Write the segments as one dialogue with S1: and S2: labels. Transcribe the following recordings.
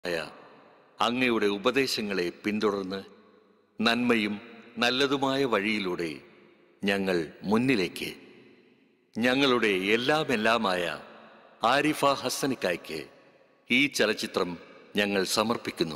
S1: ആയ അങ്ങയുടെ ഉപദേശങ്ങളെ പിന്തുടർന്ന് നന്മയും നല്ലതുമായ വഴിയിലൂടെ ഞങ്ങൾ മുന്നിലേക്ക് ഞങ്ങളുടെ എല്ലാമെല്ലാമായ ആരിഫ ഹസനിക്കായ്ക്ക് ഈ ചലച്ചിത്രം ഞങ്ങൾ സമർപ്പിക്കുന്നു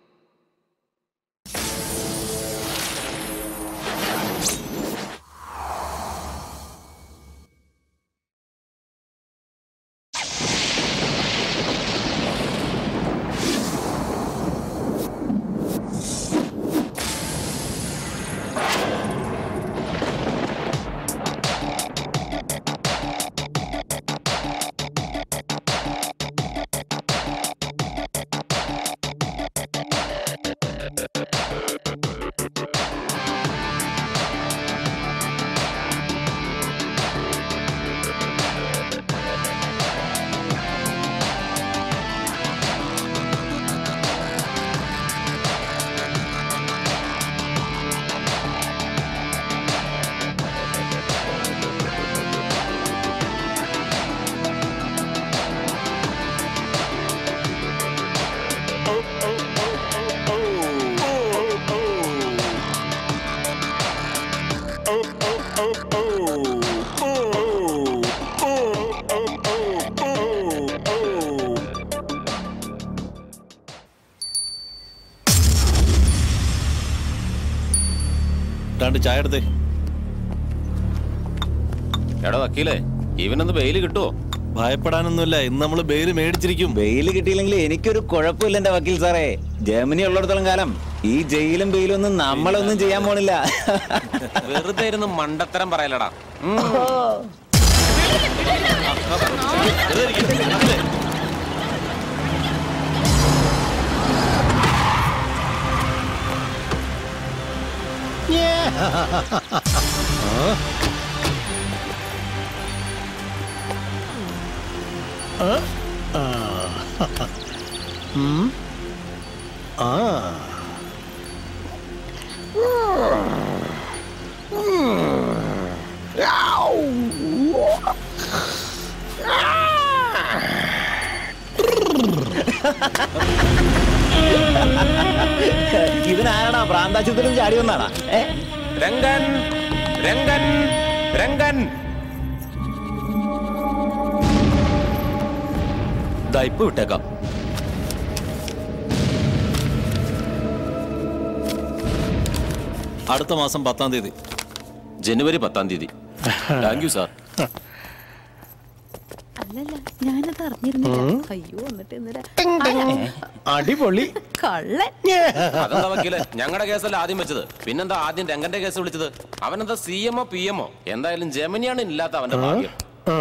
S2: രണ്ട് ചായ എടുത്തേ
S3: എടാ വക്കീലേ ഇവനൊന്ന് ബെയില് കിട്ടുമോ
S2: ഭയപ്പെടാനൊന്നുമില്ല ഇന്ന് നമ്മൾ ബെയില് മേടിച്ചിരിക്കും
S4: ബെയില് കിട്ടിയില്ലെങ്കിൽ എനിക്കൊരു കുഴപ്പമില്ല എന്റെ വക്കീൽ സാറേ ജർമ്മനി ഉള്ളിടത്തോളം കാലം ഈ ജയിലും ബെയിലും ഒന്നും നമ്മളൊന്നും ചെയ്യാൻ പോണില്ല
S3: വെറുതെ ഇരുന്ന് മണ്ടത്തരം പറയലടാ ഉം.
S4: ഇതിനാരടാ പ്രാന്താശുപത്രിയിൽ ചാടി വന്നാടാ ഏ
S3: രംഗൻ രംഗൻ രംഗൻ
S2: ദാ ഇപ്പൊ വിട്ടേക്കാം അടുത്ത മാസം പത്താം തീയതി
S3: ജനുവരി പത്താം തീയതി
S2: താങ്ക് യു സാർ
S5: അല്ലല്ല ഞാനത് അറിഞ്ഞിരുന്നില്ല അയ്യോ എന്നിട്ട് എന്നിട്ട്
S6: അടിപൊളി
S5: കള്ളൻ
S3: അതെന്താ വക്കീലെ ഞങ്ങളുടെ കേസല്ല ആദ്യം വെച്ചത് പിന്നെന്താ ആദ്യം രംഗന്റെ കേസ് വിളിച്ചത് അവനെന്താ സി എമ്മോ പി എമ്മോ എന്തായാലും ജമനിയാണ് ഇല്ലാത്ത അവന്റെ ഭാഗ്യം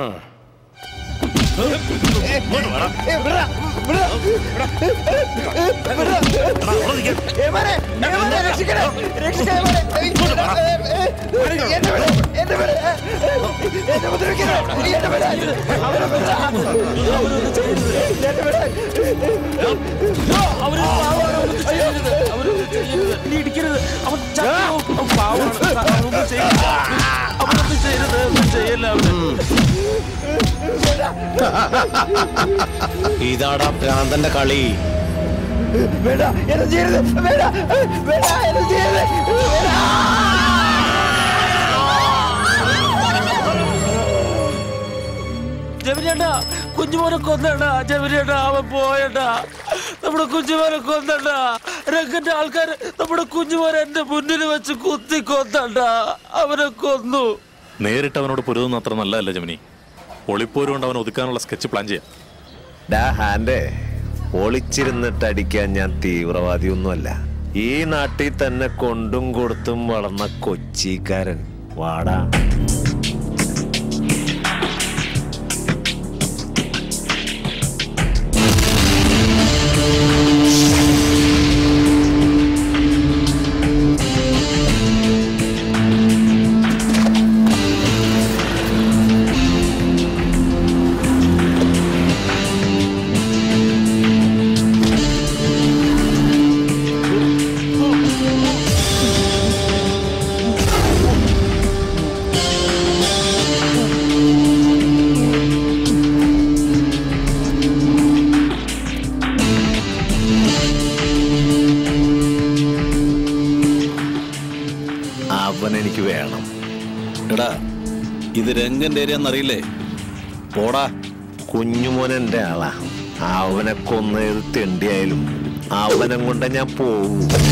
S6: ഇതാടാ ഭ്രാന്തന്റെ കളി
S7: ജമിനിയേട്ടാ കുഞ്ഞുമോനെ കൊന്നേട്ടാ ജമിനിയേട്ടാ അവൻ പോയേട്ടാ നമ്മുടെ കുഞ്ഞുമോനെ കൊന്നേട്ടാ രംഗന്റെ ആൾക്കാർ നമ്മുടെ കുഞ്ഞുമോനെ എന്റെ മുന്നിൽ വെച്ച് കുത്തി കൊന്നേട്ടാ അവനെ കൊന്നു
S8: നേരിട്ട് അവനോട് പൊരുതുന്ന അത്ര നല്ലതല്ല ജമിനി ഒളിപ്പോര് കൊണ്ട് അവൻ ഒതുക്കാനുള്ള സ്കെച്ച് പ്ലാൻ ചെയ്യാം
S6: ഡാ ഹാൻഡേ ഒളിച്ചിരുന്നിട്ട് അടിക്കാൻ ഞാൻ തീവ്രവാദിയൊന്നുമല്ല ഈ നാട്ടിൽ തന്നെ കൊണ്ടും കൊടുത്തും വളർന്ന കൊച്ചിക്കാരൻ വാടാ
S7: ആ
S2: എടാ ഇത് രംഗന്റെ ഏരിയ എന്നറിയില്ലേ പോടാ
S6: കുഞ്ഞുമോനെന്റെ ആളാ അവനെ കൊന്ന ഏത് തെണ്ടിയായാലും അവനെ കൊണ്ട് ഞാൻ പോവും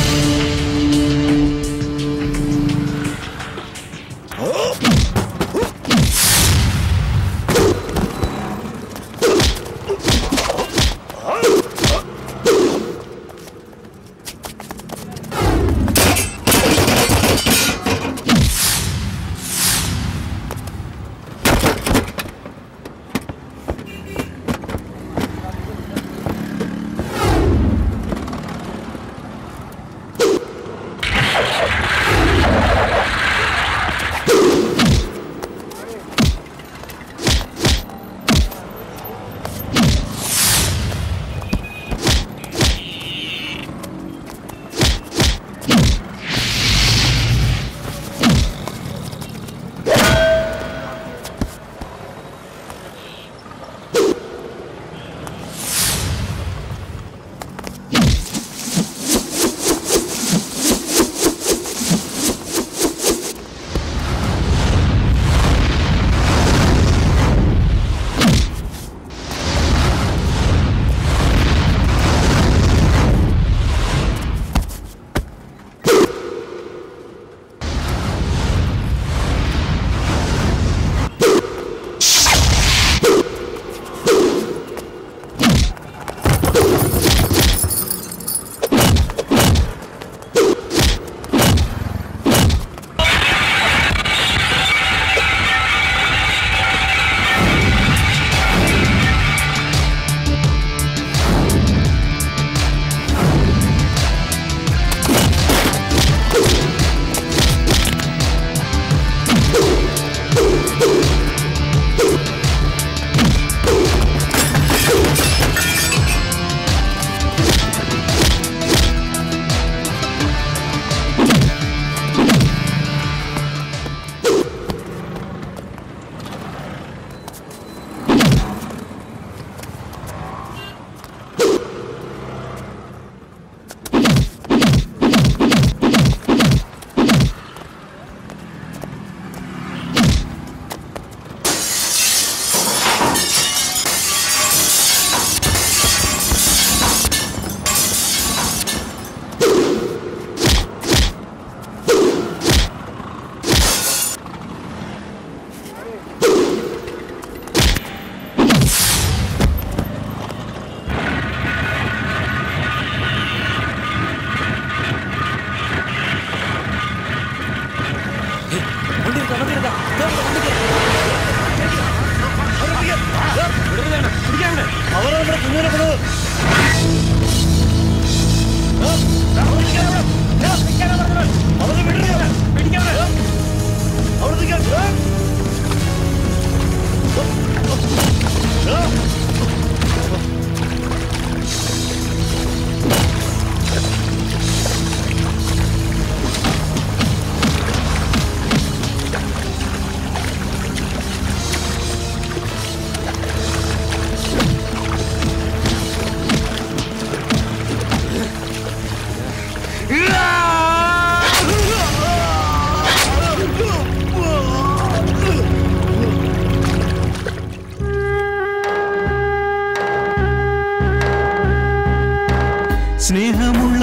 S9: സ്നേഹമുള്ള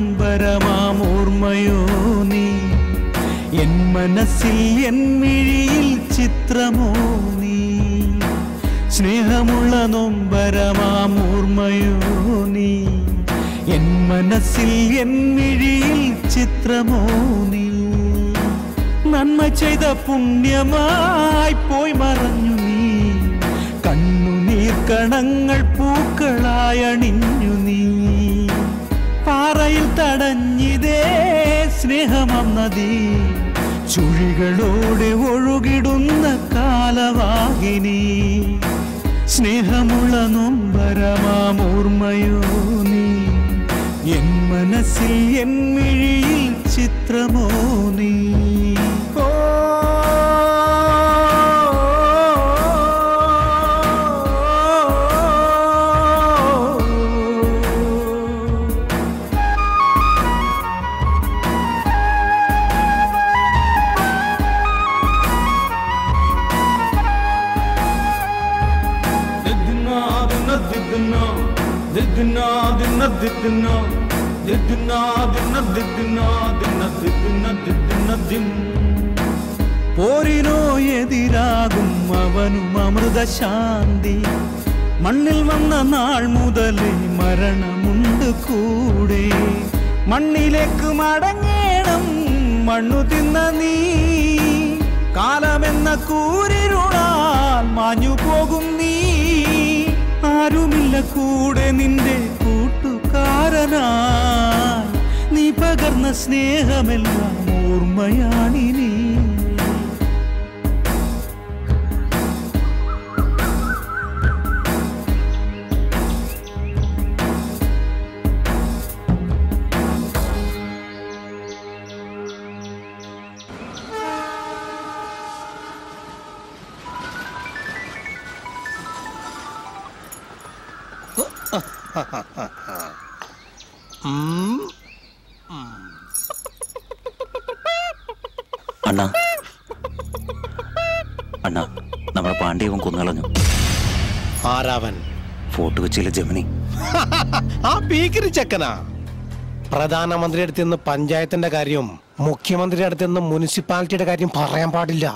S9: നൊമ്പരമാമോർമ്മയോ നീ എൻ മനസ്സിൽ എൻ മിഴിയിൽ ചിത്രമോ നീ സ്നേഹമുള്ള നൊമ്പരമാമോർമ്മയോ നീ എൻ മനസ്സിൽ എൻ മിഴിയിൽ ചിത്രമോ നീ നന്മ ചെയ്ത പുണ്യമായി പോയി മറഞ്ഞു നീ കണ്ണുനീർ കണങ്ങൾ പൂക്കളായി അണിഞ്ഞു നീ പാറയിൽ തടഞ്ഞിതേ സ്നേഹമം നദി ചുഴികളോടെ ഒഴുകിടുന്ന കാലവാഹിനി സ്നേഹമുള്ള നൊമ്പരമാമോർമ്മയോ നീ എൻ മനസ്സിൽ എൻ മിഴിയിൽ ചിത്രമോ നീ ഓ ദിന ദിദിന ദിദിന ദിന ദിദിന ദിന ദിദിന ദിദിന ദിൻ പോരിനോ എതിരാകും അവനും അമൃതശാന്തി മണ്ണിൽ വന്ന നാൾ മുതലേ മരണമുണ്ട് കൂടെ മണ്ണിലേക്ക് മടങ്ങേണം മണ്ണു തിന്ന നീ കാലമെന്ന കൂരിരുളാൽ മാഞ്ഞു പോകും നീ ആരുമില്ല കൂടെ നിന്റെ കൂട്ടുകാരനായി നീ പകർന്ന സ്നേഹമെല്ലാം ഓർമ്മയാണിനി
S4: അണ്ണാ അണ്ണാ നമ്മുടെ പാണ്ഡ്യവൻ കൊന്നുകളഞ്ഞു
S10: ആരാവൻ
S4: ഫോർട്ട് കൊച്ചിയിലെ ജമിനി
S10: ആ പീക്കിരി ചെക്കനാ പ്രധാനമന്ത്രി അടുത്ത് നിന്ന് പഞ്ചായത്തിന്റെ കാര്യം മുഖ്യമന്ത്രി അടുത്ത് നിന്ന് മുനിസിപ്പാലിറ്റിയുടെ കാര്യം പറയാൻ പാടില്ല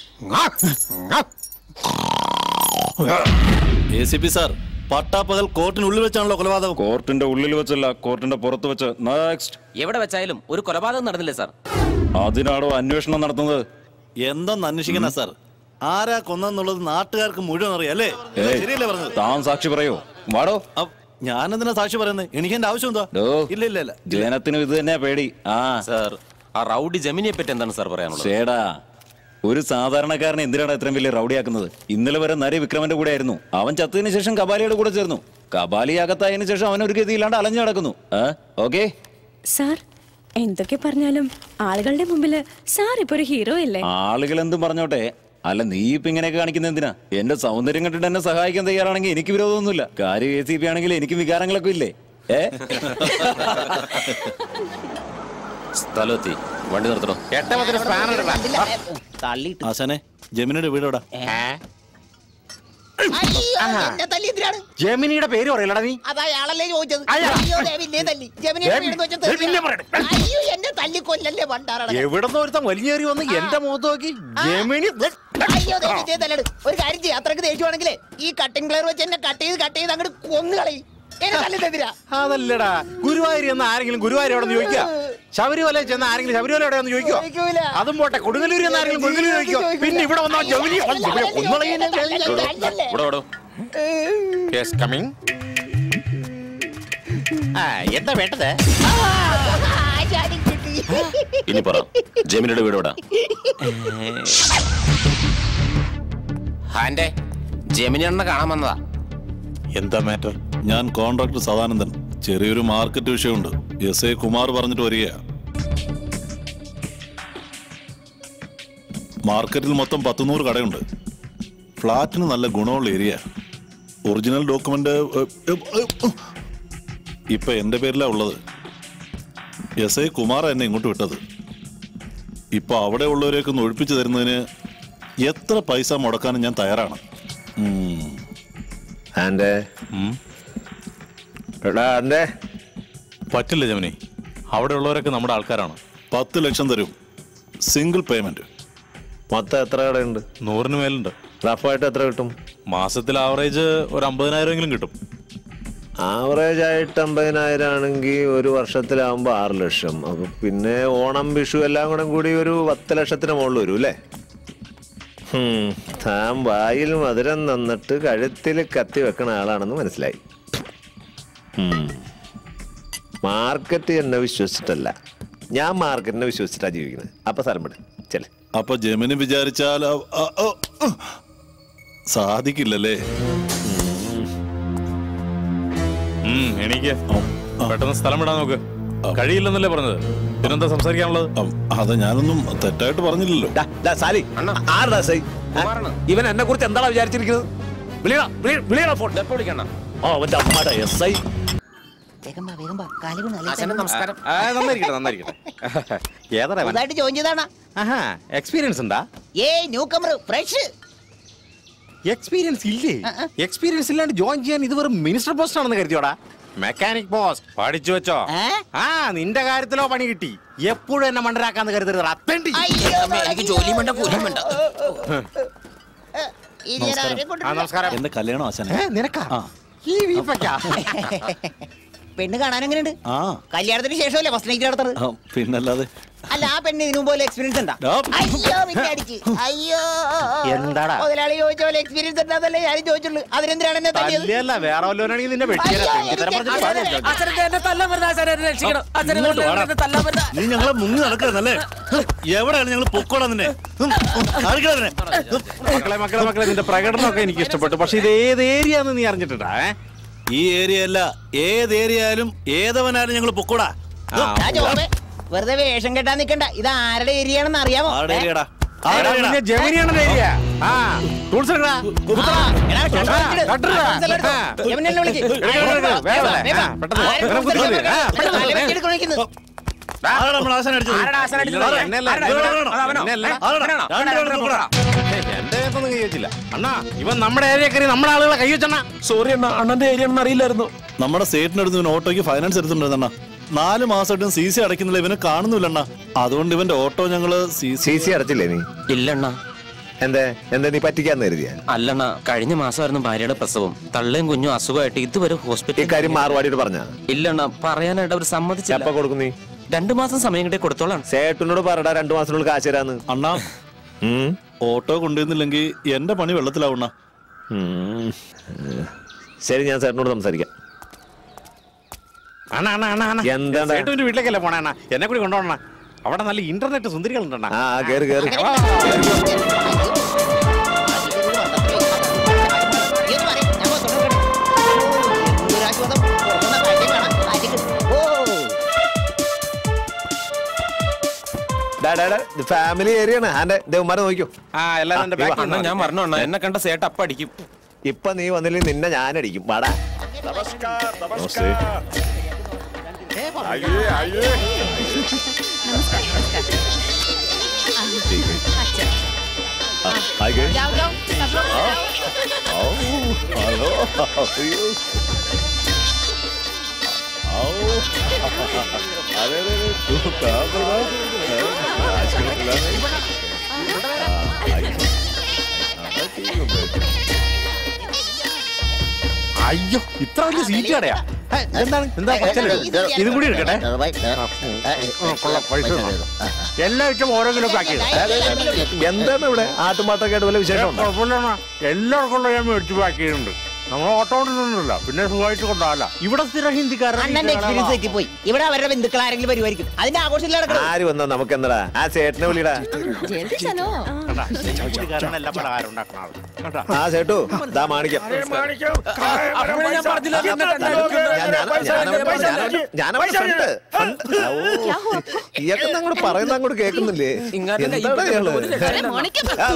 S2: എ സി പി സാർ പട്ടാപ്പകൽ കോർട്ടിനുള്ളിൽ വെച്ചാണല്ലോ കൊലപാതകം
S4: കോർട്ടിന്റെ ഉള്ളിൽ വെച്ചല്ല കോർട്ടിന്റെ പുറത്ത് വെച്ച് നെക്സ്റ്റ്
S3: എവിടെ വെച്ചായാലും ഒരു കൊലപാതകം നടന്നില്ലേ സാർ
S4: അതിനാണോ അന്വേഷണം നടത്തുന്നത്
S2: എന്തെന്ന് അന്വേഷിക്കണ സാർ ആരാ കൊന്നെന്നുള്ളത് നാട്ടുകാർക്ക് മുഴുവൻ അറിയാം അല്ലേ
S4: ഏയ്,
S2: ശരിയല്ലേ പറഞ്ഞത്
S4: താൻ സാക്ഷി പറയോ വാടോ
S2: അപ്പ് ഞാനെന്തിനാ സാക്ഷി പറയുന്നത് എനിക്ക് എന്റെ ആവശ്യം എന്താ
S4: ഡോ.
S2: ഇല്ല ഇല്ല ഇല്ല
S4: ജനത്തിനും ഇത് തന്നെയാ പേടി ആ
S3: സാർ ആ റൗഡി ജമിനിയെ പറ്റി എന്താണ് സാർ പറയാനുള്ളത്
S4: ചേടാ ഒരു സാധാരണക്കാരനെ എന്തിനാണ് ഇത്രയും വലിയ റൗഡിയാക്കുന്നത് ഇന്നലെ വരെ നരി വിക്രമന്റെ കൂടെ ആയിരുന്നു അവൻ ചത്തതിന് ശേഷം കബാലിയുടെ കൂടെ ചേർന്നു കബാലി അകത്തായതിനു ശേഷം അവൻ ഒരു ഗതിയില്ലാണ്ട് അലഞ്ഞു നടക്കുന്നു ഓക്കെ
S5: സാർ എന്തൊക്കെ പറഞ്ഞാലും ആളുകളുടെ മുമ്പില് സാർ ഇപ്പൊ ഒരു ഹീറോ അല്ലേ
S4: ആളുകൾ എന്തും പറഞ്ഞോട്ടെ അല്ല നീ ഇപ്പൊ ഇങ്ങനെയൊക്കെ കാണിക്കുന്നത് എന്തിനാ എന്റെ സൗന്ദര്യം കണ്ടിട്ട് എന്നെ സഹായിക്കാൻ തയ്യാറാണെങ്കിൽ എനിക്ക് വിരോധമൊന്നുമില്ല കാര്യം എ സി പി ആണെങ്കിൽ എനിക്ക് വികാരങ്ങളൊക്കെ ഇല്ലേ ഏ
S3: സ്ഥലമെത്തി വണ്ടി നിർത്തണോ
S2: ആശാനെ ജമിനിയുടെ വീടോടാ
S11: ജമിനിയുടെ പേര് പറയലടാ നീ
S12: അത് അയാളല്ലേ ചോദിച്ചത്
S11: അയ്യ.
S12: അയ്യോ ദേവില്ലേ തല്ലി ജമിനി
S11: ദേവി,
S12: വീണെന്ന് വെച്ചാൽ
S11: ദേവി, പിന്നെ പറയട്ടെ.
S12: അയ്യോ എന്നെ തല്ലി കൊല്ലല്ലേ പണ്ടാറട
S11: എവിടെന്ന് ഒരുത്തൻ വലിഞ്ഞേറി വന്ന് എന്റെ മുഖത്ത് നോക്കി ജമിനി
S12: അയ്യോ ദേവി ചെയ്തല്ലട് ഒരു കാര്യം ചെയ്യ അത്രക്ക് ദേഷ്യമാണെങ്കിലേ ഈ കട്ടിംഗ് പ്ലെയർ വെച്ച് എന്നെ കട്ട് ചെയ്ത് കട്ട് ചെയ്ത് അങ്ങോട്ട് കൊന്നു കളയും എന്നെ തല്ലിട്ടെതിരാ
S11: അതല്ലടാ ഗുരുവായൂർ എന്ന ആരെങ്കിലും ഗുരുവായൂർ എവിടെ ചോദിക്കുക ശബരിമല ചെന്ന ആരെങ്കിലും ശബരിമല എവിടെയെന്ന് ചോദിക്കോ
S12: ചോദിക്കൂല.
S11: അതും പോട്ടെ കൊടുങ്ങല്ലൂർ എന്ന ആരെങ്കിലും കൊടുങ്ങല്ലൂർ ചോദിക്കോ പിന്നെ ഇവിടെ വന്നാ ജമിനി
S3: ഇവിടെ വിടോ
S11: കമ്മിങ് എന്താ വേണ്ടത്
S3: ഇനി പറ ജമിനിയുടെ വീട് എവിടാ ഹാൻഡേ ജമിനി എണ്ണ കാണാൻ വന്നതാ
S2: എന്താ മാറ്റർ ഞാൻ കോൺട്രാക്ടർ സദാനന്ദൻ ചെറിയൊരു മാർക്കറ്റ് വിഷയമുണ്ട് എസ് എ കുമാർ പറഞ്ഞിട്ട് വരികയാ മാർക്കറ്റിൽ മൊത്തം പത്തുനൂറ് കടയുണ്ട് ഫ്ലാറ്റിന് നല്ല ഗുണമുള്ള ഏരിയ ഒറിജിനൽ ഡോക്യുമെന്റ് ഇപ്പൊ എന്റെ പേരിലാ ഉള്ളത് എസ് ഐ കുമാർ എന്നെ ഇങ്ങോട്ട് വിട്ടത് ഇപ്പൊ അവിടെ ഉള്ളവരെയൊക്കെ ഒന്ന് ഒഴിപ്പിച്ചു തരുന്നതിന് എത്ര പൈസ മുടക്കാനും ഞാൻ തയ്യാറാണ് ഉം.
S6: ആൻഡേ എടാ ആൻഡേ
S8: പറ്റില്ല ജമിനി അവിടെ ഉള്ളവരൊക്കെ നമ്മുടെ ആൾക്കാരാണ്
S2: പത്ത് ലക്ഷം തരും സിംഗിൾ പേയ്മെന്റ്
S6: മൊത്തം എത്ര കടയുണ്ട്
S8: നൂറിന് മേലുണ്ട്
S6: റഫായിട്ട് എത്ര കിട്ടും
S8: മാസത്തിൽ ആവറേജ് ഒരു അമ്പതിനായിരമെങ്കിലും കിട്ടും
S6: ആവറേജ് ആയിട്ട് അമ്പതിനായിരം ആണെങ്കിൽ ഒരു വർഷത്തിലാവുമ്പോൾ ആറ് ലക്ഷം അപ്പൊ പിന്നെ ഓണം വിഷു എല്ലാം കൂടെ കൂടി ഒരു പത്ത് ലക്ഷത്തിന് മുകളിൽ വരും അല്ലേ ഹും, താൻ വായിൽ മധുരം നന്നിട്ട് കഴുത്തിൽ കത്തി വെക്കണ ആളാണെന്ന് മനസ്സിലായി ഹും. മാർക്കറ്റ് എന്നെ വിശ്വസിച്ചിട്ടല്ല ഞാൻ മാർക്കറ്റിനെ വിശ്വസിച്ചിട്ടാ ജീവിക്കുന്നത് അപ്പൊ സ്ഥലം വിട് ചെല്
S2: അപ്പൊ ജമിനി വിചാരിച്ചാൽ അ- അ- അ- അ- സാധിക്കില്ലല്ലേ
S8: ഉം, എനിക്ക് പെട്ടെന്ന് സ്ഥലം വിടാൻ നോക്ക് കഴിയില്ലെന്നല്ലേ പറഞ്ഞത് പിന്നെന്താ സംസാരിക്കാനുള്ളത്
S2: അത് ഞാനൊന്നും തെറ്റായിട്ട് പറഞ്ഞില്ലല്ലോ
S6: സാലി ആരുടെ സൈ ഇവൻ എന്നെ കുറിച്ച് എന്താണ് വിചാരിച്ചിരിക്കുന്നത് വിളിയടാ, വിളി- വിളിയടാ ഫോൺ ഓ അവന്റെ അമ്മയുടെ എസ് ഐ
S12: വേഗം വാ, വേഗം വാ. കാല് വീണ് അല്ലേ
S11: ആശാനെ
S12: തന്നെ.
S11: നമസ്കാരം ആ, നന്നായിരിക്കട്ടെ നന്നായിരിക്കട്ടെ ഏതാ
S12: പുതുതായിട്ട് ജോയിൻ ചെയ്താണ്
S11: ആഹാ എക്സ്പീരിയൻസ് ഉണ്ടാ
S12: ഏയ് ന്യൂ കമർ ഫ്രഷ്
S11: എക്സ്പീരിയൻസ് ഇല്ലേ എക്സ്പീരിയൻസ് ഇല്ലാണ്ട് ജോയിൻ ചെയ്യാൻ ഇത് വെറും മിനിസ്റ്റർ പോസ്റ്റ് ആണെന്ന് കരുതിയോടാ മെക്കാനിക് പോസ്റ്റ് പഠിച്ചു വെച്ചോ ആ നിന്റെ കാര്യത്തിലോ പണി കിട്ടി എപ്പോഴും എന്നെ മണ്ടരാക്കാന്ന് കരുതരുത് അത്തണ്ടി
S3: എനിക്ക് ജോലിയും വേണ്ട കൂലിയും വേണ്ട
S11: ആ നമസ്കാരം
S2: എന്റെ കല്യാണം ആശാനെ
S11: ഏ, നിനക്കാ ഈ വീപ്പയ്ക്കാ
S12: പെണ്ണ് കാണാൻ എങ്ങനെയുണ്ട്
S2: ആ
S12: കല്യാണത്തിന് ശേഷമല്ലേ ഫസ്റ്റ് നൈറ്റ് നടത്തുന്നത്
S2: ആ, പിന്നല്ലാതെ
S12: അല്ല ആ പെണ്ണ് ഇതിനു പോലെ എക്സ്പീരിയൻസ് ഉണ്ടാ
S2: ഡാ.
S12: അയ്യോ പിന്നെ അടിച്ച് അയ്യോ
S11: എന്താടാ?
S12: മുതലാളി ചോദിച്ച പോലെ എക്സ്പീരിയൻസ് ഉണ്ടാന്നല്ലേ ഞാനും ചോദിച്ചുള്ളൂ അതിനെന്തിനാണ് എന്നെ തല്ലിയത്
S11: തല്ലിയല്ല വേറെ വല്ലവനാണെങ്കിൽ നിന്നെ വെട്ടിയല്ല
S12: അയ്യോ,
S11: തെണ്ടിത്തരം
S12: എനിക്ക്
S11: പറഞ്ഞിട്ട്
S12: അച്ഛനെ-
S11: കാര്യമില്ല.
S7: അച്ഛനെ എന്നെ തല്ലാൻ വരുന്ന അച്ഛനെ എന്നെ രക്ഷിക്കണം അച്ഛനെ
S2: ഇങ്ങോട്ട് വാടാ.
S7: എന്നെ തല്ലാൻ വരുന്ന
S2: നീ ഞങ്ങളെ മുങ്ങി നടക്കുന്നല്ലേ എവിടെയാണ് ഞങ്ങൾ പൊക്കോടാ നിന്നെ ഉം, ഉം, കാണിക്കടാ നിന്നെ.
S11: മക്കളെ മക്കളെ മക്കളെ നിന്റെ പ്രകടനമൊക്കെ എനിക്ക് ഇഷ്ടപ്പെട്ടു പക്ഷെ ഇത് ഏത് ഏരിയ നീ അറിഞ്ഞിട്ടുണ്ടാ ഏ?
S2: ഈ ഏരിയ അല്ല ഏത് ഏരിയ ആയാലും ഏതവനായാലും ഞങ്ങൾ പൊക്കോടാ
S12: ആ ജോബേ വെറുതെ വേഷം കെട്ടാൻ നിക്കണ്ട ഇത് ആരുടെ ഏരിയ ആണെന്ന് അറിയാമോ
S2: ആരുടെ
S12: ഏ?
S2: ഏരിയടാ
S12: ആ,
S11: എടാ, നിന്നെ ജെമിനിയാണ് ഏരിയ ആ ടൂൾസ് എടുക്കടാ
S12: ആ, എടാ, കണ്ണ്
S11: ആ,
S12: വെച്ചിട്ട്.
S11: കട്ടറാ.
S12: ആ, ടൂൾസ് എല്ലാം എടുത്തോ.
S11: ആ.
S12: യമുനെന്നെ വിളിക്ക്.
S11: എടുക്ക്, എടുക്ക്, എടുക്ക്. വേഗം വരെ.
S12: വേഗം.
S11: ആ, പെട്ടെന്ന്.
S12: ആരും
S11: വേഗം
S12: ടൂൾസ്
S11: കുത്തിക്കോളി.
S12: എടുക്കാൻ
S11: ആ,
S12: വേണ്ട.
S11: പെട്ടെന്ന്.
S12: തല
S11: വേഗം.
S12: വെട്ടി എടുക്കാൻ വിളിക്കുന്നു.
S2: ആരാടാ നമ്മുടെ ആശാൻ അടിച്ചത്
S12: ആരാടാ ആശാൻ അടിച്ചത്?
S2: ഇല്ലടാ,
S11: എന്നല്ല,
S2: ആരാടാ?
S11: എന്നല്ല.
S2: ഇല്ലടാ,
S11: അവനോ?
S2: എന്നല്ല.
S11: അവനോ?
S2: ആരാടാ? രണ്ടുപേരും പൊക്കോടാ.
S11: എന്റെ ദേഹത്തൊന്നും കൈ വെച്ചില്ല അണ്ണാ ഇവൻ നമ്മുടെ ഏരിയ കയറി നമ്മുടെ ആളുകളെ കൈ വെച്ചണ്ണ
S7: സോറി അണ്ണ അണ്ണന്റെ ഏരിയ ആണെന്ന് അറിയില്ലായിരുന്നു
S2: നമ്മുടെ സ്റ്റേറ്റിന് അടുത്ത് ഇവൻ ഓട്ടോയ്ക്ക് ഫൈനാൻസ് എടുത്തിട്ടുണ്ടെന്നണ്ണ നാല് മാസമായിട്ടും സി സി അടയ്ക്കുന്നില്ല ഇവനെ കാണുന്നില്ലണ്ണ അതുകൊണ്ട് ഇവന്റെ ഓട്ടോ ഞങ്ങള് സി
S6: സി സി അടച്ചില്ലേ നീ
S3: ഇല്ലണ്ണ
S6: എന്തേ എന്താ നീ പറ്റിക്കാന്ന് കരുതിയ
S3: അല്ലണ്ണ കഴിഞ്ഞ മാസമായിരുന്നു ഭാര്യയുടെ പ്രസവം തള്ളയും കുഞ്ഞും അസുഖമായിട്ട് ഇതുവരെ
S6: ഈ
S3: ഹോസ്പിറ്റൽ
S6: കാര്യം മാറുവാടിയിട്ട് പറഞ്ഞ
S3: ഇല്ലണ്ണ പറയാനായിട്ട് അവർ സമ്മതിച്ചില്ല
S6: എപ്പ കൊടുക്കും നീ
S3: രണ്ടു മാസം സമയം കിട്ടി കൊടുത്തോളാം
S6: സേട്ടനോട് പറടാ രണ്ടു മാസത്തിനുള്ളിൽ കാശ് തരാന്ന്
S2: അണ്ണാ
S6: ഉം.
S2: ഓട്ടോ കൊണ്ടുവന്നില്ലെങ്കിൽ എന്റെ പണി വെള്ളത്തിലാവണ്ണ
S6: ഉം. ശരി ഞാൻ സേട്ടനോട് സംസാരിക്കാം
S11: അണ്ണ അണ്ണ അണ്ണ അണ്ണ
S6: എന്താണ്?
S11: സേട്ടുവിന്റെ വീട്ടിലേക്കല്ലേ പോണേ അണ്ണ എന്നെ കൂടി കൊണ്ടുപോകണ അവിടെ നല്ല ഇന്റർനെറ്റ് സുന്ദരികളുണ്ടണ്ണ
S6: ആ കേറി കേറി
S12: ഇതൊന്ന് പറയ്, ഞാൻ പോയി തുടങ്ങട്ടെ. ഓ, എന്തൊരാശ്വാസം. പുറത്തുനിന്ന് കാഴ്ചയും കാണാം. കാഴ്ചയ്ക്ക്. ഓ,
S6: ഫാമിലി ഏരിയയാണ് ആന്റെ ദേവന്മാരെ നോക്കിയോ
S11: ആ എല്ലാരും എന്റെ ബാക്കിൽ
S3: അണ്ണ ഞാൻ പറഞ്ഞു അണ്ണ എന്നെ കണ്ട സേട്ട് അപ്പ അടിക്കും
S6: ഇപ്പൊ നീ വന്നില്ലെങ്കിൽ നിന്നെ ഞാനടിക്കും വാടാ ആയിക്കേ. ഔ, ഹലോ. അയ്യോ. ഔ. അതെ, അതെ, അതെ. തൂ, താമ്പറ. ഏ, ആശുപത്രിയിലാണ്. ആ, ആയിക്കോ. ആ, ചെയ്യുന്നുണ്ട്.
S11: അയ്യോ ഇത്ര വലിയ സീറ്റ് കടയാ ഏ, എന്താണ് എന്താ പച്ചലോ ഇതും കൂടി എടുക്കട്ടെ ആ, കൊള്ളാം പൈസ തന്നോ. എല്ലാ ഇഷ്ടം ഓരോ കിലോ പാക്ക് ചെയ്തു
S6: എന്താണ് ഇവിടെ ആട്ടുമാട്ടൊക്കെ ആയിട്ട് വല്ല വിശേഷം ഉണ്ടോ
S11: കുഴപ്പമില്ല എല്ലാവർക്കും ഉള്ള ഞാൻ മേടിച്ച് പാക്ക് ചെയ്യുന്നുണ്ട് നമ്മൾ ഓട്ടോ കൊണ്ടൊന്നുമില്ല പിന്നെ സുഖമായിട്ട് കൊണ്ടുപോകാല്ല ഇവിടെ സ്ഥിരം
S12: അണ്ണന്റെ എക്സ്പീരിയൻസ് തെറ്റിപ്പോയി ഇവിടെ അവരുടെ ബന്ധുക്കൾ ആരെങ്കിലും വരുമായിരിക്കും അതിന്റെ ആഘോഷത്തിൽ നടക്കണം
S6: ആര് വന്നാ നമുക്ക് എന്താ ആ ചേട്ടനെ വിളിടാ
S11: എല്ലാ പലഹാരം ഉണ്ടാക്കുന്ന ആള് കേട്ടാ
S6: ആ ചേട്ടു ദാ മാണിക്കം
S7: അപ്പോഴേ ഞാൻ പറഞ്ഞില്ല എന്നെ കണ്ടായിരുന്നു.
S6: ഞാനവിടെ ഫ്രണ്ട് ഇയാൾക്ക് അങ്ങോട്ട് പറയുന്ന അങ്ങോട്ട് കേൾക്കുന്നില്ലേ
S3: ഇങ്ങാട്ട് കൈ
S6: എന്താണ് ഇയാള്
S3: ഒരു രക്ഷയില്ല.
S6: ആ,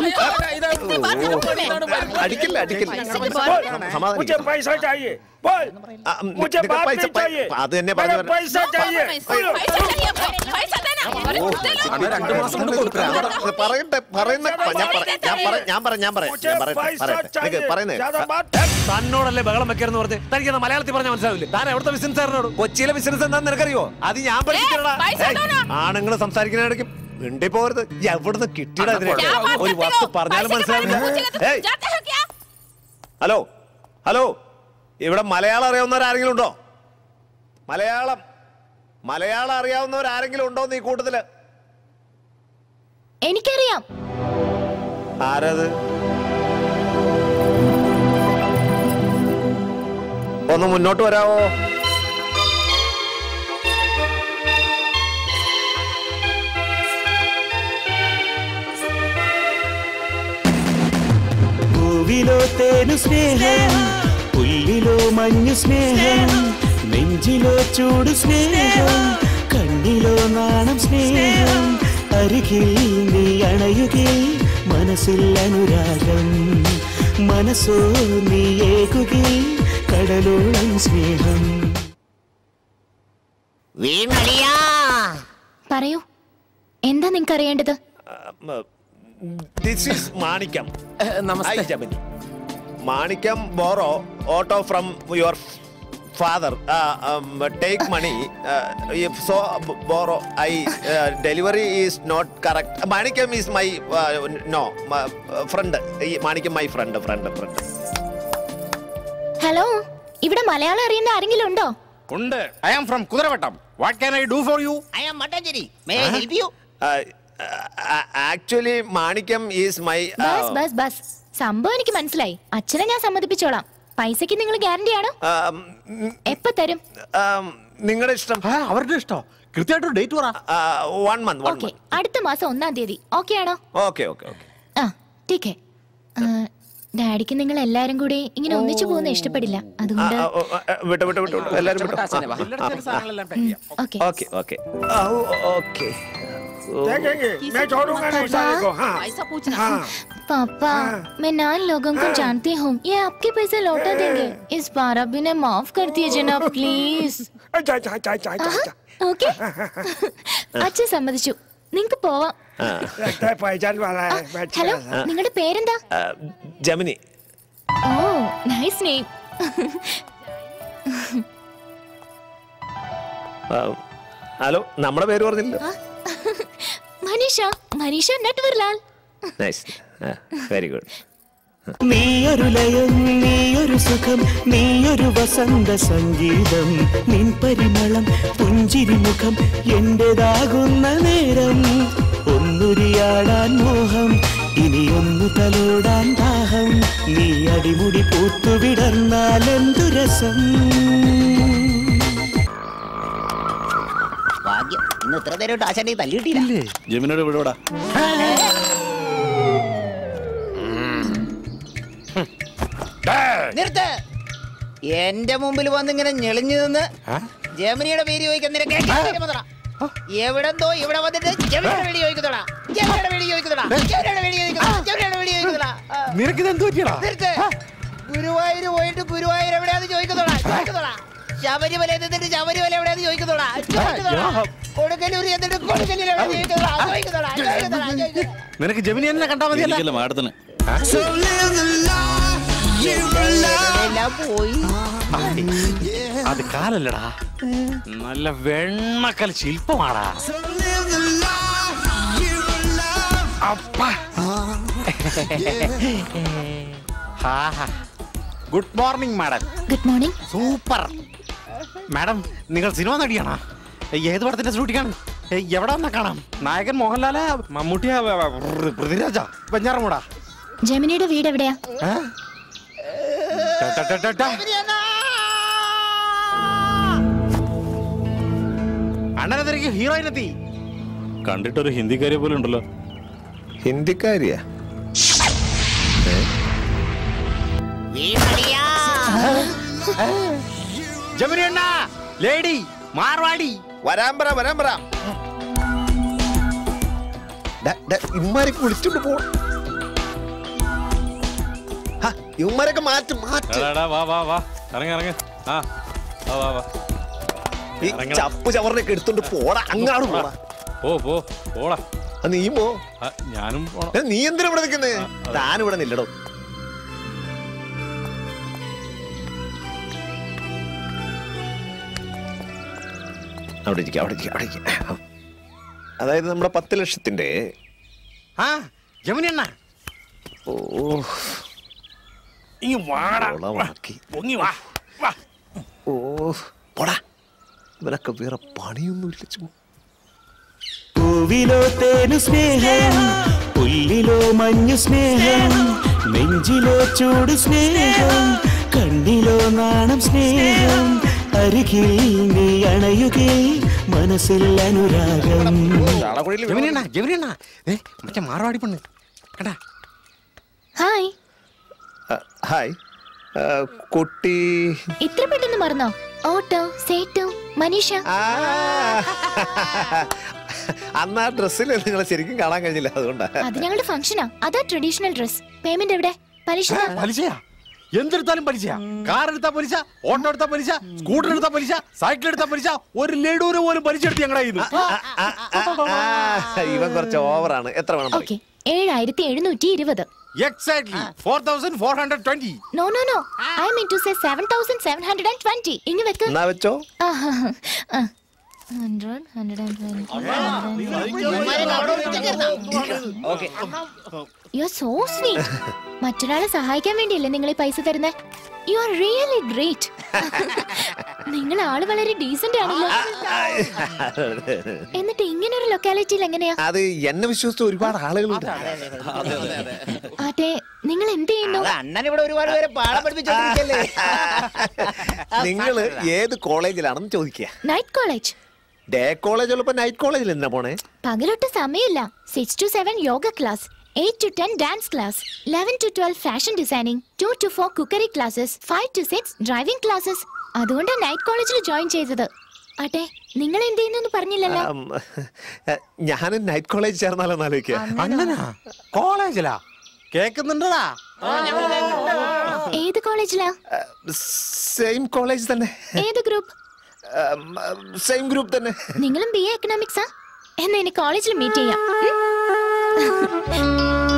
S6: ആ, അടിക്കില്ല അടിക്കില്ല സമാധാനിക്കണം ആ, ഉം, നിനക്ക് പൈസ പ- അത് തന്നെ പറഞ്ഞു
S3: അണ്ണ രണ്ടു മാസം കൊണ്ട് കൊടുക്കാം
S6: പറയട്ടെ പറയുന്ന ഞാൻ പറയാം ഞാൻ പറയാം ഞാൻ പറയാം ഞാൻ പറയാം ഞാൻ പറയട്ടെ പറയട്ടെ നിനക്ക് പറയുന്നേ തന്നോടല്ലേ ബഹളം വെക്കരുന്ന് പറഞ്ഞ് തനിക്ക് മലയാളത്തിൽ പറഞ്ഞാൽ മനസ്സിലാവില്ലേ താൻ എവിടുത്തെ ബിസിനസ് ആയിരുന്നോട് കൊച്ചിയിലെ ബിസിനസ് എന്താന്ന് നിനക്കറിയോ അത് ഞാൻ പഠിച്ചിട്ടുള്ള ആണുങ്ങൾ സംസാരിക്കുന്ന ഇടയ്ക്ക് മിണ്ടി പോകരുത് എവിടുന്ന് കിട്ടിയടാ ഇതിനൊക്കെ ഒരു വസ്തു പറഞ്ഞാലും മനസ്സിലാവില്ല ഏയ് ഹലോ ഹലോ ഇവിടെ മലയാളം അറിയാവുന്നവരാരെങ്കിലും ഉണ്ടോ മലയാളം മലയാളം അറിയാവുന്നവരാരെങ്കിലും ഉണ്ടോ ഈ കൂട്ടത്തില്
S13: എനിക്കറിയാം
S6: ആരത് ഒന്ന് മുന്നോട്ട് വരാവോ
S14: പൂവിലോ തേനു സ്നേഹം പുല്ലിലോ മഞ്ഞു സ്നേഹം നെഞ്ചിലോ ചൂട് സ്നേഹം കണ്ണിലോ നാണം സ്നേഹം അരികിൽ നീ അണയുകിൽ മനസ്സിൽ അനുരാഗം മനസ്സോ നീ ഏകുകിൽ കടലോളം സ്നേഹം
S12: വീണളിയാ
S13: പറയൂ എന്താ നിങ്ങക്ക് അറിയേണ്ടത്
S6: ദിസ് ഈസ് മാണിക്കം
S3: നമസ്തേ.
S6: Hi, Jamini. Manikkam borrow auto from your father take money so borrow I delivery is not correct Manikyam is my no friend ഈ Manikyam my friend friend friend
S13: hello ഇവിടെ മലയാളം അറിയുന്ന ആരെങ്കിലും ഉണ്ടോ
S11: ഉണ്ട് I am from Kuthiravattam what can I do for you
S12: I am Mattancherry may I help you
S6: actually Manikyam is my
S13: bus bus bus സംഭവം എനിക്ക് മനസ്സിലായി അച്ഛനെ ഞാൻ സമ്മതിപ്പിച്ചോളാം പൈസക്ക് നിങ്ങൾ ഗ്യാരണ്ടി ആണോ എപ്പോ തരും
S6: നിങ്ങളുടെ ഇഷ്ടം
S11: അവരുടെ ഇഷ്ടം കൃത്യമായിട്ട് ഡേറ്റ് പറ
S6: വൺ മന്ത് വൺ
S13: ഓക്കെ അടുത്ത മാസം ഒന്നാം തീയതി ഓക്കെ ആണോ
S6: ഓക്കെ ഓക്കെ ഓക്കെ
S13: ആ ടീക്കേ ഡാഡിക്ക് നിങ്ങൾ എല്ലാരും കൂടി ഇങ്ങനെ ഒന്നിച്ചു പോകുന്ന ഇഷ്ടപ്പെടില്ല അതുകൊണ്ട്
S6: വിട്ടു വിട്ടു വിട്ടു വിട്ടു എല്ലാവരും വിട്ടു
S13: ഓക്കെ
S6: ഓക്കെ ഓക്കെ ഓക്കെ
S11: मैं छोड़ूंगा नहीं साले को हाँ हाँ
S13: पापा मैं नान लोगों को जानती हूँ ये आपके पैसे लौटा देंगे इस बार अब इन्हें माफ कर दीजिए ना प्लीज
S11: अच्छा अच्छा अच्छा अच्छा अच्छा
S13: ഓക്കെ അച്ഛൻ സമ്മതിച്ചു നിങ്ങക്ക് പോവാം
S11: लगता है पहचान वाला है मैं अच्छा
S13: ഹലോ
S11: सा-
S13: നിങ്ങളുടെ പേരെന്താ
S6: Jamini
S13: oh nice name
S6: hello നമ്മുടെ പേര് പറഞ്ഞില്ലല്ലോ
S13: Manisha Manisha Natwarlal
S6: nice very good
S14: നീയൊരു ലയം നീയൊരു സുഖം നീയൊരു വസന്ത സംഗീതം നിൻ പരിമളം പുഞ്ചിരി മുഖം എന്റേതാകുന്ന നേരം ഒന്നുരിയാടാൻ മോഹം ഇനിയൊന്നു തലോടാൻ ദാഹം നീ അടിമുടി പൂത്തുവിടർന്നാൽ എന്തു രസം
S12: ഭാഗ്യം ഇന്ന് ഇത്ര നേരമായിട്ട് ആശാന്റെ തല്ലി കിട്ടിയില്ല
S2: ജമിനോട് വിടോടാ
S12: നിർത്ത് എന്റെ മുമ്പിൽ വന്ന് ഇങ്ങനെ ഞെളിഞ്ഞു നിന്ന് ജമിനിയുടെ പേര് ചോദിക്കാൻ നിനക്ക് എങ്ങനെ മതറ? എവിടെന്തോ ഇവിടെ വന്നിട്ട് ജമിനിയുടെ പേര് ചോദിക്കുന്നോടാ ജമിനിയുടെ പേര് ചോദിക്കുന്നോടാ ജമിനിയുടെ പേര് ചോദിക്കുന്നോടാ ജമിനിയുടെ പേര് ചോദിക്കുന്നോടാ ആ.
S11: നിനക്കിത് എന്ത് പറ്റിയടാ
S12: നിർത്ത് ഗുരുവായൂർ പോയിട്ട് ഗുരുവായൂർ എവിടെയാന്ന് ചോദിക്കുന്നോടാ ചോദിക്കുന്നോടാ ശബരിമല എന്നിട്ട് ശബരിമല എവിടെയാന്ന് ചോദിക്കുന്നോടാ ചോദിക്കുന്നോടാ കൊടുക്കലൂർ എന്നിട്ട് കൊടുക്കലൂർ എവിടെയാന്ന് ചോദിക്കുന്നോടാ ചോദിക്കുന്നോടാ ചോദിക്കുന്നോടാ ചോദിക്കുന്നോടാ
S11: നിനക്ക് ജമിനി എന്നെ കണ്ടാ മതിയല്ല
S2: എനിക്കല്ല മാഡത്തിന്
S12: എല്ലാം പോയി
S11: അത് കാലല്ലടാ നല്ല വെണ്ണക്കൽ ശില്പമാടാ good morning madam
S13: good morning
S11: super madam നിങ്ങൾ സിനിമ നടിയാണോ ഏത് പടത്തിന്റെ ഷൂട്ടിങ്ങാണ് എവിടെ വന്നാ കാണാം നായകൻ മോഹൻലാല് മമ്മൂട്ടിയ പൃഥ്വിരാജ വെഞ്ഞാറമൂടാ
S13: ജമിനിയുടെ വീട് എവിടെയാ
S11: അണ്ണനെതിരക്ക് ഹീറോയിൻ എത്തി
S2: കണ്ടിട്ടൊരു ഹിന്ദിക്കാരിയെ പോലെ ഉണ്ടല്ലോ
S6: ഹിന്ദിക്കാരിയാ
S11: ജമിനി അണ്ണ ലേഡി മാർവാടി
S6: വരാൻ പറ വരാൻ പറ ഇമ്മാരെ വിളിച്ചോണ്ട് പോ ഹ, ഇവന്മാരൊക്കെ മാറ്റും മാറ്റും
S8: എടാ, എടാ, വാ വാ വാ ഇറങ്ങ ഇറങ്ങ ആ വാ വാ വാ
S6: ഈ ചപ്പ് ചവറിനൊക്കെ എടുത്തോണ്ട് പോടാ അങ്ങാട് പോടാ
S8: പോ പോ പോടാ
S6: ആ, നീ പോ
S8: ആ, ഞാനും പോണം
S6: ഏ, നീ എന്തിനാ ഇവിടെ നിൽക്കുന്നേ താൻ ഇവിടെ നില്ലടോ അവിടെ ഇരിക്കാം അവിടെ ഇരിക്കാം അവിടെ ഇരിക്കാം അതായത് നമ്മുടെ പത്ത് ലക്ഷത്തിന്റെ
S11: ആ ജമിനി അണ്ണ
S6: ഓ
S11: ഇങ്ങ് വാടാ
S6: ഉളവാക്കി.
S11: പൊങ്ങി വാ വാ
S6: ഓ പോടാ ഇവനൊക്കെ വേറെ പണിയൊന്നുമില്ല ചുമ്മാ
S14: പൂവിലോ തേനു സ്നേഹം പുല്ലിലോ മഞ്ഞു സ്നേഹം നെഞ്ചിലോ ചൂട് സ്നേഹം കണ്ണിലോ നാണം സ്നേഹം അരികിൽ നീ അണയുകേ മനസ്സിൽ അനുരാഗം
S11: ജമിനി അണ്ണ ജമിനി അണ്ണ ഏ മറ്റേ മാർവാടി പെണ്ണ് കണ്ടാ
S13: ഹായ്
S6: ഹായ് ആ, കുട്ടി
S13: ഇത്ര പെട്ടെന്ന് മറന്നോ ഓട്ടോ സേട്ടു മനീഷ
S6: അന്ന് ആ ഡ്രസ്സിൽ നിങ്ങളെ ശരിക്കും കാണാൻ കഴിഞ്ഞില്ല അതുകൊണ്ടാ
S13: അത് ഞങ്ങളുടെ ഫംഗ്ഷനാ അതാ ട്രഡീഷണൽ ഡ്രസ് പേയ്മെന്റ് എവിടെ പലിശ
S11: പലിശയാ എന്തെടുത്താലും പലിശ കാർ എടുത്താ പലിശ ഓട്ടോ എടുത്താ പലിശ സ്കൂട്ടർ എടുത്താ പലിശ സൈക്കിൾ എടുത്താ പലിശ ഒരു ലഡൂര് പോലും പലിശ എടുത്ത് ഞങ്ങളുടെ കയ്യിൽ
S6: ഇവൻ കുറച്ച് ഓവറാണ് എത്ര വേണം പറയ്?
S13: ഓക്കെ ഏഴായിരത്തി എഴുന്നൂറ്റി ഇരുപത്
S11: exactly four thousand four hundred twenty
S13: no no no I mean to say seven thousand seven hundred and twenty ഇനി വെക്ക്
S6: എന്നാ വെച്ചോ
S13: hundred hundred and you are so sweet മറ്റൊരാളെ സഹായിക്കാൻ വേണ്ടിയല്ലേ നിങ്ങൾ ഈ പൈസ തരുന്നേ യു ആർ റിയലി ഗ്രേറ്റ് നിങ്ങൾ ആള് വളരെ ഡീസന്റ് ആണല്ലോ എന്നിട്ട് ഇങ്ങനെ ഒരു ലൊക്കാലിറ്റിയിൽ എങ്ങനെയാ
S6: അത് എന്നെ വിശ്വസിച്ച് ഒരുപാട് ആളുകളുണ്ട്
S13: അതെ നിങ്ങൾ എന്ത് ചെയ്യുന്നു
S12: അണ്ണൻ ഇവിടെ ഒരുപാട് പേരെ പാഠം പഠിപ്പിച്ചോണ്ടിരിക്കല്ലേ
S6: നിങ്ങള് ഏത് കോളേജിലാണെന്ന് ചോദിക്കുക
S13: നൈറ്റ് കോളേജ്
S6: ഡേ കോളേജ് ഉള്ളപ്പോ നൈറ്റ് കോളേജിൽ എന്നാ പോണേ
S13: പകലൊട്ട് സമയമില്ല six to seven yoga class eight to ten dance class eleven to twelve fashion designing two to four cookery classes five to six driving classes അതുകൊണ്ടാണ് നൈറ്റ് കോളേജിൽ join ചെയ്തത് ആട്ടെ നിങ്ങൾ എന്ത് ചെയ്യുന്നു പറഞ്ഞില്ലല്ലോ
S6: ഉം, ഞാനും നൈറ്റ് കോളേജ് ചേർന്നാലോന്ന് ആലോചിക്കുക
S11: അണ്ണനാ കോളേജിലാ കേക്കുന്നുണ്ടടാ
S13: ഏത് കോളേജിലാ
S6: സെയിം കോളേജ് തന്നെ
S13: ഏത് ഗ്രൂപ്പ്
S6: സെയിം ഗ്രൂപ്പ് തന്നെ
S13: നിങ്ങളും ബി എ എക്കണോമിക്സാ എന്നാ ഇനി കോളേജിൽ മീറ്റ് ചെയ്യാം ഉം?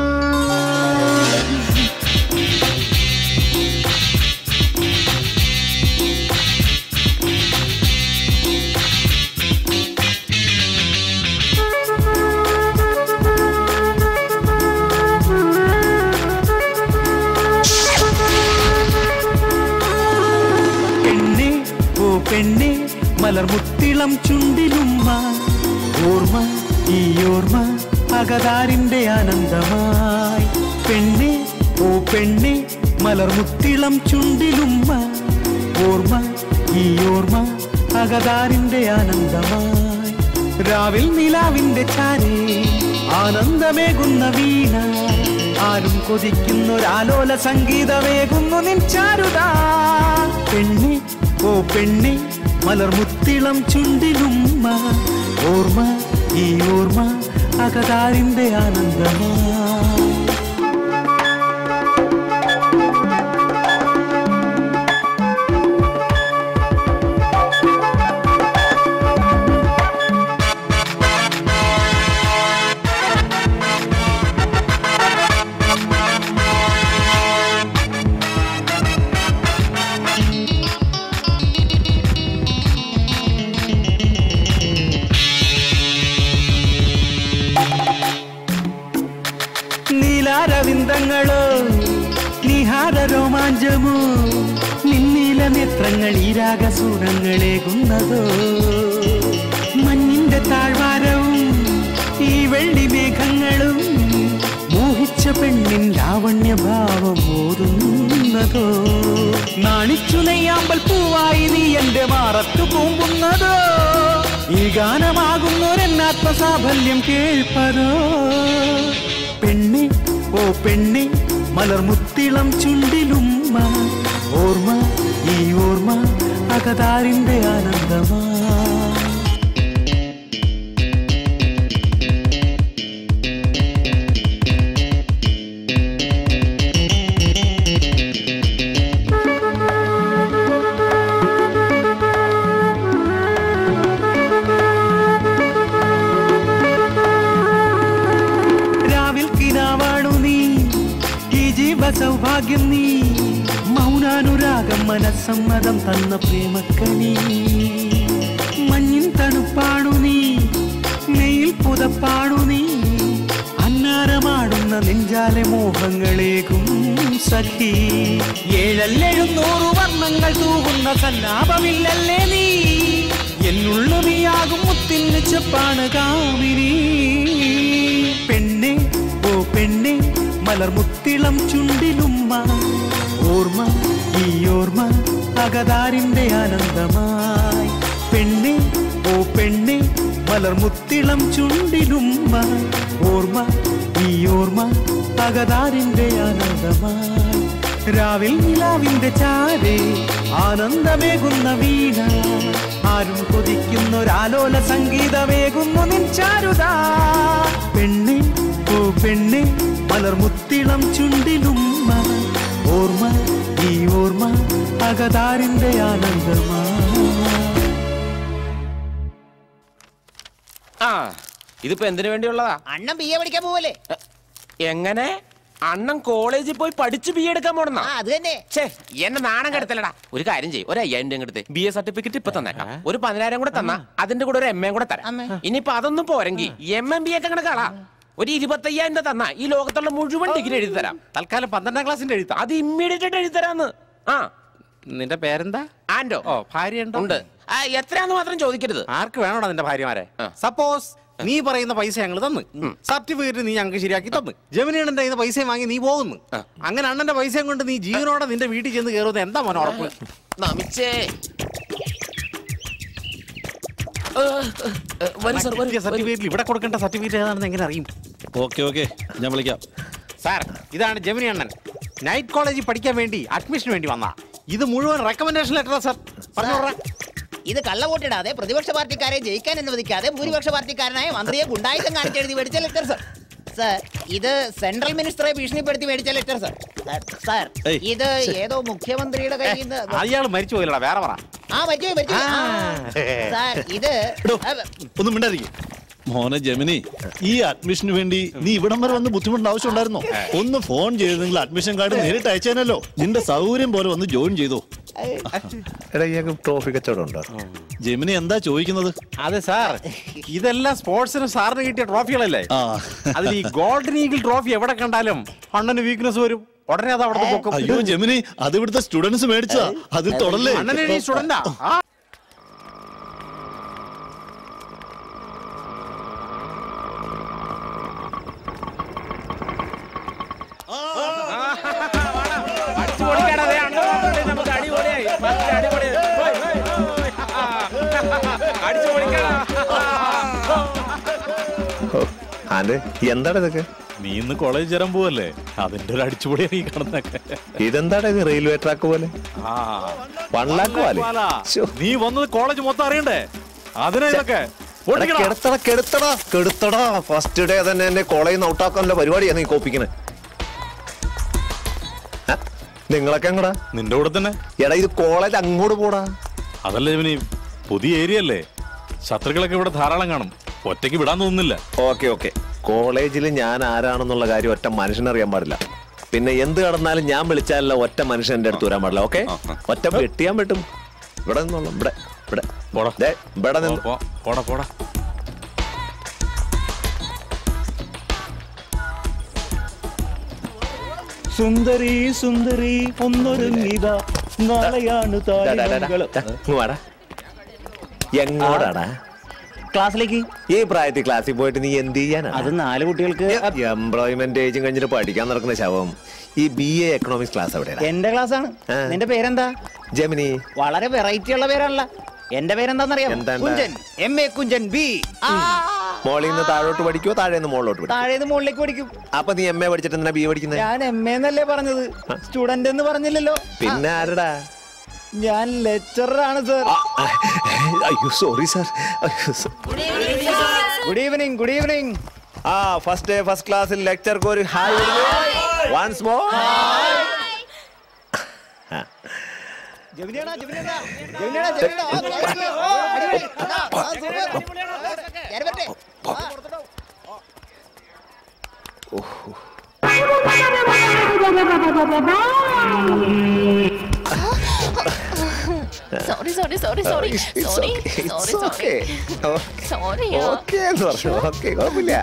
S14: പെണ്ണെ ഓ പെണ്ണെ മലർമുത്തിളം ചുണ്ടിലുമ്മ ഓർമ്മ ഈ ഓർമ്മ അകതാരിന്റെ ആനന്ദമായി പെണ്ണെ ഓ പെണ്ണെ മലർമുത്തിളം ചുണ്ടിലുമ്മ ഓർമ്മ ഈ ഓർമ്മ അകതാരിന്റെ ആനന്ദമായി രാവിൽ നിലാവിന്റെ ചാരേ ആനന്ദമേകുന്ന വീണ ആരും കൊതിക്കുന്നൊരാലോല സംഗീതമേകുന്നു നിൻ ചാരുതാ പെണ്ണെ ഓ പെണ്ണെ മലർമുത്തിളം ചുണ്ടിലുമ്മ ഓർമ്മ ഈ ഓർമ്മ അകതാരിന്റെ ആനന്ദമാ നീലാരവിന്ദങ്ങളോ നിഹാര രോമാഞ്ചമോ നിന്നീല നേത്രങ്ങൾ ഈ രാഗസൂരങ്ങളേകുന്നതോ മഞ്ഞിന്റെ താഴ്വാരവും ഈ വെള്ളി മേഘങ്ങളും മോഹിച്ച പെണ്ണിൻ ലാവണ്യഭാവം ഓതുന്നതോ നാണിച്ചു നെയ്യാമ്പൽ പൂവായി നീ എന്റെ മാറത്തു പൂമ്പുന്നതോ ഈ ഗാനമാകുന്നൊരെന്നാത്മസാഫല്യം കേൾപ്പതോ പെണ്ണെ ഓ പെണ്ണെ മലർമുത്തിളം ചുണ്ടിലുമ്മ ഓർമ്മ ഈ ഓർമ്മ അകതാരിന്റെ ആനന്ദമാ രാവിൽ കിനാവാണു നീ ഈ ജീവ സൗഭാഗ്യം നീ മൗനാനുരാഗം മനസ്സമ്മതം തന്ന പ്രേമക്കനി മഞ്ഞിൻ തണുപ്പാണു നീ നെയിൽ പുതപ്പാണു നീ അന്നാരമാടുന്ന നെഞ്ചാലെ മോഹങ്ങളേകും സഖി ഏഴല്ലെഴുന്നൂറ് വർണ്ണങ്ങൾ തൂകുന്ന സല്ലാപമില്ലല്ലേ നീ എന്നുള്ളുമിയാകും മുത്തിന് ചെപ്പാണ് കാമിനി പെണ്ണെ ഓ പെണ്ണെ മലർമുത്തിളം ചുണ്ടിലുമ്മ ഓർമ്മ ഈ ഓർമ്മ അകതാരിന്റെ ആനന്ദമായി പെണ്ണെ ഓ പെണ്ണെ മലർമുത്തിളം ചുണ്ടിലുമ്മ ഓർമ്മ ഈ ഓർമ്മ അകതാരിന്റെ ആനന്ദമായി രാവിൽ നിലാവിന്റെ ചാരേ ആനന്ദമേകുന്ന വീണ ആരും കൊതിക്കുന്നൊരാലോല സംഗീതമേകുന്നു നിൻ ചാരുതാ പെണ്ണെ ഓ പെണ്ണെ മലർമുത്തിളം ചുണ്ടിലുമ്മ ഓർമ്മ ഈ അകതാരിന്റെ ആനന്ദമാ
S3: ആ ഇതിപ്പോ എന്തിനു വേണ്ടിയുള്ളതാ
S12: അണ്ണൻ ബി എ പഠിക്കാൻ പോവല്ലേ
S3: എങ്ങനെ അണ്ണൻ കോളേജിൽ പോയി പഠിച്ച് ബി എടുക്കാൻ പോണെന്നാ
S12: ആ അത് തന്നെ
S3: ഛേ എന്നെ നാണം കെടുത്തലടാ ഒരു കാര്യം ചെയ്യും ഒരു അയ്യായിരം രൂപ എടുത്ത് ബി എ സർട്ടിഫിക്കറ്റ് ഇപ്പൊ തന്നേക്കാം ഒരു പതിനായിരം കൂടെ തന്നാ അതിന്റെ കൂടെ ഒരു എം എ കൂടെ തരാം ഇനിയിപ്പൊ അതൊന്നും പോരെങ്കിൽ എം എം ബി ഒക്കെ കണക്കാളാ ഒരു ഇരുപത്തയ്യായിരം രൂപ തന്നാ ഈ ലോകത്തുള്ള മുഴുവൻ ഡിഗ്രി എഴുതി തരാം
S11: തൽക്കാലം പന്ത്രണ്ടാം ക്ലാസ്സിന്റെ എഴുത്താ
S3: അത് ഇമ്മീഡിയറ്റ് ആയിട്ട് എഴുതി തരാന്ന് ആ
S11: നിന്റെ പേരെന്താ
S3: ആൻഡോ
S11: ഓ ഭാര്യ
S3: ഉണ്ട് ആ എത്രയാന്ന് മാത്രം ചോദിക്കരുത്
S11: ആർക്ക് വേണോടാ നിന്റെ ഭാര്യമാരെ സപ്പോസ് നീ പറയുന്ന പൈസ ഞങ്ങൾ തന്ന് സർട്ടിഫിക്കറ്റ് നീ ഞങ്ങൾക്ക് ശരിയാക്കി തന്ന് ജമിനിയുടെ കയ്യിൽ പൈസ വാങ്ങി നീ പോകുന്നു അങ്ങനെ അണ്ണന്റെ പൈസയും കൊണ്ട് നീ ജീവനോടെ നിന്റെ വീട്ടിൽ ചെന്ന് കയറുന്നത് എന്താ മോനെ ഉറപ്പ്
S3: നമിച്ചേ
S11: സർട്ടിഫിക്കറ്റിൽ ഇവിടെ കൊടുക്കേണ്ട സർട്ടിഫിക്കറ്റ് ഏതാണെന്ന് എങ്ങനെ അറിയും
S2: ഓക്കെ ഓക്കെ ഞാൻ വിളിക്കാം
S11: സാർ ഇതാണ് ജമിനി അണ്ണൻ നൈറ്റ് കോളേജിൽ പഠിക്കാൻ വേണ്ടി അഡ്മിഷന് വേണ്ടി വന്ന ഇത് മുഴുവൻ റെക്കമെൻഡേഷൻ ലെറ്ററാ സാർ പറഞ്ഞോടാ
S12: ഇത് കള്ളവോട്ടിടാതെ പ്രതിപക്ഷ പാർട്ടിക്കാരെ ജയിക്കാൻ അനുവദിക്കാതെ ഭൂരിപക്ഷ പാർട്ടിക്കാരനായ മന്ത്രിയെ ഗുണ്ടായുധം കാണിച്ചെഴുതി മേടിച്ച ലെറ്റർ സർ സർ ഇത് സെൻട്രൽ മിനിസ്റ്ററെ ഭീഷണിപ്പെടുത്തി മേടിച്ച ലെറ്റർ സർ സർ
S11: ഏയ്.
S12: ഇത് ഏതോ മുഖ്യമന്ത്രിയുടെ കയ്യിൽ നിന്ന്
S11: അയാൾ മരിച്ചു പോയില്ലടാ വേറെ പറ
S12: ആ പറ്റിയോ പറ്റിയോ സാർ ഇത്
S2: ഒന്നും മിണ്ടായിരിക്കും മോനെ ജമിനി ഈ അഡ്മിഷന് വേണ്ടി നീ ഇവിടം വരെ വന്ന് ബുദ്ധിമുട്ടേണ്ട ആവശ്യം ഉണ്ടായിരുന്നോ ഒന്ന് ഫോൺ ചെയ്തെങ്കിൽ അഡ്മിഷൻ കാർഡ് നേരിട്ട് അയച്ചേനല്ലോ നിന്റെ സൗകര്യം പോലെ വന്ന് ജോയിൻ ചെയ്തോ
S6: എടാ ഇയാൾക്ക് ട്രോഫി കച്ചവടം ഉണ്ടോ
S2: ജമിനി എന്താ ചോദിക്കുന്നത്
S11: അതെ സാർ ഇതെല്ലാം സ്പോർട്സിന് സാറിന് കിട്ടിയ ട്രോഫികളല്ലേ അതിൽ ഈ ഗോൾഡൻ ഈഗിൾ ട്രോഫി എവിടെ കണ്ടാലും അണ്ണന് വീക്ക്നെസ് വരും ഉടനെ അത് അവിടെ പൊക്കും
S2: അയ്യോ ജമിനി അത് ഇവിടുത്തെ സ്റ്റുഡൻസ് മേടിച്ചതാ അതിൽ തൊടല്ലേ
S11: അണ്ണനെ സ്റ്റുഡന്റാ
S6: അത് എന്താണ് ഇതൊക്കെ
S2: നീ ഇന്ന് കോളേജ് ചേരാൻ പോവല്ലേ അതിന്റെ ഒരു അടിച്ചുപൊളിയാണ് ഈ കാണുന്നൊക്കെ
S6: ഇതെന്താടാ ഇത് റെയിൽവേ ട്രാക്ക് പോലെ വൺ ലാക്ക് വാലേ
S2: നീ വന്നത് കോളേജ് മൊത്തം അറിയണ്ടേ അതിനാ ഇതൊക്കെ
S6: എടാ, കെടുത്തടാ കെടുത്തടാ കെടുത്തടാ ഫസ്റ്റ് ഡേ തന്നെ എന്നെ കോളേജിൽ നിന്ന് ഔട്ടാക്കാനുള്ള പരിപാടിയാണ് നീ കോപ്പിക്കണേ ആ, നിങ്ങളൊക്കെ എങ്ങടാ
S2: നിന്റെ കൂടെ തന്നെ
S6: എടാ ഇത് കോളേജ് അങ്ങോട്ട് പോടാ
S2: അതല്ല ജമിനി പുതിയ ഏരിയ അല്ലേ ശത്രുക്കളൊക്കെ ഇവിടെ ധാരാളം കാണും ഒറ്റയ്ക്ക് വിടാൻ തോന്നുന്നില്ല
S6: ഓക്കെ ഓക്കെ കോളേജിൽ ഞാൻ ആരാണെന്നുള്ള കാര്യം ഒറ്റ മനുഷ്യനറിയാൻ പാടില്ല പിന്നെ എന്ത് കടന്നാലും ഞാൻ വിളിച്ചാലല്ല ഒറ്റ മനുഷ്യൻ എന്റെ അടുത്ത് വരാൻ പാടില്ല ഓക്കെ ഒറ്റ വെട്ടിയാൻ പറ്റും ഇവിടെ നിന്നോളാം ഇവിടെ ഇവിടെ ദേ, ഇവിടെ നിന്ന്
S2: പോടാ പോടാ
S4: സുന്ദരി സുന്ദരി ഒന്നൊരുങ്ങിത നാളെയാണ്
S6: ഡാ, ഡാ, ഡാ, ഡാ. ഡാ, ഇങ്ങ് വാടാ. എങ്ങോടാടാ
S4: ക്ലാസ്സിലേക്ക്
S6: ഈ പ്രായത്തിൽ ക്ലാസ്സിൽ പോയിട്ട് നീ എന്ത് ചെയ്യാനാ
S4: അത് നാല് കുട്ടികൾക്ക്
S6: എംപ്ലോയ്മെന്റ് ഏജും കഴിഞ്ഞിട്ട് പഠിക്കാൻ നടക്കുന്ന ശവം ഈ ബി എ എക്കണോമിക്സ് ക്ലാസ് എവിടെയാണ്
S4: എന്റെ ക്ലാസ് ആണ് നിന്റെ പേരെന്താ
S6: ജമിനി
S12: വളരെ വെറൈറ്റി ഉള്ള പേരാണല്ലോ എന്റെ പേരെന്താന്നറിയാം
S6: എന്താണ്ടാ?
S12: Kunchan M A Kunchan B
S6: മോളിൽ നിന്ന് താഴോട്ട് പഠിക്കോ താഴെ നിന്ന് മുകളിലോട്ട് പഠിക്കോ
S12: താഴേന്ന് മുകളിലേക്ക് പഠിക്കും
S6: അപ്പൊ നീ എം എ പഠിച്ചിട്ട് എന്തിനാ ബി എ പഠിക്കുന്നത്
S12: ഞാൻ എം എ എന്നല്ലേ പറഞ്ഞത് സ്റ്റുഡന്റ് എന്ന് പറഞ്ഞില്ലല്ലോ
S6: പിന്നെ ആരടാ
S12: ഞാൻ ലെക്ചറർ ആണ് സർ
S6: അയ്യോ sorry sir
S12: good evening good evening
S6: ആ ഫസ്റ്റ് ഡേ ഫസ്റ്റ് ക്ലാസ്സിൽ ലെക്ചർക്ക് ഒരു ഹായ് വൺസ് മോർ
S12: ജമിനിയാടാ ജമിനിയാടാ ജമിനിയാടാ ജമിനിയാടാ ആ, ക്ലാസ്സില്. ഓ, അടിപൊളി. ആ, ആ, സൂപ്പർ. ഞാൻ വരട്ടെ ആ.
S13: Sorry sorry sorry sorry sorry sorry sorry sorry
S6: okay എന്ന് പറഞ്ഞു ഓക്കെ കുഴപ്പമില്ല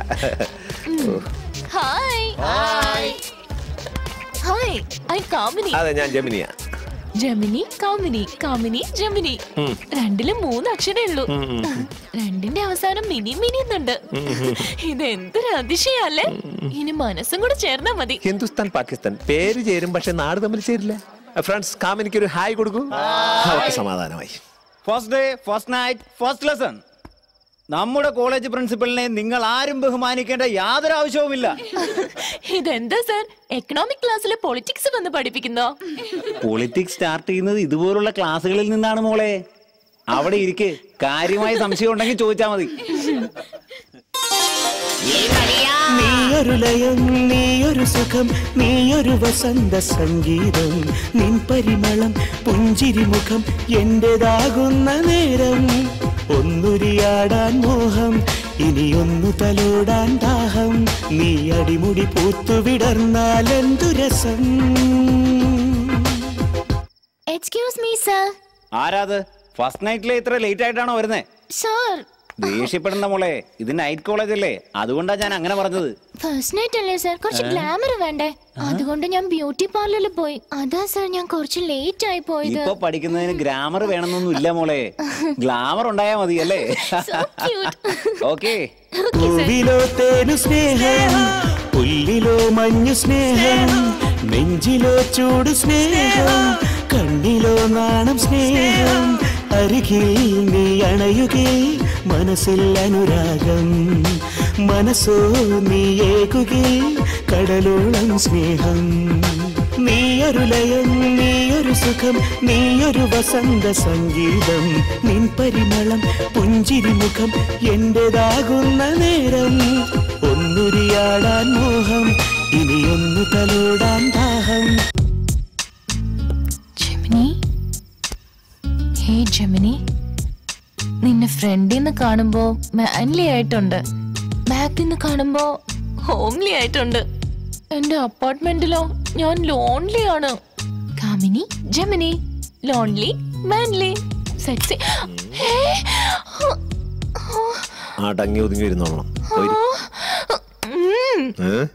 S13: hi hi hi I Kamini
S6: അതെ ഞാൻ ജമിനിയാ
S13: ജമിനി കാമിനി കാമിനി ജമിനി
S6: ഉം.
S13: രണ്ടിലും മൂന്ന് അക്ഷരേ ഉള്ളൂ
S6: ഉം, ഉം.
S13: രണ്ടിന്റെ അവസാനം മിനി മിനി എന്നുണ്ട് ഇത് എന്തൊരു അതിശയല്ലേ ഇനി മനസ്സും കൂടെ ചേർന്നാ മതി
S6: ഹിന്ദുസ്ഥാൻ പാകിസ്ഥാൻ പേര് ചേരും പക്ഷെ നാട് തമ്മിൽ ചേരില്ല ഫ്രണ്ട്സ് കാമിനിക്ക് ഒരു ഹായ് കൊടുക്കൂ ഓക്കെ സമാധാനമായി
S4: first day first night first lesson നമ്മുടെ കോളേജ് പ്രിൻസിപ്പലിനെ നിങ്ങൾ ആരും ബഹുമാനിക്കേണ്ട യാതൊരു ആവശ്യവുമില്ല
S13: ഇതെന്താ സർ എക്കണോമിക് ക്ലാസ്സിലെ പൊളിറ്റിക്സ് വന്ന് പഠിപ്പിക്കുന്നോ
S4: പൊളിറ്റിക്സ് സ്റ്റാർട്ട് ചെയ്യുന്നത് ഇതുപോലുള്ള ക്ലാസ്സുകളിൽ നിന്നാണ് മോളെ അവിടെ ഇരിക്കെ കാര്യമായ സംശയം ഉണ്ടെങ്കിൽ ചോദിച്ചാൽ മതി
S14: നീയൊരു ലയം നീയൊരു സുഖം നീയൊരു വസന്ത സംഗീതം നിൻ പരിമളം പുഞ്ചിരി മുഖം എന്റേതാകുന്ന നേരം ഒന്നുരിയാടാൻ മോഹം ഇനിയൊന്നു തലോടാൻ ദാഹം നീ അടിമുടി പൂത്തുവിടർന്നാൽ എന്തു രസം
S13: എക്സ്ക്യൂസ് മീ സർ
S4: ആരാത് ഫസ്റ്റ് നൈറ്റിലെ ഇത്ര ലേറ്റ് ആയിട്ടാണോ വരുന്നേ
S13: സർ
S4: ദേഷ്യപ്പെടുന്ന മോളെ ഇത് നൈറ്റ് കോളേജ് അല്ലേ അതുകൊണ്ടാ ഞാൻ അങ്ങനെ പറഞ്ഞത്
S13: ഫസ്റ്റ് നൈറ്റ് അല്ലേ സർ കുറച്ച്
S4: ഏ?
S13: ഗ്ലാമർ വേണ്ടേ അതുകൊണ്ട് ഞാൻ ബ്യൂട്ടി പാർലറിൽ പോയി അതാ സർ ഞാൻ കുറച്ച് ലേറ്റ് ആയി പോയത്
S4: ഇപ്പൊ പഠിക്കുന്നതിന് ഗ്രാമർ വേണമെന്നൊന്നും ഇല്ല മോളെ ഗ്ലാമർ ഉണ്ടായാ മതി അല്ലേ ഓക്കേ
S14: പൂവിലോ തേനു സ്നേഹം പുല്ലിലോ മഞ്ഞു സ്നേഹം നെഞ്ചിലോ ചൂട് സ്നേഹം കണ്ണിലോ നാണം സ്നേഹം അരികിൽ നീ അണയുകേ മനസ്സിൽ അനുരാഗം മനസ്സോ നീ ഏകുകേ കടലോളം സ്നേഹം നീയൊരു ലയം നീയൊരു സുഖം നീയൊരു വസന്ത സംഗീതം നിൻ പരിമളം പുഞ്ചിരി മുഖം എന്റേതാകുന്ന നേരം ഒന്നുരിയാടാൻ മോഹം ഇനിയൊന്നു തലോടാൻ ദാഹം
S13: ജെമിനി ഹേ ജെമിനി നിന്നെ ഫ്രണ്ടിൽ നിന്ന് കാണുമ്പോ മാൻലി ആയിട്ടുണ്ട് ബാക്കിൽ നിന്ന് കാണുമ്പോ ഹോംലി ആയിട്ടുണ്ട് എന്റെ അപ്പാർട്ട്മെന്റിലോ ഞാൻ ലോൺലി ആണ് Kamini Gemini lonely manly sexy
S6: അടങ്ങി ഒതുങ്ങി ഇരുന്നോളണം പോയി ഏ?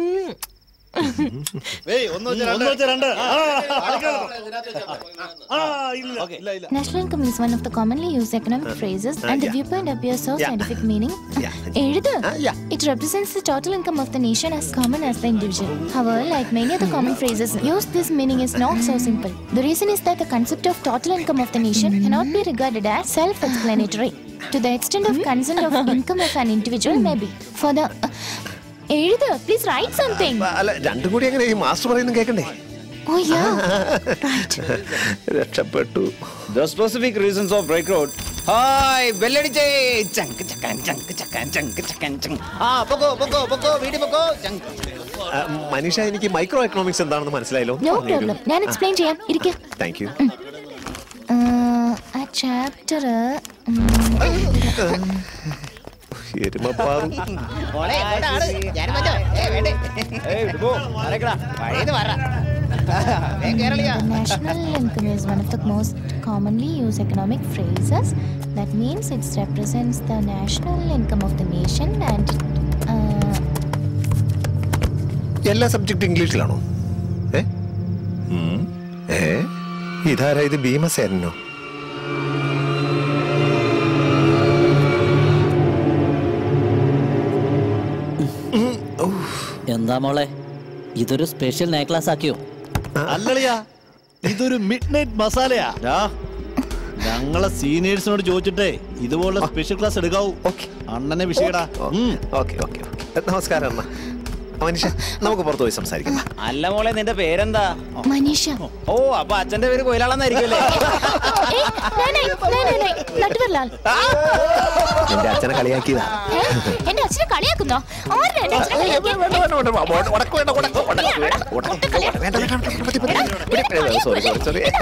S13: National income is one of the commonly used economic phrases, and the viewpoint appears so scientific meaning. എഴുത്. It represents the total income of the nation as common as the individual. However, like many other common phrases, used this meaning is not so simple. The reason is that the concept of total income of the nation cannot be regarded as self-explanatory. To the extent of concern of income of an individual may be. For the എഴുത് please write something
S6: അല്ല രണ്ടും കൂടി എങ്ങനെ ഈ master പറയുന്നത് കേൾക്കണ്ടേ
S13: ഓ യാ
S6: രക്ഷപ്പെട്ടു
S4: The specific reasons of break road. Hi ബെല്ലടിച്ചേ ചങ്ക് ചക്കാൻ ചങ്ക് ചക്കാൻ ചങ്ക് ചക്കാൻ ചങ്ക് ആ പൊക്കോ പൊക്കോ പൊക്കോ വീട് പൊക്കോ ചങ്ക്
S6: ആ, മനീഷ എനിക്ക് മൈക്രോ എക്കണോമിക്സ് എന്താണെന്ന് മനസ്സിലായല്ലോ
S13: നോ പ്രോബ്ലം ഞാൻ എക്സ്പ്ലെയിൻ ചെയ്യാം ഇരിക്കെ
S6: താങ്ക് യു
S13: ആ ചാപ്റ്റർ
S6: എരുമപ്പാറു
S12: മോളെ എങ്ങോട്ടാണ് ഞാനും പറ്റോ ഏ വേണ്ടേ പഴയത് പറ ഏ കേരളിയാ
S13: national income is one of the most commonly used economic phrases. That means it represents the national income of the nation and uh,
S6: എല്ലാ സബ്ജക്ട് ഇംഗ്ലീഷിലാണോ ഏ ഉം. ഏ ഇതാരാ ഇത് ഭീമസേനോ
S15: എന്താ മോളെ ഇതൊരു സ്പെഷ്യൽ നേക്ലാസ് ആക്കിയോ
S2: അല്ലളിയാ ഇതൊരു മിഡ് നൈറ്റ് മസാലയാ ഡാ, ഞങ്ങളെ സീനിയേഴ്സിനോട് ചോദിച്ചിട്ടേ ഇതുപോലെ സ്പെഷ്യൽ ക്ലാസ് എടുക്കാവൂ അണ്ണനെ വിഷയടാ
S6: ഓക്കെ ഓക്കെ നമസ്കാരം അമ്മ മനീഷ നമുക്ക് പുറത്ത് പോയി സംസാരിക്കാം
S4: അല്ല മോളെ നിന്റെ പേരെന്താ
S13: മനീഷ
S4: ഓ അപ്പൊ അച്ഛന്റെ പേര് കൊയിലാളെന്നായിരിക്കുമല്ലേ
S13: നട്ടുവരലാൽ
S6: എന്റെ അച്ഛനെ കളിയാക്കിയതാ
S13: എന്റെ അച്ഛനെ കളിയാക്കുന്നോ ആരുടെ എന്റെ അച്ഛനെ കളിയാക്കിയത്?
S6: സോറി സോറി സോറി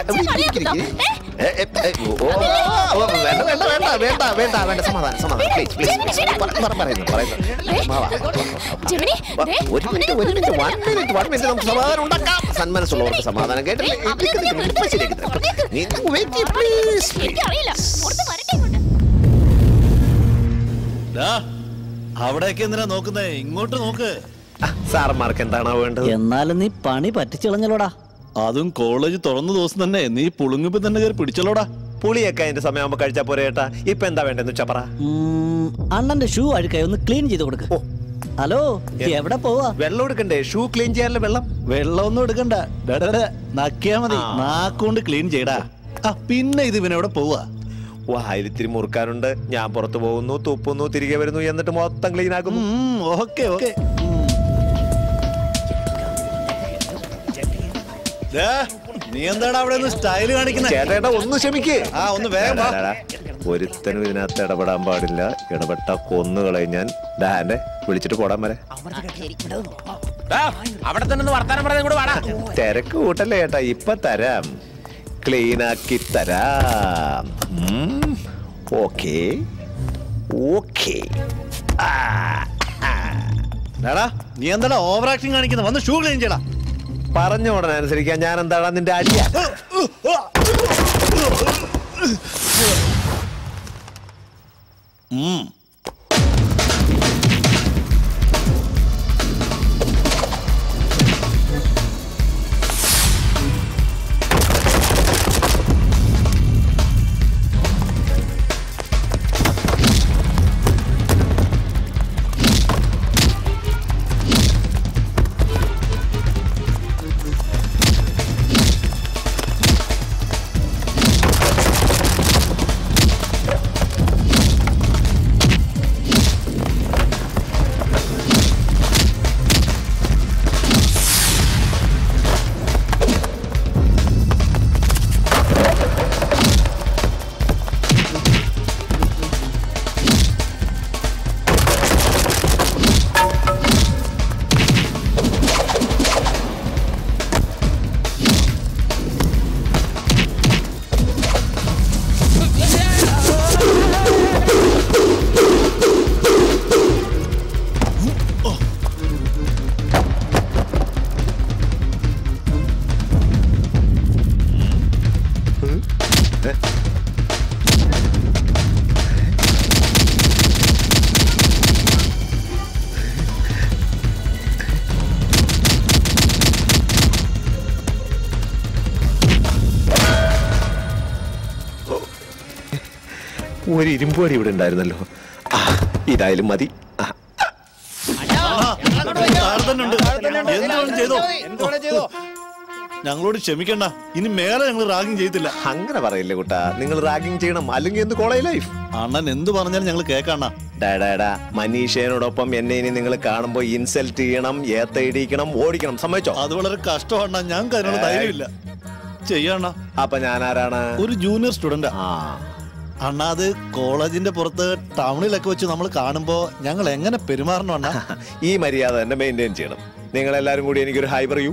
S6: വേണ്ട വേണ്ട വേണ്ട വേണ്ട വേണ്ട വേണ്ട സമാധാനം സമാധാനം പ്ലീസ് പ്ലീസ് പറയുന്നു പറയുന്നു മാവാ.
S13: ജെമിനി ദേ,
S6: ഒരു മിനിറ്റ് ഒരു minute one minute one minute നമുക്ക് സമാധാനം ഉണ്ടാക്കാം സന്മനസ്സുള്ളവർക്ക് സമാധാനം കേട്ടില്ലേ നിക്ക് നിക്ക് നിക്ക് ഇപ്പൊ ശരിയാക്കി തരാം. നീ wait ചെയ്യ്, please, please.
S13: എനിക്കറിയില്ല പുറത്ത് വരട്ടെ ഇങ്ങോട്ട്.
S2: ഡാ, അവിടേക്ക് എന്തിനാ നോക്കുന്നേ ഇങ്ങോട്ട് നോക്ക്
S6: സാറന്മാർക്ക് എന്താണോ വേണ്ടത്
S15: എന്നാലും നീ പണി പറ്റിച്ചളഞ്ഞല്ലോടാ
S2: അതും കോളേജ് തുറന്ന ദിവസം തന്നെ നീ പുളുങ്ങിപ്പോ തന്നെ കയറി പിടിച്ചല്ലോടാ
S6: പുളിയൊക്കെ അതിന്റെ സമയമാകുമ്പോ കഴിച്ചാ പോരെ ഏട്ടാ ഇപ്പൊ എന്താ വേണ്ടെന്ന് വെച്ചാ പറ
S15: ഉം, അണ്ണന്റെ ഷൂ അഴുക്കായി ഒന്ന് ക്ലീൻ ചെയ്ത് കൊടുക്ക ഹലോ എവിടെ പോവാ
S6: വെള്ളം എടുക്കണ്ടേ ഷൂ ക്ലീൻ ചെയ്യാനുള്ള വെള്ളം
S2: വെള്ളമൊന്നും എടുക്കണ്ട ഡാ, ഡാ, ഡാ, നക്കിയാ മതി നാക്കൊണ്ട് ക്ലീൻ ചെയ്യടാ ആ പിന്നെ ഇത് ഇവനെവിടെ പോവാ
S6: വായിലിത്തിരി മുറുക്കാനുണ്ട് ഞാൻ പുറത്തു പോകുന്നു തുപ്പുന്നു തിരികെ വരുന്നു എന്നിട്ട് മൊത്തം ക്ലീൻ ആക്കുന്നു
S2: ഓക്കെ ഓക്കെ നീ എന്താടാ അവിടെ സ്റ്റൈല് കാണിക്കുന്നത്
S6: ചേട്ടാ ഒന്ന് ക്ഷമിക്കേ
S2: ആ ഒന്ന് വേഗം വാ.
S6: എടാ, എടാ. ഒരുത്തനും ഇതിനകത്ത് ഇടപെടാൻ പാടില്ല ഇടപെട്ട കൊന്നുകളയും ഞാൻ ഡാന്റെ വിളിച്ചിട്ട് പോടാൻ വരെ
S3: ദാ, അവിടെ തന്നെ ഒന്ന് വർത്താനം പറഞ്ഞ കൂടെ വാടാ
S6: തിരക്ക് കൂട്ടല്ലേ ചേട്ടാ ഇപ്പൊ തരാം ക്ലീൻ ആക്കി തരാം ഓക്കെ ഓക്കെ
S16: ഡാടാ നീ എന്താടാ ഓവർ ആക്ടിങ് കാണിക്കുന്നത് വന്ന് ഷൂ ക്ലീൻ ചെയ്യടാ
S6: പറഞ്ഞ ഉടനെ അനുസരിക്കാൻ ഞാൻ എന്താടാ നിന്റെ അടിയ ഒരു ഇരുമ്പടി ഇവിടെ ഉണ്ടായിരുന്നല്ലോ ആ, ഇതായാലും മതി ആ,
S16: ചെയ്തോ ഞങ്ങളോട് ക്ഷമിക്കണ്ട ഇനി മേലെ ഞങ്ങൾ റാഗിങ് ചെയ്തില്ല
S6: അങ്ങനെ പറയില്ലേ കുട്ടാ നിങ്ങൾ റാഗിങ് ചെയ്യണം അല്ലെങ്കിൽ എന്ത് കോളേജ് ലൈഫ്
S16: അണ്ണൻ എന്ത് പറഞ്ഞാലും ഞങ്ങൾ കേക്കണ്ണ
S6: ഡാഡാ മനീഷേനോടൊപ്പം എന്നെ ഇനി നിങ്ങൾ കാണുമ്പോ ഇൻസൾട്ട് ചെയ്യണം ഏത്തയിടിക്കണം ഓടിക്കണം സമ്മതിച്ചോ
S16: അത് വളരെ കഷ്ടമാണ് ഞങ്ങൾക്ക് അതിനുള്ള ധൈര്യമില്ല ചെയ്യണ്ണ
S6: അപ്പൊ ഞാൻ ആരാണ്
S16: ഒരു ജൂനിയർ സ്റ്റുഡന്റ് അണ്ണാ അത് കോളേജിന്റെ പുറത്ത് ടൗണിലൊക്കെ വെച്ച് നമ്മൾ കാണുമ്പോ ഞങ്ങൾ എങ്ങനെ പെരുമാറണം അണ്ണാ
S6: ഈ മര്യാദ തന്നെ മെയിൻറ്റെയിൻ ചെയ്യണം നിങ്ങൾ എല്ലാരും കൂടി എനിക്കൊരു ഹൈ പറയൂ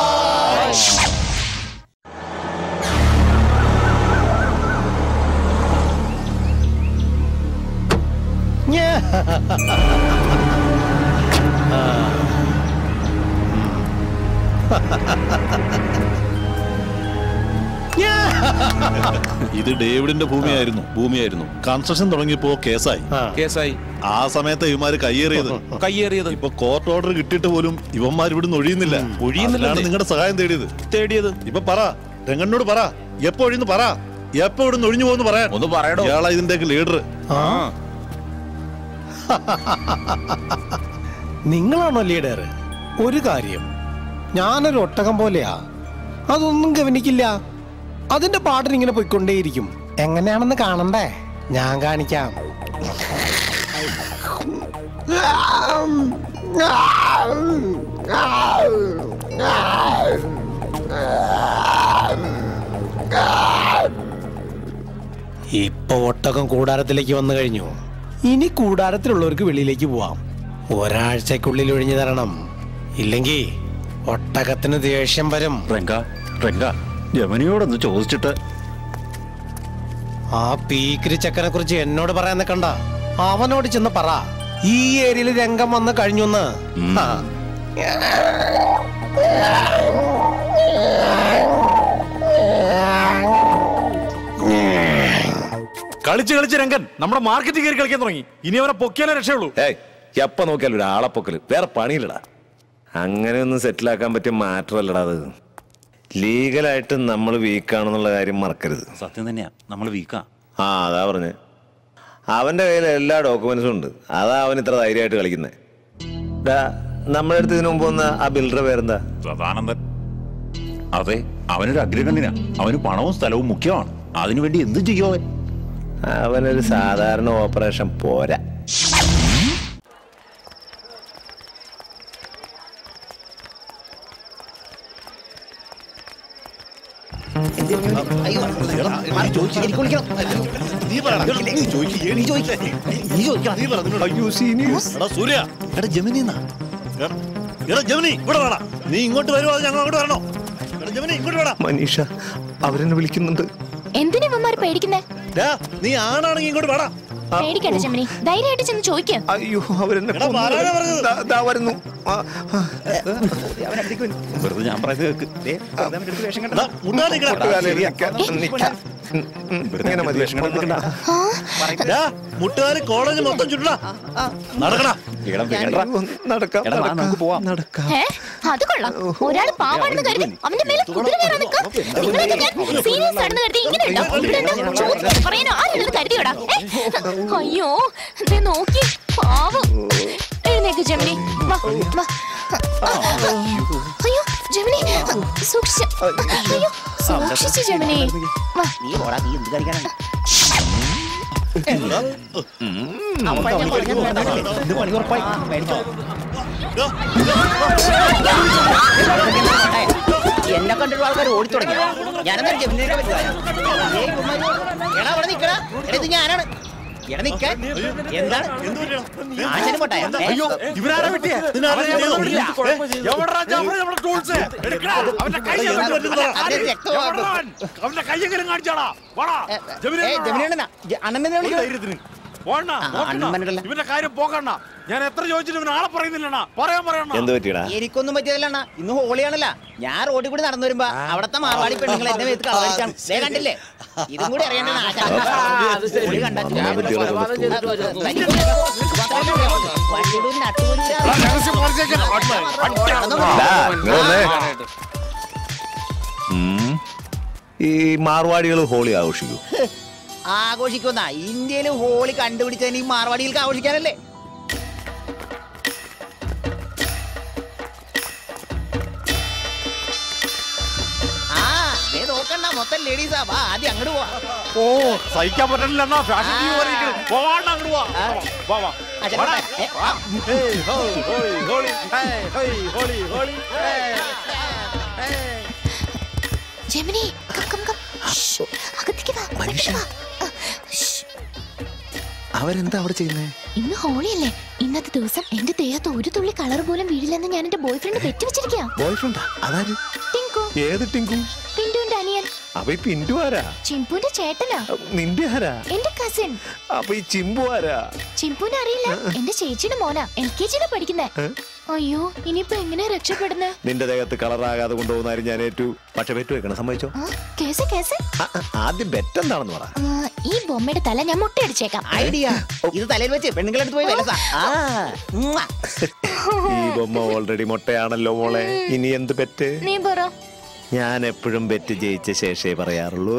S2: ഇത് ഡേവിഡിന്റെ ഭൂമിയായിരുന്നു ഭൂമിയായിരുന്നു കൺസ്ട്രക്ഷൻ തുടങ്ങിയപ്പോ കേസായി
S3: കേസായി
S2: ആ സമയത്ത് ഇവന്മാര് കയ്യേറിയത്
S3: കയ്യേറിയത്
S2: ഇപ്പൊ കോർട്ട് ഓർഡർ കിട്ടിയിട്ട് പോലും ഇവന്മാർ ഇവിടുന്ന് ഒഴിയുന്നില്ല
S3: ഒഴിയുന്നില്ല.
S2: അതിനാണ് നിങ്ങളുടെ സഹായം തേടിയത്
S3: തേടിയത്
S2: ഇപ്പൊ പറ രംഗണ്ണോട് പറ എപ്പോ ഒഴിയുന്നു പറ എപ്പോ ഇവിടുന്ന് ഒഴിഞ്ഞു പോകുന്നു പറയാൻ
S3: ഒന്ന് പറയടോ
S2: ഇയാളാ ഇതിന്റെയൊക്കെ ലീഡർ
S10: നിങ്ങളാണോ ലീഡർ ഒരു കാര്യം ഞാനൊരു ഒട്ടകം പോലെയാ അതൊന്നും ഗവനിക്കില്ല അതിന്റെ പാട്ടിന് ഇങ്ങനെ പോയിക്കൊണ്ടേയിരിക്കും എങ്ങനെയാണെന്ന് കാണണ്ടേ ഞാൻ കാണിക്കാം ഇപ്പൊ ഒട്ടകം കൂടാരത്തിലേക്ക് വന്നു കഴിഞ്ഞു ഇനി കൂടാരത്തിലുള്ളവർക്ക് വെളിയിലേക്ക് പോവാം ഒരാഴ്ചക്കുള്ളിൽ ഒഴിഞ്ഞു തരണം ഇല്ലെങ്കിൽ ഒട്ടകത്തിന് ദേഷ്യം വരും
S4: റെങ്ക റെങ്ക യമനിയോടൊന്ന് ചോദിച്ചിട്ട്
S10: ആ പീക്കിരി ചക്കനെ കുറിച്ച് എന്നോട് പറയാൻ നിൽക്കണ്ട അവനോട് ചെന്ന് പറ ഈ ഏരിയയിൽ രംഗം വന്ന് കഴിഞ്ഞു
S8: കളിച്ച് കളിച്ച് രംഗൻ നമ്മുടെ മാർക്കറ്റിൽ കയറി കളിക്കാൻ തുടങ്ങി ഇനി അവനെ പൊക്കിയാലേ രക്ഷയുള്ളൂ
S6: ഏയ് എപ്പ നോക്കിയാലും ഒരു ആളപ്പൊക്കല് വേറെ പണിയില്ലടാ അങ്ങനെയൊന്നും സെറ്റിലാക്കാൻ പറ്റിയ മാറ്റർ അല്ലടാ അത് ലീഗലായിട്ട് നമ്മൾ വീക്കാണെന്നുള്ള കാര്യം മറക്കരുത്
S4: സത്യം തന്നെയാ നമ്മൾ വീക്കാ
S6: ആ അതാ പറഞ്ഞേ അവന്റെ കയ്യിൽ എല്ലാ ഡോക്യുമെന്റ്സും ഉണ്ട് അതാ അവൻ ഇത്ര ധൈര്യമായിട്ട് കളിക്കുന്നത് നമ്മുടെ അടുത്ത് ഇതിനു മുമ്പ് വന്ന ആ ബിൽഡറുടെ പേരെന്താ
S4: സദാനന്ദൻ അതെ അവനൊരു അഗ്രഗണ്യനാ അവന് പണവും സ്ഥലവും മുഖ്യമാണ് അതിനുവേണ്ടി എന്തും ചെയ്യോ അവൻ
S6: അവനൊരു സാധാരണ ഓപ്പറേഷൻ പോരാ
S12: അയ്യോ മാറി ചോദിച്ചു എനിക്ക് വിളിക്കണം
S16: നീ പറയടാ. നീ ചോദിക്ക്.
S12: നീ ചോദിക്ക്. നീ ചോദിക്കണം
S16: നീ പറ, നിന്നോട്. എടാ സൂര്യ എടാ ജമിനി എന്നാ. എടാ, എടാ ജമിനി ഇവിടെ വേടാ നീ ഇങ്ങോട്ട് വരുമോ അത് ഞങ്ങൾ അങ്ങോട്ട് വരണോ എടാ ജമിനി ഇങ്ങോട്ട് വേടാ
S6: മനീഷ അവരെന്നെ വിളിക്കുന്നുണ്ട്
S13: എന്തിനാ ഇവന്മാർ പേടിക്കുന്നേ
S16: ഡാ, നീ ആണാണെങ്കിൽ ഇങ്ങോട്ട് വേടാ
S13: പേടിക്കണ്ട ജമിനി ധൈര്യമായിട്ട് ചെന്ന് ചോദിക്കുക
S6: അയ്യോ അവരെന്നെ
S16: എടാ, ആരാണ് പറഞ്ഞത്?
S6: ദാ- ദാ വരുന്നു ആ, ആ.
S4: വെറുതെ ഞാൻ പറയുന്നത് കേക്ക്
S16: എടാ, മുണ്ടാതെ നിക്കടാ.
S6: മുട്ടുകാലിൽ നിൽക്കാൻ- നിൽക്കാൻ. ഉം, ഉം, ഇങ്ങനെ മതി
S16: ഡാ, മുട്ടുകാല് കോളേജ് മൊത്തം ചുറ്റടാ നടക്കടാ
S6: നടക്കാം
S4: എടാ, വാ, നമുക്ക് പോവാം.
S6: നടക്കാം
S13: ഏ അത് കൊള്ളാം ഒരാൾ പാവാണെന്ന് കരുതി അവന്റെ മേലെ കുതിര കയറാൻ നിൽക്കാം നിങ്ങളൊക്കെ ഞാൻ സീരിയസ് ആണെന്ന് കരുതി ഇങ്ങനെ ഉണ്ടോ ഇവിടെ എന്താ ചോദിക്കാൻ പറയാനോ ആരുള്ളത് കരുതിയോടാ ഏ? അയ്യോ ദേ നോക്കി പാവം എഴുന്നേക്ക് ജമിനി വാ വാ അയ്യോ ജമിനി സൂക്ഷിച്ച് അയ്യോ സൂക്ഷിച്ച് ജമിനി വാ
S12: നീ പോടാ നീ എന്ത് കളിക്കാനാണ്
S15: ഇത് പണി ഉറപ്പായി മേടിച്ചോ
S12: എന്നെ കണ്ടിട്ട് ആൾക്കാർ ഓടി തുടങ്ങി ഞാനെന്താ ജമിനിയുടെ പറ്റുക എടാ അവിടെ നിക്കടാ എടാ ഇത് ഞാനാണ് എടാ നിക്ക എന്താണ് ആശാനും പോട്ടായ
S11: അയ്യോ ഇവരാരാ വെട്ടിയെ
S16: നിന്നാരാ ചെയ്തത്?
S11: ഇല്ല.
S16: ഏ?
S11: എവിടെടാ ജാഫർ നമ്മുടെ ടൂൾസ് എടുക്കടാ അവന്റെ കൈ
S16: അയ്യോ,
S11: എവിടെ?
S16: എന്ത് പറ്റുന്നതാ?
S11: ആര്?
S12: അവന്റെ രക്തം
S11: എവിടെടാ അവൻ? അവന്റെ കൈ എങ്ങനെ കാണിച്ചാടാ വാടാ
S12: ജമിനിയാണ് അണ്ണനെ വിളിക്കണം
S11: ധൈര്യത്തിന് പോണ
S12: ആ, അണ്ണന്മാരുണ്ടല്ലോ.
S11: ഇവന്റെ കാര്യം പോകണ്ട ഞാൻ എത്ര ചോദിച്ചിട്ട് ഇവൻ ആളെ പറയുന്നില്ലണ്ണ പറയാൻ പറയണ
S6: എന്ത് പറ്റിയടാ
S12: എനിക്കൊന്നും പറ്റിയതല്ല ഇന്ന് ഹോളിയാണല്ല ഞാൻ റോഡിൽ കൂടി നടന്നു വരുമ്പോ അവിടത്തെ മാർവാടി പെണ്ണുങ്ങൾ എന്റെ മേത്ത് കളവടിച്ചാണ് ദേ കണ്ടില്ലേ ഇതും കൂടി അറിയണ്ടേ ആശാ ഹോളി കണ്ടാ
S6: ഞാൻ ബുദ്ധികളെ
S12: വണ്ടിയുടെ ഒരു നട്ടുപോലും
S6: ഡാ, ഇങ്ങ് വന്നേ. ഉം. ഈ മാർവാടികൾ ഹോളി ആഘോഷിക്കൂ
S12: ആഘോഷിക്കുന്ന ഇന്ത്യയിൽ ഹോളി കണ്ടുപിടിച്ചതിന് ഈ മാർവാടികൾക്ക് ആഘോഷിക്കാനല്ലേ ആ ദേ നോക്കണ്ട മൊത്തം ലേഡീസാ വാ ആദ്യം അങ്ങോട്ട് പോവാ
S11: ഓ സഹിക്കാൻ പറ്റണില്ല എന്നാ ഫാഷൻ ടി വി പോവാണ്ട അങ്ങോട്ട് പോവാ വാ വാ
S12: അച്ഛൻ
S11: വാടാ.
S12: ഏ,
S11: വാ. ഹേയ്, ഹോ, ഹോളി, ഹോളി, ഹേയ്, ഹേയ്, ഹോളി, ഹോളി, ഹേയ്, ഹേയ്.
S13: ജമിനി കം കം കം ശ്ശ്, അകത്തേക്ക് വാ പെട്ടെന്ന് വാ ആ, ശ്ശ്.
S6: അവരെന്താ അവിടെ ചെയ്യുന്നേ
S13: ഇന്ന് ഹോളിയല്ലേ ഇന്നത്തെ ദിവസം എന്റെ ദേഹത്ത് ഒരു തുള്ളി കളർ പോലും വീഴില്ലെന്ന് ഞാൻ എന്റെ ബോയ് ഫ്രണ്ട് പെറ്റുവെച്ചിരിക്കുക
S6: ബോയ്ഫ്രണ്ടാ അതാര്
S13: ടിങ്കു
S6: ഏത് ടിങ്കു
S13: പിന്റുവിന്റെ അനിയൻ
S6: അപ്പൊ ഈ പിന്റു ആരാ
S13: ചിമ്പുന്റെ ചേട്ടനാ
S6: നിന്റെ ആരാ
S13: എന്റെ കസിൻ
S6: അപ്പൊ ഈ ചിമ്പു ആരാ
S13: ചിമ്പുനെ അറിയില്ല എന്റെ ചേച്ചിയുടെ മോനാ എൽ കെ ജിയിലാ പഠിക്കുന്നേ അയ്യോ ഇനിയിപ്പോ എങ്ങനെ രക്ഷപ്പെടുന്നേ
S6: നിന്റെ ദേഹത്ത് കളറാകാതെ കൊണ്ടുപോകുന്നാരും ഞാൻ ഏറ്റു പക്ഷെ ബെറ്റ് വെക്കണം സമ്മതിച്ചോ
S13: ആ, കേസ് കേസ്
S6: ആ, ആ, ആദ്യം ബെറ്റ് എന്താണെന്ന് പറ
S13: ആ, ഈ ബൊമ്മയുടെ തല ഞാൻ മുട്ടയടിച്ചേക്കാം
S12: ഐഡിയ ഇത് തലയിൽ വെച്ച് പെണ്ണുങ്ങളെടുത്ത് പോയി വിലസാ ആ ഉമ്മ.
S6: ഈ ബൊമ്മ ഓൾറെഡി മുട്ടയാണല്ലോ മോളെ ഇനി എന്ത് ബെറ്റ്
S13: നീ പറ
S6: ഞാൻ എപ്പോഴും ബെറ്റ് ജയിച്ച ശേഷേ പറയാറുള്ളൂ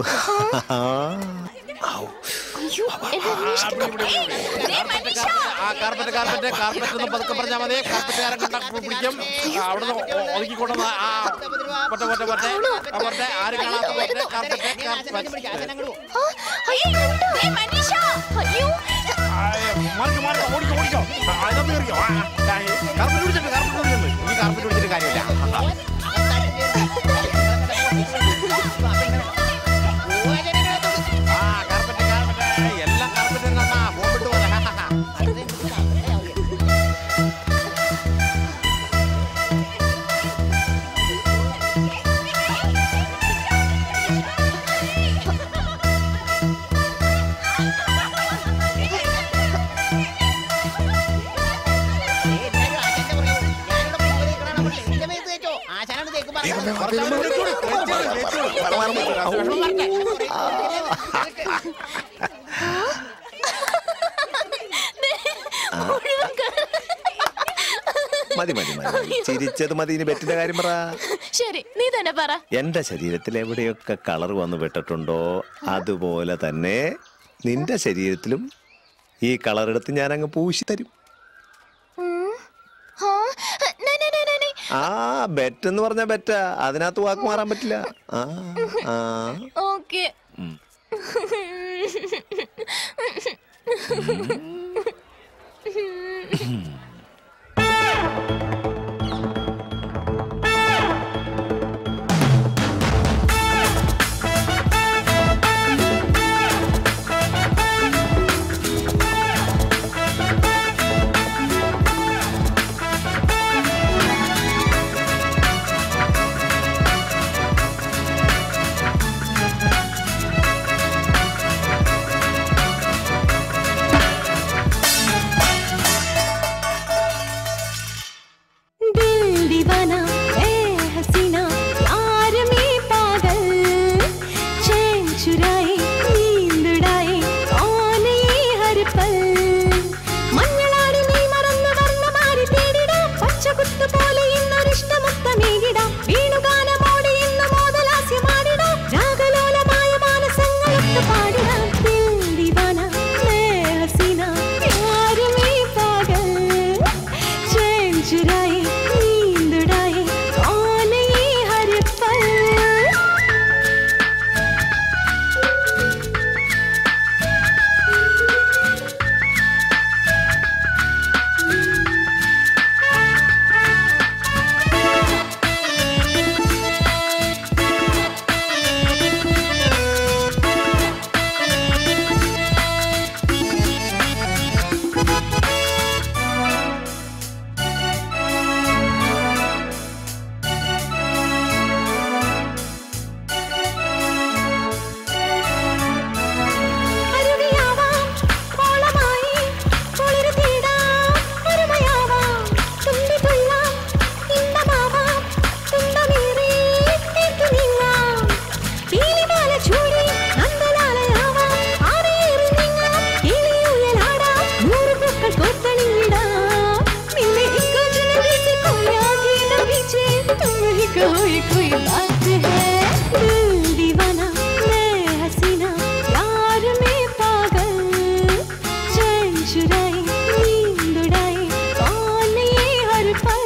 S13: അയ്യോ എന്നെ അന്വേഷിക്കുന്നു. ഏയ്, ദേ മനുഷ്യ.
S11: ആ കാർപ്പറ്റ് കാർപ്പറ്റ് കാർപ്പറ്റ് ഒന്ന് പതുക്കെ പറഞ്ഞാൽ മതി കാർപ്പറ്റുകാരൻ കണ്ടാ പിടിക്കും ആ, അവിടുന്ന് ഒതുക്കി കൊണ്ടുവന്ന ആ പറ്റ പറ്റ പറ്റ ആ, പറ്റ ആരും കാണാത്ത പറ്റ കാർപ്പറ്റ് കാർപ്പറ്റ്
S13: ആ, അയ്യോ, ഉണ്ട്. ദേ മനുഷ്യ. അയ്യോ
S11: മാറിക്കോ മാറിക്കോ ഓടിക്കോ ഓടിക്കോ ആ, അതിനകത്ത് കയറിക്കോ ആ, ആ, കാർപ്പറ്റ് പിടിച്ചിട്ട് കാർപ്പറ്റ് പിടിച്ചിട്ട് ഇനി കാർപ്പറ്റ് പിടിച്ചിട്ട് കാര്യമില്ല ആ കാർപ്പറ്റ് കാർപ്പറ്റ് എല്ലാം കാർപ്പറ്റ് കണ്ടാ ഫോൺ വിട്ടു പോലെ
S12: ആശാനാണ് തേക്ക് പറഞ്ഞത്.
S6: മതി മതി മതി മതി. ചിരിച്ചത് മതി ഇനി ബെറ്റിന്റെ കാര്യം പറ
S13: ശരി നീ തന്നെ പറ
S6: എന്റെ ശരീരത്തിൽ എവിടെയൊക്കെ കളർ വന്നു പെട്ടിട്ടുണ്ടോ അതുപോലെ തന്നെ നിന്റെ ശരീരത്തിലും ഈ കളർ എടുത്ത് ഞാൻ അങ്ങ് പൂശി തരും
S13: ഉം. ആ, നേ, നേ, നേ, നേ, നേ.
S6: ആ ബെറ്റ് എന്ന് പറഞ്ഞ ബെറ്റാ അതിനകത്ത് വാക്ക് മാറാൻ പറ്റില്ല ആ ആ
S13: ഓക്കെ
S6: ഉം.
S17: हुई कोई बात है दिल दीवाना मैं हसीना प्यार में पागल चैन चुराए नींद उड़ाए कौन ये हर पल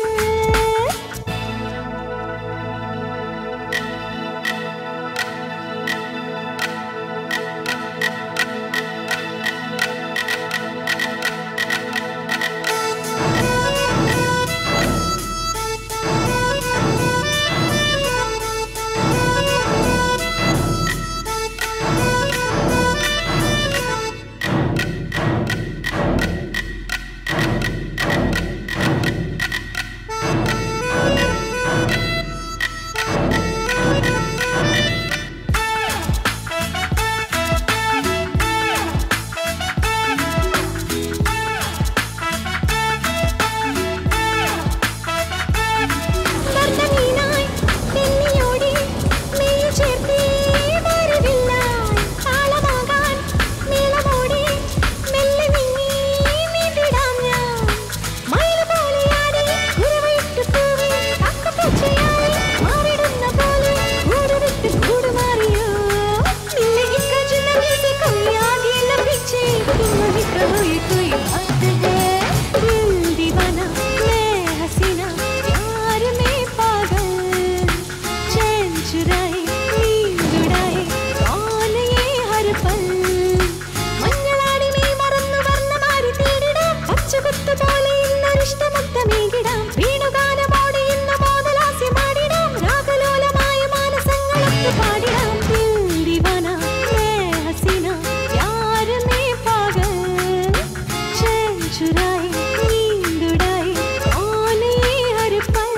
S17: വർണ്ണമീനായി തെന്നിയോടി മെയ്യു ചേർത്തേ വരവില്ലായി താളമാകാൻ മേളമോടി മെല്ലെ നീങ്ങി നീന്തിടാം ഞാൻ മയില് പോലെയാടി കുരവയിട്ട് തൂവി തക്കപ്പച്ചയായി മാറിടുന്ന പോലെ കൂട് വിട്ട് കൂട് മാറിയോ നിന്നെ ഇക്കച്ചുന്ന മ്യൂസിക്കൊയ്യാകെ ലഭിച്ചേ तुम्हें कोई कोई बात है दिल दीवाना मैं हसीना प्यार में पागल चैन चुराए नींद उड़ाए कौन ये हर पल മഞ്ഞളാടി നീ മറന്നു വർണ്ണമാരി തേടിടാം പച്ചകുത്തു പോലെ ഇന്നൊരിഷ്ടമുക്തമേകിടാം വീണുഗാനമോടി ഇന്ന് മോദലാസ്യമാടിടാം രാഗലോലമായ മാനസങ്ങളൊക്കെ പാടിടാം ദിൽ ദീവാന മേ ഹസീന പ്യാർ മേ പാഗൽ चैन चुराए नींद उड़ाए कौन ये हर पल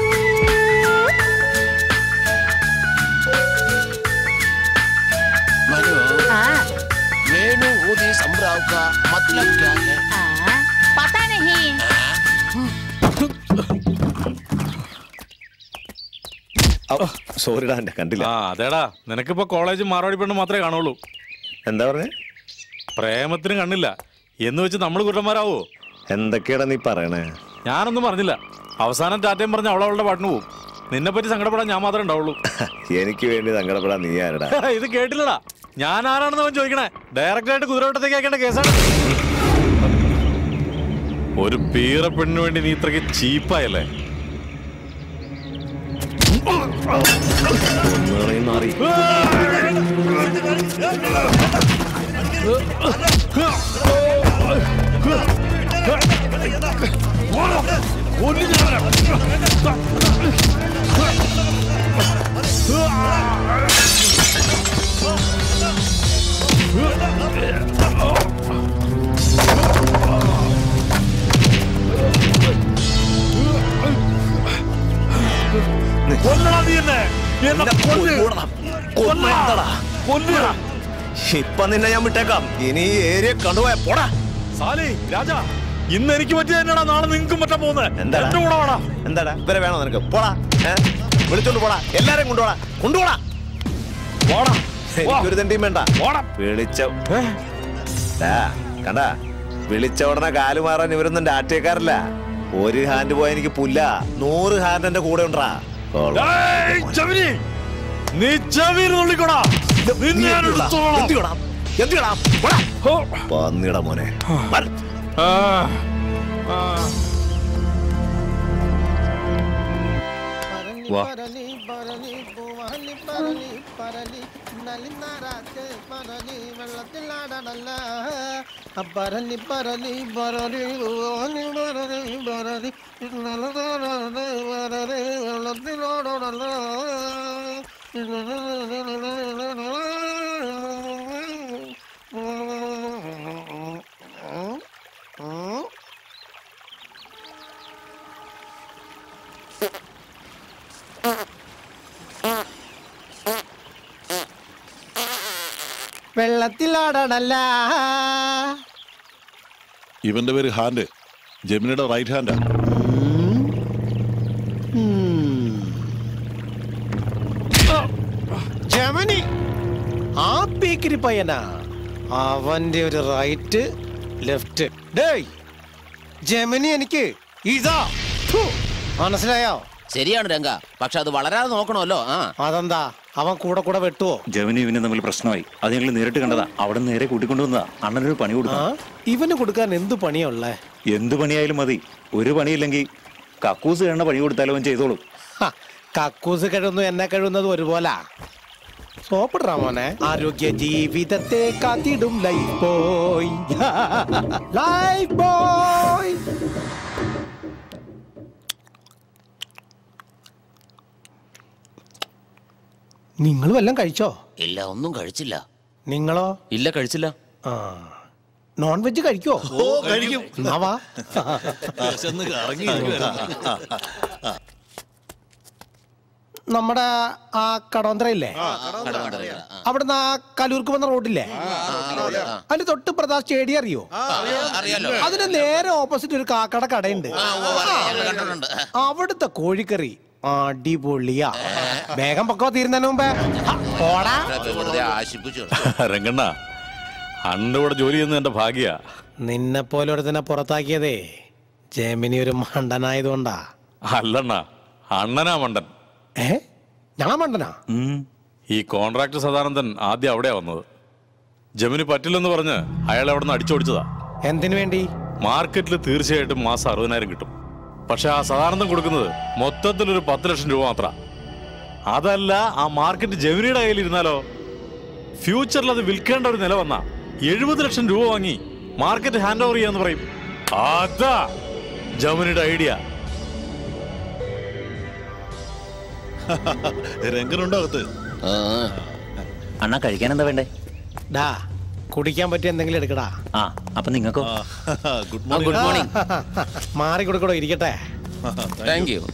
S3: मनु वेणु ऊदी संभ्राव का मतलब क्या है
S12: पता नहीं
S6: സോറിടാ എന്റെ കണ്ടില്ല
S8: ആ അതേടാ നിനക്കിപ്പോ കോളേജ് മാറോടി പെണ്ണ് മാത്രമേ കാണുള്ളൂ
S6: എന്താ പറഞ്ഞേ
S8: പ്രേമത്തിന് കണ്ണില്ല എന്ന് വെച്ച് നമ്മൾ കുട്ടന്മാരാവോ
S6: എന്തൊക്കെയാടാ നീ പറയണേ
S8: ഞാനൊന്നും പറഞ്ഞില്ല അവസാനം ടാറ്റയും പറഞ്ഞ് അവളവളുടെ പാട്ടിന് പോവും നിന്നെ പറ്റി സങ്കടപ്പെടാൻ ഞാൻ മാത്രമേ ഉണ്ടാവുള്ളൂ
S6: എനിക്ക് വേണ്ടി സങ്കടപ്പെടാൻ നീ ആരടാ
S8: ഇത് കേട്ടില്ലടാ ഞാൻ ആരാണെന്ന് അവൻ ചോദിക്കണേ ഡയറക്റ്റ് ആയിട്ട് കുതിരവട്ടത്തേക്ക് ആക്കേണ്ട കേസാണ് ഒരു പീറ പെണ്ണിന് വേണ്ടി നീ ഇത്രയ്ക്ക് ചീപ്പായല്ലേ
S6: ഒന്നുകളെയും മാറി
S16: കൊല്ലടാ നീ എന്നെ എന്നെ കൊല്ല്. കൊല്ലടാ. കൊല്ലുടാ.
S6: ഇപ്പൊ നിന്നെ ഞാൻ വിട്ടേക്കാം ഇനി ഈ ഏരിയ കണ്ടുപോയ പോടാ
S8: സാലി രാജ ഇന്ന് എനിക്ക് പറ്റിയ തന്നെയാടാ നാളെ നിങ്ങൾക്കും പറ്റാൻ പോകുന്നത്
S6: എന്താടാ?
S8: എന്റെ കൂടെ വാടാ
S6: എന്താടാ ഇവരെ വേണോ നിനക്ക് പോടാ ഏ? വിളിച്ചോണ്ട് പോടാ എല്ലാരെയും കൊണ്ടുപോടാ കൊണ്ടുപോടാ
S8: പോടാ
S6: എനിക്കൊരു തണ്ടിയും വേണ്ട വിളിച്ച ഡാ, കണ്ടാ വിളിച്ച ഉടനെ കാല് മാറാൻ ഇവരൊന്നും ഡാറ്റക്കാരല്ല ഒരു ഹാൻഡ് പോയ എനിക്ക് പുല്ല നൂറ് ഹാൻഡ് എന്റെ കൂടെ ഉണ്ടാ
S8: ഏയ്, ചവിരി. നീ ചവിരി നുള്ളിക്കോടാ നിന്നെ ഞാൻ എടുത്തോളാം.
S6: പന്നിട മോനെ
S8: ആ, ആ.
S6: വാ
S10: പരലി പരലി പരലി ഓനി പരലി പരലി വെള്ളത്തിലോടല്ല വെള്ളത്തിലാടണല്ല
S2: ഇവന്റെ പേര് ഹാൻഡ് ജെമിനിയുടെ റൈറ്റ് ഹാൻഡാ
S10: ജമനി ആ പീക്കിരി പയ്യനാ അവന്റെ ഒരു റൈറ്റ് ലെഫ്റ്റ് ഡേയ് ജമനി എനിക്ക് ഇതാ ഫു, മനസ്സിലായോ
S3: ശരിയാണ് രംഗ പക്ഷെ അത് വളരാതെ നോക്കണമല്ലോ ആ
S10: അതെന്താ അവൻ കൂടെ കൂടെ വെട്ടുവോ
S4: ജവനും ഇവനും തമ്മിൽ പ്രശ്നമായി അത് ഞങ്ങൾ നേരിട്ട് കണ്ടതാ അവിടെ നേരെ കൂട്ടിക്കൊണ്ടുവന്നതാ അണ്ണനൊരു പണി
S10: ആ
S4: കൊടുക്കണം
S10: ഇവന് കൊടുക്കാൻ എന്ത് പണിയാ ഉള്ളേ
S4: എന്ത് പണിയായാലും മതി ഒരു പണിയില്ലെങ്കിൽ കക്കൂസ് കഴിയുന്ന പണി കൊടുത്താലും അവൻ ചെയ്തോളും
S10: ഹ, കക്കൂസ് കഴിയുന്നു എന്നെ കഴിയുന്നത് ഒരുപോലെ സോപ്പിടാ മോനെ ആരോഗ്യ ജീവിതത്തെ കാത്തിടും ലൈഫ് ബോയ് ലൈഫ് ബോയ് നിങ്ങൾ വല്ലതും കഴിച്ചോ
S3: ഇല്ല ഒന്നും കഴിച്ചില്ല
S10: നിങ്ങളോ
S3: ഇല്ല കഴിച്ചില്ല
S10: ആ നോൺ വെജ് കഴിക്കോ
S16: ഓ, കഴിക്കും.
S10: എന്നാ വാ.
S16: വിശന്ന് കറങ്ങിയിരിക്കുവായിരുന്നു.
S10: നമ്മുടെ ആ കടവന്തര ഇല്ലേ അവിടുന്ന് ആ കലൂർക്ക് വന്ന റോഡില്ലേ അതിന് തൊട്ട് പ്രതാപ് സ്റ്റേഡിയം അറിയോ
S3: അറിയാലോ
S10: അതിന് നേരെ ഓപ്പോസിറ്റ് ഒരു കാക്കട കടയുണ്ട് അവിടുത്തെ കോഴിക്കറി അടിപൊളിയാ വേഗം പൊക്കോ തീരുന്നതിന് മുമ്പേ ഹ, പോടാ
S3: വെറുതെ ആശിപ്പിച്ചു
S8: രംഗണ്ണ അണ്ണന്റെ കൂടെ ജോലി ചെയ്യുന്നത് എന്റെ ഭാഗ്യ
S10: നിന്നെ പോലെ ഒരുത്തനെ പുറത്താക്കിയതേ ജെമിനി ഒരു മണ്ടനായതുകൊണ്ടാ
S8: അല്ലണ്ണ അണ്ണനാ മണ്ടൻ
S10: ഏ ഞാൻ മണ്ടനാ
S8: ഈ കോൺട്രാക്ടർ സദാനന്ദൻ ആദ്യം അവിടെയാ വന്നത് ജമിന് പറ്റില്ലെന്ന് പറഞ്ഞ് അയാൾ അവിടെ നിന്ന് അടിച്ചോടിച്ചതാ
S10: എന്തിനു വേണ്ടി
S8: മാർക്കറ്റിൽ തീർച്ചയായിട്ടും മാസം അറുപതിനായിരം കിട്ടും പക്ഷെ ആ സദാനന്ദം കൊടുക്കുന്നത് മൊത്തത്തിൽ ഒരു പത്ത് ലക്ഷം രൂപ മാത്ര അതല്ല ആ മാർക്കറ്റ് ജമിനിയുടെ കയ്യിൽ ഇരുന്നാലോ ഫ്യൂച്ചറിൽ അത് വിൽക്കേണ്ട ഒരു നില വന്നാ എഴുപത് ലക്ഷം രൂപ വാങ്ങി മാർക്കറ്റ് ഹാൻഡ് ഓവർ ചെയ്യാന്ന് പറയും അതാ ജമിനിയുടെ ഐഡിയ
S16: രംഗനുണ്ടോ അകത്ത്
S4: അണ്ണ കഴിക്കാൻ എന്താ വേണ്ടേ
S10: ഡാ കുടിക്കാൻ പറ്റിയ എന്തെങ്കിലും എടുക്കടാ
S4: ആ അപ്പൊ നിങ്ങൾക്കോ
S16: ഗുഡ്
S3: ഗുഡ് മോർണിംഗ്
S10: മാറി കൊടുക്കടോ ഇരിക്കട്ടെ
S3: താങ്ക് യു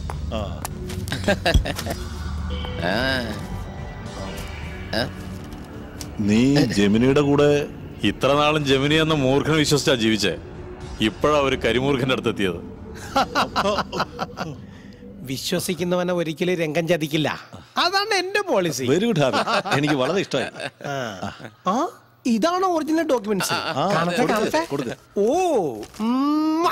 S2: നീ ജമിനിയുടെ കൂടെ
S8: ഇത്ര നാളും ജമിനി എന്ന മൂർഖനെ വിശ്വസിച്ചാ ജീവിച്ചേ ഇപ്പോഴാ ഒരു കരിമൂർഖന്റെ അടുത്തെത്തിയത്
S10: വിശ്വസിക്കുന്നവനെ ഒരിക്കലും രംഗം ചതിക്കില്ല അതാണ് എന്റെ പോളിസി
S16: വെരി ഗുഡ് ഹാബി എനിക്ക് വളരെ ഇഷ്ടമായി
S10: ആ ഇതാണ് ഒറിജിനൽ ഡോക്യുമെന്റ്സ് കാണട്ടെ കാണട്ടെ ഓ ഉമ്മ.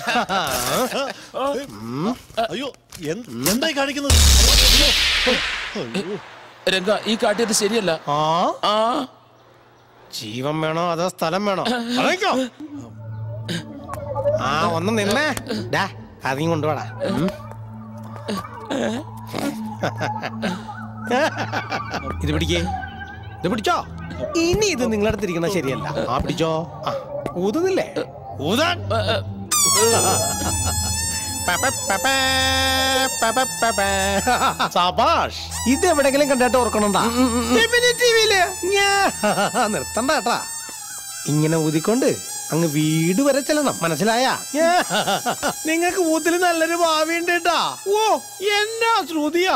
S16: അയ്യോ എന്ത്- എന്തായി കാണിക്കുന്നത്
S7: രംഗ ഈ കാട്ടിയത് ശരിയല്ല
S10: ആ
S7: ആ
S10: ജീവൻ വേണോ അതോ സ്ഥലം വേണോ അറിയിക്കോ ആ ഒന്ന് നിന്നേ ഡാ അതീ കൊണ്ടുപോടാ ഉം. ഇത് പിടിക്കേ ഇത് പിടിച്ചോ ഇനി ഇത് നിങ്ങളുടെ അടുത്തിരിക്കണ ശരിയല്ല ആ പിടിച്ചോ ആ ഊതുന്നില്ലേ ഊതാൻ പപ, പപ, പപ, പപ. സബാഷ് ഇത് എവിടെങ്കിലും കണ്ടിട്ട് ഓർക്കണണ്ടാ ടിവിയില് നിർത്തണ്ട കേട്ടാ ഇങ്ങനെ ഊതിക്കൊണ്ട് അങ്ങ് വീട് വരെ ചെല്ലണം മനസ്സിലായ നിങ്ങൾക്ക് ഊത്തിൽ നല്ലൊരു ഭാവി ഉണ്ട് കേട്ടാ ഓ എന്നാ ശ്രുതിയാ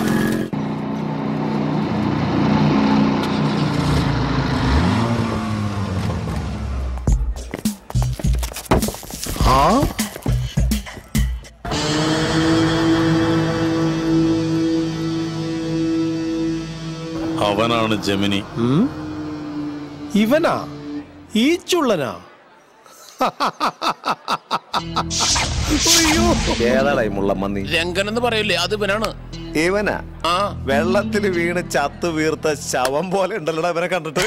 S10: ആ
S8: അവനാണ് ജമിനി
S10: ഉം? ഇവനാ ഈ ചുള്ളനാ അയ്യോ
S6: ഏതാടാ ഈ മുള്ളമ്മന്നി
S3: രംഗൻ എന്ന് പറയില്ലേ അത് ഇവനാണ്
S6: ഇവനാ
S3: ആ
S6: വെള്ളത്തിൽ വീണ് ചത്തു വീർത്ത ശവം പോലെ ഉണ്ടല്ലോടാ ഇവനെ കണ്ടിട്ട്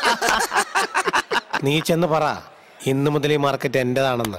S10: നീ ചെന്ന് പറ ഇന്നു മുതൽ ഈ മാർക്കറ്റ് എന്റേതാണെന്ന്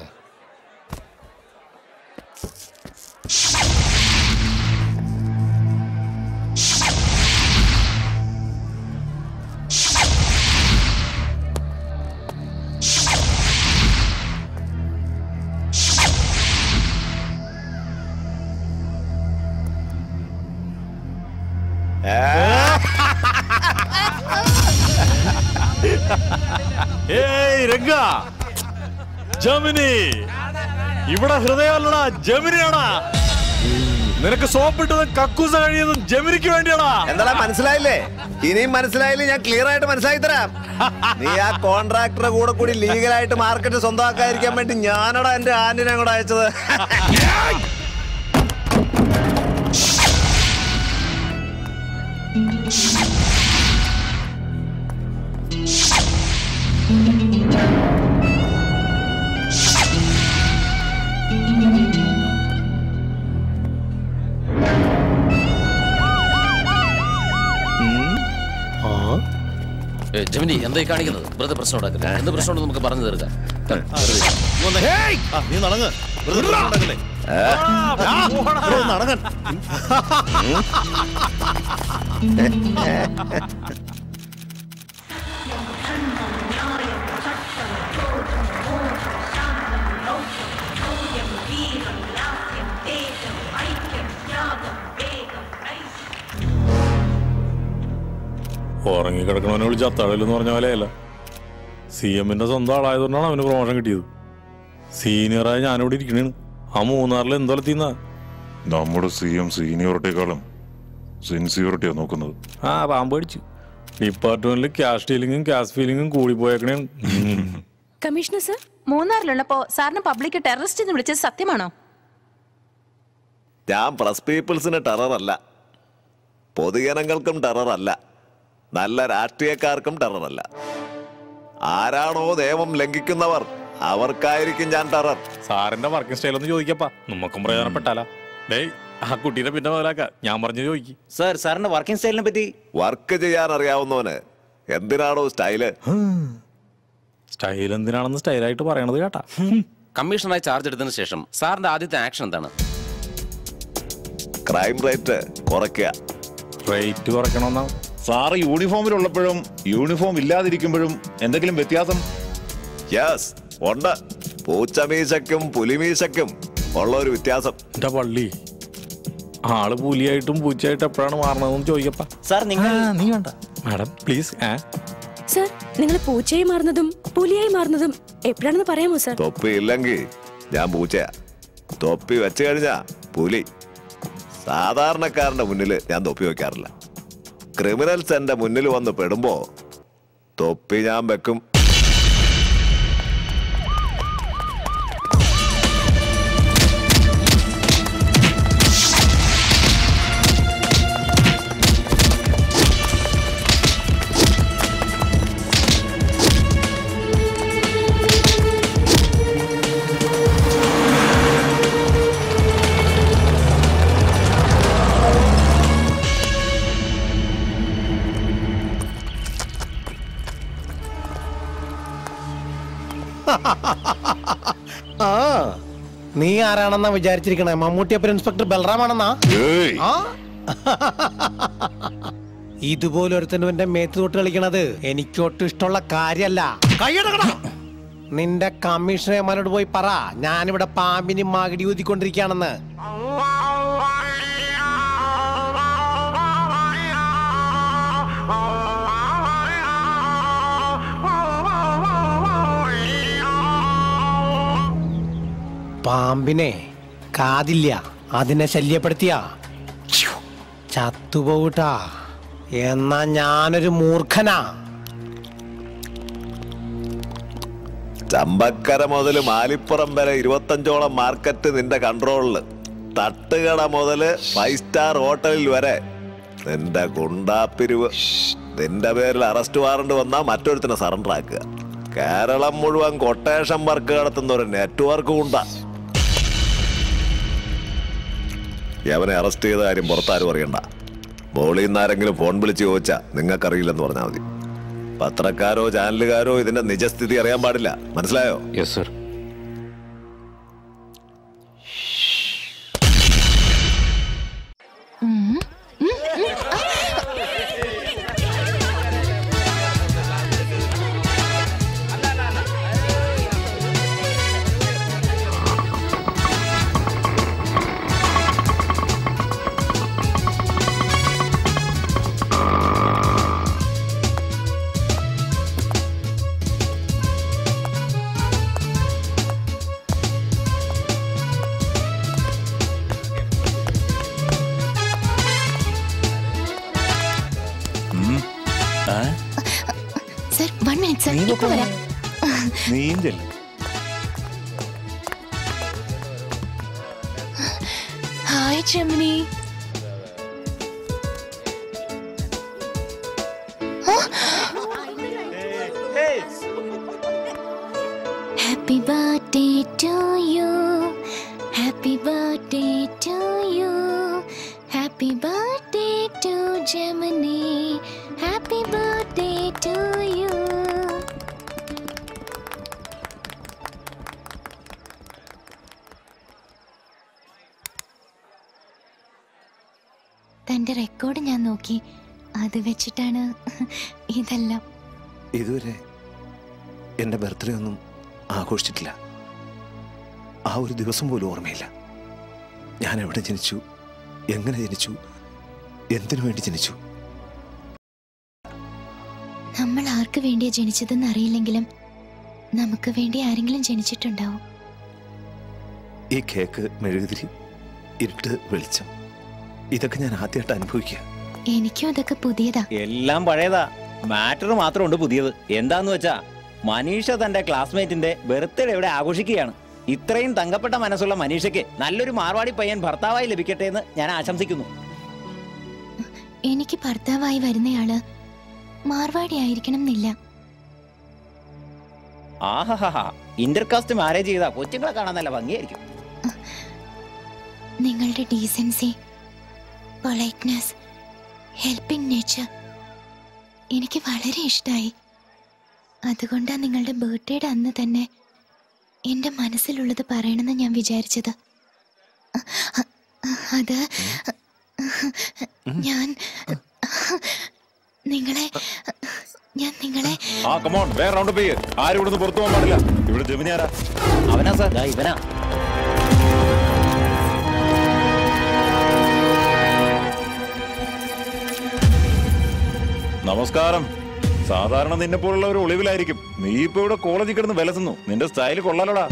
S8: ഏയ് രംഗ ജമിനി ഇവിടെ ഹൃദയമല്ലടാ ജമിനിയാടാ നിനക്ക് സോപ്പിട്ടതും കക്കൂസ കഴിയുന്നതും ജമിനിക്ക് വേണ്ടിയാടാ
S6: എന്താടാ മനസ്സിലായില്ലേ ഇനിയും മനസ്സിലായില്ലേ ഞാൻ ക്ലിയർ ആയിട്ട് മനസ്സിലാക്കി തരാം നീ ആ കോൺട്രാക്ടറെ കൂടെ കൂടി ലീഗലായിട്ട് മാർക്കറ്റ് സ്വന്തമാക്കാതിരിക്കാൻ വേണ്ടി ഞാനടാ എന്റെ ആന്റിനെ കൂടെ അയച്ചത്
S18: ജമിനി എന്തായി കാണിക്കുന്നത് വെറുതെ പ്രശ്നം ഉണ്ടാക്കുന്നത് എന്ത് പ്രശ്നം നമുക്ക് പറഞ്ഞു തീർക്കാം
S16: ആ, നീ നടങ്ങ് വെറുതെ പ്രശ്നം ഉണ്ടാക്കല്ലേ ഇവിടെ ഒന്ന് നടങ്ങാൻ
S8: ഉറങ്ങിക്കിടക്കണവനെ വിളിച്ച് അത്താഴലെന്ന് പറഞ്ഞ പോലെയല്ല സി എമ്മിന്റെ സ്വന്തം ആളായതുകൊണ്ടാണ് അവന് പ്രൊമോഷൻ കിട്ടിയത് സീനിയറായ ഞാനിവിടെ ഇരിക്കണേണ് ആ മൂന്നാറിൽ എന്തോലത്തിന്നാ
S19: നമ്മുടെ സി എം സീനിയോറിറ്റിയെക്കാളും സിൻസിയോറിറ്റിയാ നോക്കുന്നത്
S8: ആ പാമ്പ് അടിച്ചു ഡിപ്പാർട്ട്മെന്റിൽ ക്യാഷ് ഡീലിങ്ങും ക്യാഷ് ഫീലിങ്ങും കൂടി പോയേക്കണേ
S5: കമ്മീഷണർ സർ
S20: മൂന്നാറിലുള്ളപ്പോ സാറിന് പബ്ലിക് ടെററിസ്റ്റ് എന്ന് വിളിച്ചത് സത്യമാണോ
S6: ഞാൻ പ്രസ് പീപ്പിൾസിന് ടെററല്ല പൊതുജനങ്ങൾക്കും ടെററല്ല നല്ല രാഷ്ട്രീയക്കാർക്കും ടെററല്ല ആരാണോ നിയമം ലംഘിക്കുന്നവർ അവർക്കായിരിക്കും ഞാൻ ടെറർ
S8: സാറിന്റെ വർക്കിംഗ് സ്റ്റൈൽ ഒന്ന് ചോദിക്കപ്പാ നമുക്കും പ്രയോജനപ്പെട്ടാലാ ഡേയ് ആ കുട്ടീനെ പിന്നെ മുതലാക്ക ഞാൻ പറഞ്ഞു ചോദിക്ക്
S4: സാർ സാറിന്റെ വർക്കിംഗ് സ്റ്റൈലിനെ പറ്റി
S6: വർക്ക് ചെയ്യാൻ അറിയാവുന്നവന് എന്തിനാണോ സ്റ്റൈല്
S8: സ്റ്റൈൽ എന്തിനാണെന്ന് സ്റ്റൈലായിട്ട് പറയണത് കേട്ടാ
S3: കമ്മീഷണറായി ചാർജ് എടുത്തതിന് ശേഷം സാറിന്റെ ആദ്യത്തെ ആക്ഷൻ എന്താണ്
S6: ക്രൈം റേറ്റ് കുറയ്ക്കുക
S8: റേറ്റ് കുറയ്ക്കണമെന്നാണ്
S19: സാറ് യൂണിഫോമിലുള്ളപ്പോഴും യൂണിഫോം ഇല്ലാതിരിക്കുമ്പോഴും എന്തെങ്കിലും വ്യത്യാസം
S6: യെസ് ഉണ്ട് പൂച്ചമീശയ്ക്കും പുലിമീശയ്ക്കും ഉള്ള ഒരു വ്യത്യാസം
S8: എന്റെ പള്ളി ആള് പുലിയായിട്ടും പൂച്ചയായിട്ടും എപ്പോഴാണ് മാറണതെന്ന് ചോദിക്കപ്പാ
S4: സാർ നിങ്ങൾ
S8: നീ വേണ്ട മാഡം പ്ലീസ് ഏ
S5: സർ നിങ്ങൾ പൂച്ചയായി മാറുന്നതും പുലിയായി മാറുന്നതും എപ്പോഴാണെന്ന് പറയാമോ സർ
S6: തൊപ്പി ഇല്ലെങ്കിൽ ഞാൻ പൂച്ചയാ തൊപ്പി വെച്ച് കഴിഞ്ഞാ പുലി സാധാരണക്കാരന്റെ മുന്നിൽ ഞാൻ തൊപ്പി വെക്കാറില്ല ക്രിമിനൽസ് എന്റെ മുന്നിൽ വന്ന് പെടുമ്പോ തൊപ്പി ഞാൻ വെക്കും
S10: ആ നീ ആരാണെന്നാ വിചാരിച്ചിരിക്കണേ മമ്മൂട്ടിയപ്പൻ ഇൻസ്പെക്ടർ ബൽറാമാണെന്നാ ആ ഇതുപോലെ ഒരുത്തനും എന്റെ മേത്ത് തൊട്ട് കളിക്കണത് എനിക്കൊട്ടും ഇഷ്ടമുള്ള കാര്യല്ല കൈയടക്കടാ നിന്റെ കമ്മീഷണർമാരോട് പോയി പറ ഞാനിവിടെ പാമ്പിന് മകിടി ഊതിക്കൊണ്ടിരിക്കുകയാണെന്ന് പാമ്പിനെ കാതില്ല അതിനെ ശല്യപ്പെടുത്തിയ ചത്തുപോകൂട്ടാ എന്നാ ഞാനൊരു മൂർഖനാ
S6: ചമ്പക്കര മുതൽ മാലിപ്പുറം വരെ ഇരുപത്തഞ്ചോളം മാർക്കറ്റ് നിന്റെ കൺട്രോളില് തട്ടുകട മുതല് ഫൈവ് സ്റ്റാർ ഹോട്ടലിൽ വരെ നിന്റെ ഗുണ്ടാപ്പിരിവ് നിന്റെ പേരിൽ അറസ്റ്റ് വാറണ്ട് വന്നാൽ മറ്റൊരുത്തിനെ സറണ്ടർ ആക്കുക കേരളം മുഴുവൻ കൊട്ടേഷൻ വർക്ക് നടത്തുന്ന ഒരു നെറ്റ്വർക്ക് ഉണ്ടാ യവനെ അറസ്റ്റ് ചെയ്ത കാര്യം പുറത്താരും അറിയണ്ട മോളിൽ നിന്ന് ആരെങ്കിലും ഫോൺ വിളിച്ച് ചോദിച്ചാ നിങ്ങൾക്കറിയില്ലെന്ന് പറഞ്ഞാൽ മതി പത്രക്കാരോ ചാനലുകാരോ ഇതിന്റെ നിജസ്ഥിതി അറിയാൻ പാടില്ല മനസ്സിലായോ
S18: yes sir
S13: sir one minute sir ഇപ്പൊ വരാം
S19: നീയും ചെല്ലും
S13: hi Gemini happy birthday to you happy birthday to you happy birthday to Gemini happy birthday to you തന്റെ റെക്കോർഡ് ഞാൻ നോക്കി അത് വെച്ചിട്ടാണ് ഇതെല്ലാം
S6: ഇതുവരെ എൻ്റെ ബർത്ത്ഡേ ഒന്നും ആഘോഷിച്ചിട്ടില്ല ആ ഒരു ദിവസം പോലും ഓർമ്മയില്ല ഞാൻ എവിടെ ജനിച്ചു എങ്ങനെ ജനിച്ചു എന്തിനു വേണ്ടി ജനിച്ചു
S13: നമ്മൾ ആർക്ക് വേണ്ടിയാ ജനിച്ചതെന്ന് അറിയില്ലെങ്കിലും നമുക്ക് വേണ്ടി ആരെങ്കിലും ജനിച്ചിട്ടുണ്ടാവും
S6: ഈ കേക്ക് മെഴുകുതിരി ഇരുട്ട് വെളിച്ചം ഇതൊക്കെ ഞാൻ ആദ്യമായിട്ട് അനുഭവിക്കുക
S13: എനിക്കും അതൊക്കെ പുതിയതാ
S4: എല്ലാം പഴയതാ മാറ്റർ മാത്രമുണ്ട് പുതിയത് എന്താന്ന് വെച്ചാ മനീഷ തന്റെ ക്ലാസ്മേറ്റിന്റെ ബർത്ത്ഡേ ഇവിടെ ആഘോഷിക്കുകയാണ് ഇത്രയും തങ്കപ്പെട്ട മനസ്സുള്ള മനീഷയ്ക്ക് നല്ലൊരു മാർവാടി പയ്യൻ ഭർത്താവായി ലഭിക്കട്ടെ എന്ന് ഞാൻ ആശംസിക്കുന്നു
S13: എനിക്ക് ഭർത്താവായി വരുന്നയാള് മാർവാടി ആയിരിക്കണം എന്നില്ല
S4: ആഹാഹാ ഇന്റർകാസ്റ്റ് മാരേജ് ചെയ്താ കൊച്ചുങ്ങളെ കാണാൻ നല്ല ഭംഗിയായിരിക്കും
S13: നിങ്ങളുടെ ഡീസൻസി പൊളൈറ്റ്നസ് ഹെൽപ്പിംഗ് നേച്ചർ എനിക്ക് വളരെ ഇഷ്ടമായി അതുകൊണ്ടാണ് നിങ്ങളുടെ ബർത്ത്ഡേയുടെ അന്ന് തന്നെ എൻ്റെ മനസ്സിലുള്ളത് പറയണമെന്ന് ഞാൻ വിചാരിച്ചത് അത് ഞാൻ നിങ്ങളെ ഞാൻ നിങ്ങളെ
S19: ആ കമോൺ വേറെ റൗണ്ട് പേര് ആരും ഇവിടുന്ന് പുറത്തു പോകാൻ പാടില്ല ഇവിടെ ജമിനി ആരാ
S4: അവനാ സാർ ഇവനാ
S19: നമസ്കാരം സാധാരണ നിന്നെ പോലുള്ള ഒരു ഒളിവിലായിരിക്കും നീ ഇപ്പൊ ഇവിടെ കോളേജിൽ കിടന്ന് വിലസുന്നു നിന്റെ സ്റ്റൈൽ കൊള്ളാലോടാ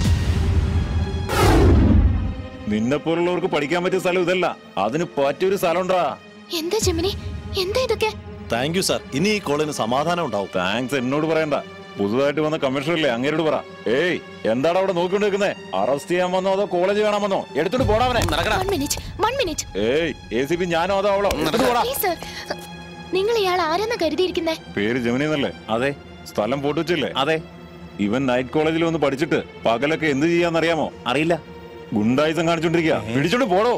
S19: നിന്നെ പോലുള്ളവർക്ക് പഠിക്കാൻ പറ്റിയ സ്ഥലം ഇതല്ല അതിന് പറ്റിയൊരു സ്ഥലമുണ്ടാ
S13: എന്താ ജമിനി എന്താ ഇതൊക്കെ
S19: താങ്ക് യു സാർ ഇനി ഈ കോളേജിന് സമാധാനം ഉണ്ടാവും താങ്ക്സ് എന്നോട് പറയണ്ട പുതുതായിട്ട് വന്ന കമ്മീഷണറല്ലേ അങ്ങേരോട് പറ ഏയ് എന്താണ് അവിടെ നോക്കിക്കൊണ്ട് നിൽക്കുന്നേ അറസ്റ്റ് ചെയ്യാൻ വന്നോ അതോ കോളേജ് കാണാൻ വന്നോ എടുത്തിട്ട് പോടാവനെ
S13: വൺ മിനിറ്റ് വൺ മിനിറ്റ്
S19: ഏയ് എ സി പി ഞാനോ അതോ അവളോ എടുത്തിട്ട് പോടാ
S13: പ്ലീസ് സർ നിങ്ങൾ ഇയാൾ ആരെന്നാ കരുതിയിരിക്കുന്നേ
S19: പേര് ജമിനി എന്നല്ലേ അതെ സ്ഥലം പോട്ടുവച്ചില്ലേ അതെ ഇവൻ നൈറ്റ് കോളേജിൽ വന്ന് പഠിച്ചിട്ട് പകലൊക്കെ എന്ത് ചെയ്യാന്നറിയാമോ അറിയില്ല ഗുണ്ടായുസം കാണിച്ചോണ്ടിരിക്കുക പിടിച്ചോണ്ട് പോടോ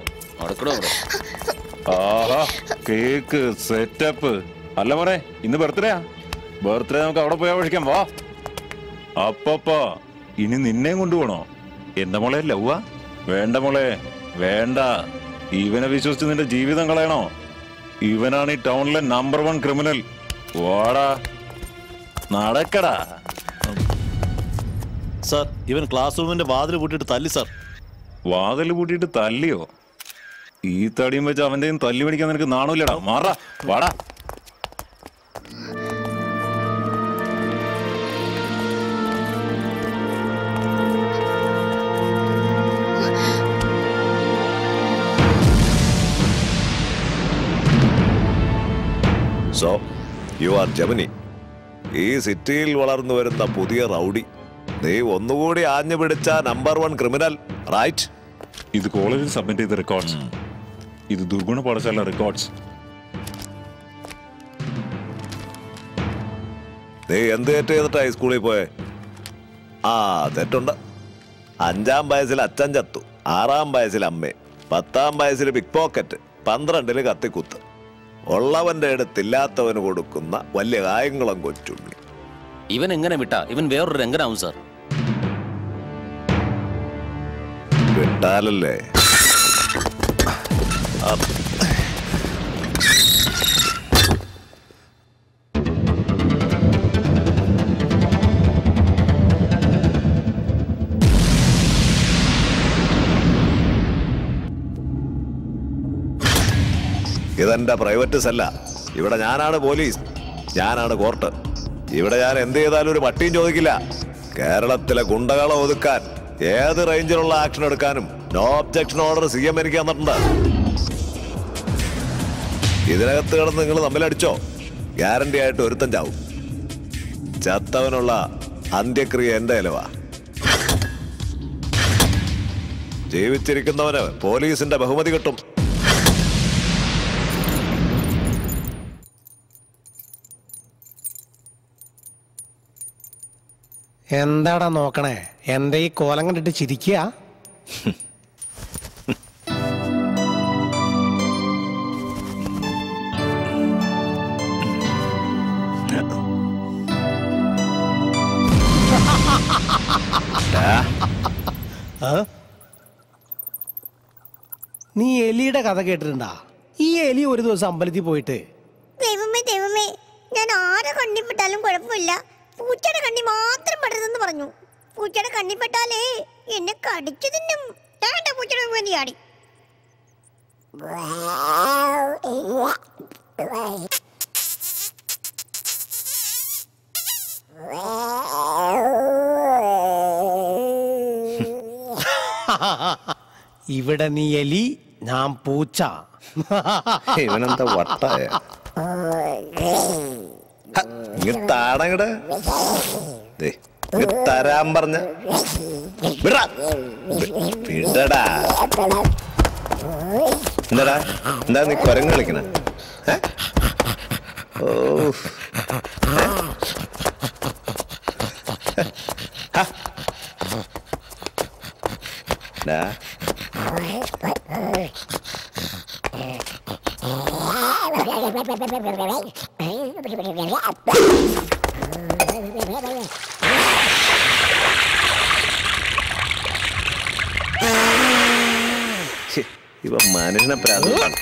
S19: ആഹാ കേക്ക് സെറ്റപ്പ് അല്ല മോനെ ഇന്ന് ബർത്ത്ഡേയാ ബർത്ത്ഡേ നമുക്ക് അവിടെ പോയി ആഘോഷിക്കാം വാ അപ്പപ്പാ ഇനി നിന്നെയും കൊണ്ടുപോണോ എന്താ മോളെ ലവ്വ വേണ്ട മോളെ വേണ്ട ഇവനെ വിശ്വസിച്ച് നിന്റെ ജീവിതം കളയണോ ഇവനാണ് ഈ ടൗണിലെ നമ്പർ വൺ ക്രിമിനൽ വാടാ നടക്കടാ
S16: സാർ ഇവൻ ക്ലാസ് റൂമിന്റെ വാതിൽ കൂട്ടിയിട്ട് തല്ലി സാർ
S19: വാതിൽ പൂട്ടിയിട്ട് തല്ലിയോ ഈ തടിയും വെച്ച് അവന്റെയും തല്ലി പിടിക്കാൻ നിനക്ക് നാണമില്ലടാ മാറാ വാടാ
S6: സോ യു ആർ ജമനി ഈ സിറ്റിയിൽ വളർന്നു വരുന്ന പുതിയ റൗഡി നീ ഒന്നുകൂടി ആഞ്ഞു പിടിച്ച നമ്പർ വൺ ക്രിമിനൽ റൈറ്റ്
S19: ഇത് കോളേജിൽ സബ്മിറ്റ് ചെയ്ത റെക്കോർഡ്സ് ഇത് ദുർഗുണ പാഠശാല റെക്കോർഡ്സ്
S6: നീ എന്ത് തെറ്റ് ചെയ്തിട്ടാ ഈ സ്കൂളിൽ പോയെ ആ തെറ്റുണ്ട് അഞ്ചാം വയസ്സിൽ അച്ഛൻ ചത്തു ആറാം വയസ്സിൽ അമ്മേ പത്താം വയസ്സിൽ പിക് പോക്കറ്റ് പന്ത്രണ്ടില് കത്തിക്കുത്ത് ഉള്ളവന്റെ അടുത്തില്ലാത്തവന് കൊടുക്കുന്ന വലിയ കായംകുളം കൊച്ചുണ്ണി
S18: ഇവൻ എങ്ങനെ വിട്ടാ ഇവൻ വേറൊരു രംഗനാവും സാർ
S6: വിട്ടാലല്ലേ ആ, ഇതെന്റെ പ്രൈവറ്റ് സെല്ല ഇവിടെ ഞാനാണ് പോലീസ് ഞാനാണ് കോർട്ട് ഇവിടെ ഞാൻ എന്ത് ചെയ്താലും ഒരു പട്ടിയും ചോദിക്കില്ല കേരളത്തിലെ ഗുണ്ടകളെ ഒതുക്കാൻ ഏത് റേഞ്ചിലുള്ള ആക്ഷൻ എടുക്കാനും no objection order C M എനിക്ക് തന്നിട്ടുണ്ട് ഇതിനകത്ത് കിടന്ന് നിങ്ങൾ തമ്മിലടിച്ചോ ഗ്യാരണ്ടി ആയിട്ട് ഒരുത്തൻ ചാവും ചത്തവനുള്ള അന്ത്യക്രിയ എന്റെ ഇലവാ ജീവിച്ചിരിക്കുന്നവന് പോലീസിന്റെ ബഹുമതി കിട്ടും
S10: എന്താടാ നോക്കണേ എന്റെ ഈ കോലം കണ്ടിട്ട് ചിരിക്കുക നീ എലിയുടെ കഥ കേട്ടിട്ടുണ്ടാ ഈ എലി ഒരു ദിവസം അമ്പലത്തിൽ പോയിട്ട്
S21: ദൈവമേ ദൈവമേ ഞാൻ ആരെ കണ്ണിപ്പെട്ടാലും കുഴപ്പമില്ല പൂച്ചയുടെ കണ്ണി മാത്രം പെടരുതെന്ന് പറഞ്ഞു പൂച്ചയുടെ കണ്ണിപ്പെട്ടാലേ എന്നെ കടിച്ചു തിന്നും വേണ്ട പൂച്ചയുടെ മുമ്പിൽ ചാടി
S10: ഇവിടെ നീ എലി ഞാൻ പൂച്ച
S6: ഇവനെന്താ വട്ടായ ഇങ്ങ് താടങ്ങട് ദേ, ഇങ്ങ് തരാൻ പറഞ്ഞ വിടടാ. വി- വിടടാ എന്താടാ എന്താ നീ കുരങ്ങ് കളിക്കണ ഓ ഏ? ഹ. ഡാ. ഛെ, ഇവ മനുഷ്യനെ പ്രാർത്ഥിക്കണം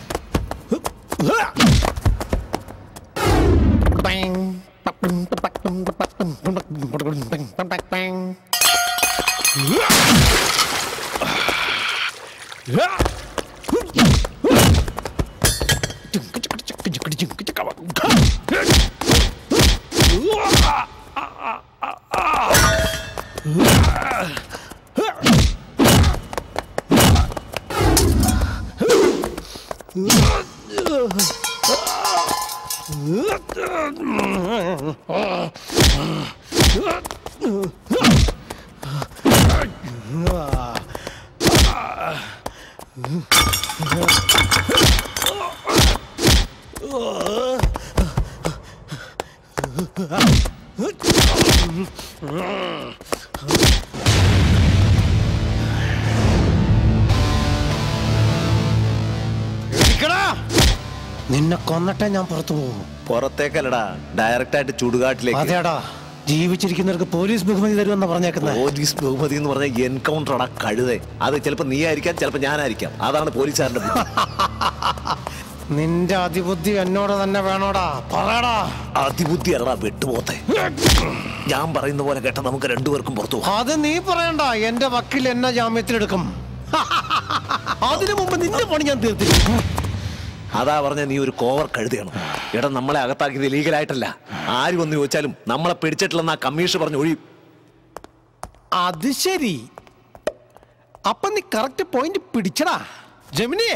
S10: നിന്നെ കൊന്നിട്ടേ ഞാൻ പുറത്തു പോകും
S6: പുറത്തേക്കല്ലടാ ഡയറക്റ്റ് ആയിട്ട് ചുടുകാട്ടിലേക്ക്
S10: അതേടാ ജീവിച്ചിരിക്കുന്നവർക്ക് പോലീസ് ബഹുമതി തരുമെന്ന് പറഞ്ഞേക്കുന്നത്
S6: പോലീസ് ബഹുമതി എന്ന് പറഞ്ഞ എൻകൗണ്ടർ അടാ കഴുതേ അത് ചിലപ്പോ നീ ആയിരിക്കാം ചിലപ്പോ ഞാനായിരിക്കാം അതാണ് പോലീസുകാരന്റെ ബുദ്ധി.
S10: നിന്റെ അതിബുദ്ധി എന്നോട് തന്നെ വേണോടാ പറയടാ
S6: അതിബുദ്ധി അല്ലടാ വെട്ടുപോത്തെ ഞാൻ പറയുന്ന പോലെ കേട്ട നമുക്ക് രണ്ടുപേർക്കും പുറത്തു പോകാം
S10: അത് നീ പറയണ്ട എന്റെ വക്കീൽ എന്നെ ജാമ്യത്തിലെടുക്കും അതിനു മുമ്പ് നിന്റെ പണി ഞാൻ തീർത്തിരിക്കും
S6: അതാ പറഞ്ഞ നീ ഒരു കോവർ കഴുതയാണ് എടാ നമ്മളെ അകത്താക്കിയത് ലീഗലായിട്ടല്ല ആര് വന്ന് ചോദിച്ചാലും നമ്മളെ പിടിച്ചിട്ടില്ലെന്ന് ആ കമ്മീഷൻ പറഞ്ഞു ഒഴിയും
S10: അത് ശരി അപ്പൊ നീ കറക്റ്റ് പോയിന്റ് പിടിച്ചടാ ജമിനിയെ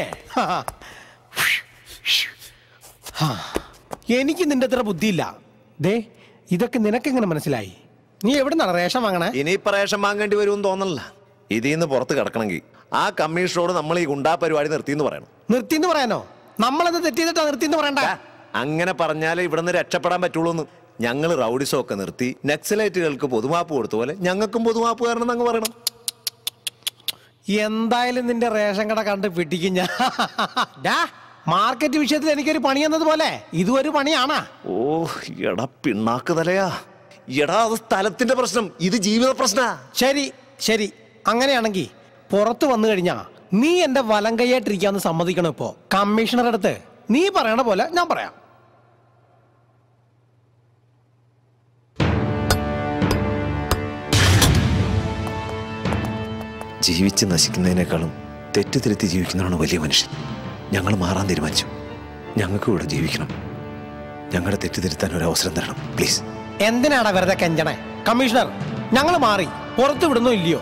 S10: ഹാ. എനിക്ക് നിന്റെ അത്ര ബുദ്ധിയില്ല ദേ ഇതൊക്കെ നിനക്കെങ്ങനെ മനസ്സിലായി നീ എവിടെ നിന്നാണ് റേഷൻ വാങ്ങണേ
S6: ഇനി പ്രേഷം വാങ്ങേണ്ടി വരുമെന്ന് തോന്നണില്ല ഇതിൽ നിന്ന് പുറത്ത് കിടക്കണമെങ്കിൽ ആ കമ്മീഷനോട് നമ്മൾ ഈ ഗുണ്ടാ പരിപാടി നിർത്തിയെന്ന് പറയണം
S10: നിർത്തിന്ന് പറയാനോ നമ്മളത് തെറ്റ് ചെയ്തിട്ടാ നിർത്തിന്ന് പറയണ്ട
S6: അങ്ങനെ പറഞ്ഞാലേ ഇവിടെ നിന്ന് രക്ഷപ്പെടാൻ പറ്റുള്ളൂ എന്ന് ഞങ്ങൾ റൗഡിസം ഒക്കെ നിർത്തി നക്സലൈറ്റുകൾക്ക് പൊതുമാപ്പ് കൊടുത്ത പോലെ ഞങ്ങൾക്കും പൊതുമാപ്പ് തരണം അങ്ങ് പറയണം
S10: എന്തായാലും നിന്റെ റേഷൻ കട കണ്ട് പിടിക്കും ഞാൻ ഡാ, മാർക്കറ്റ് വിഷയത്തിൽ എനിക്കൊരു പണി എന്നതുപോലെ ഇതും ഒരു പണിയാണാ
S6: ഓ എടാ പിണ്ണാക്ക് തലയാ എടാ അത് സ്ഥലത്തിന്റെ പ്രശ്നം ഇത് ജീവിത പ്രശ്ന
S10: ശരി ശരി അങ്ങനെയാണെങ്കിൽ പുറത്ത് വന്നു കഴിഞ്ഞാ നീ എന്റെ വലം കൈയായിട്ടിരിക്കാന്ന് സമ്മതിക്കണം ഇപ്പോ കമ്മീഷണർ അടുത്ത് നീ പറയണ പോലെ ഞാൻ പറയാം
S6: ജീവിച്ച് നശിക്കുന്നതിനേക്കാളും തെറ്റ് തിരുത്തി ജീവിക്കുന്നതാണ് വലിയ മനുഷ്യൻ ഞങ്ങൾ മാറാൻ തീരുമാനിച്ചു ഞങ്ങൾക്ക് ഇവിടെ ജീവിക്കണം ഞങ്ങളുടെ തെറ്റ് തിരുത്താൻ ഒരു അവസരം തരണം പ്ലീസ്
S10: എന്തിനാടാ വെറുതെ കെഞ്ചണേ കമ്മീഷണർ ഞങ്ങൾ മാറി പുറത്തു വിടുന്നോ ഇല്ലയോ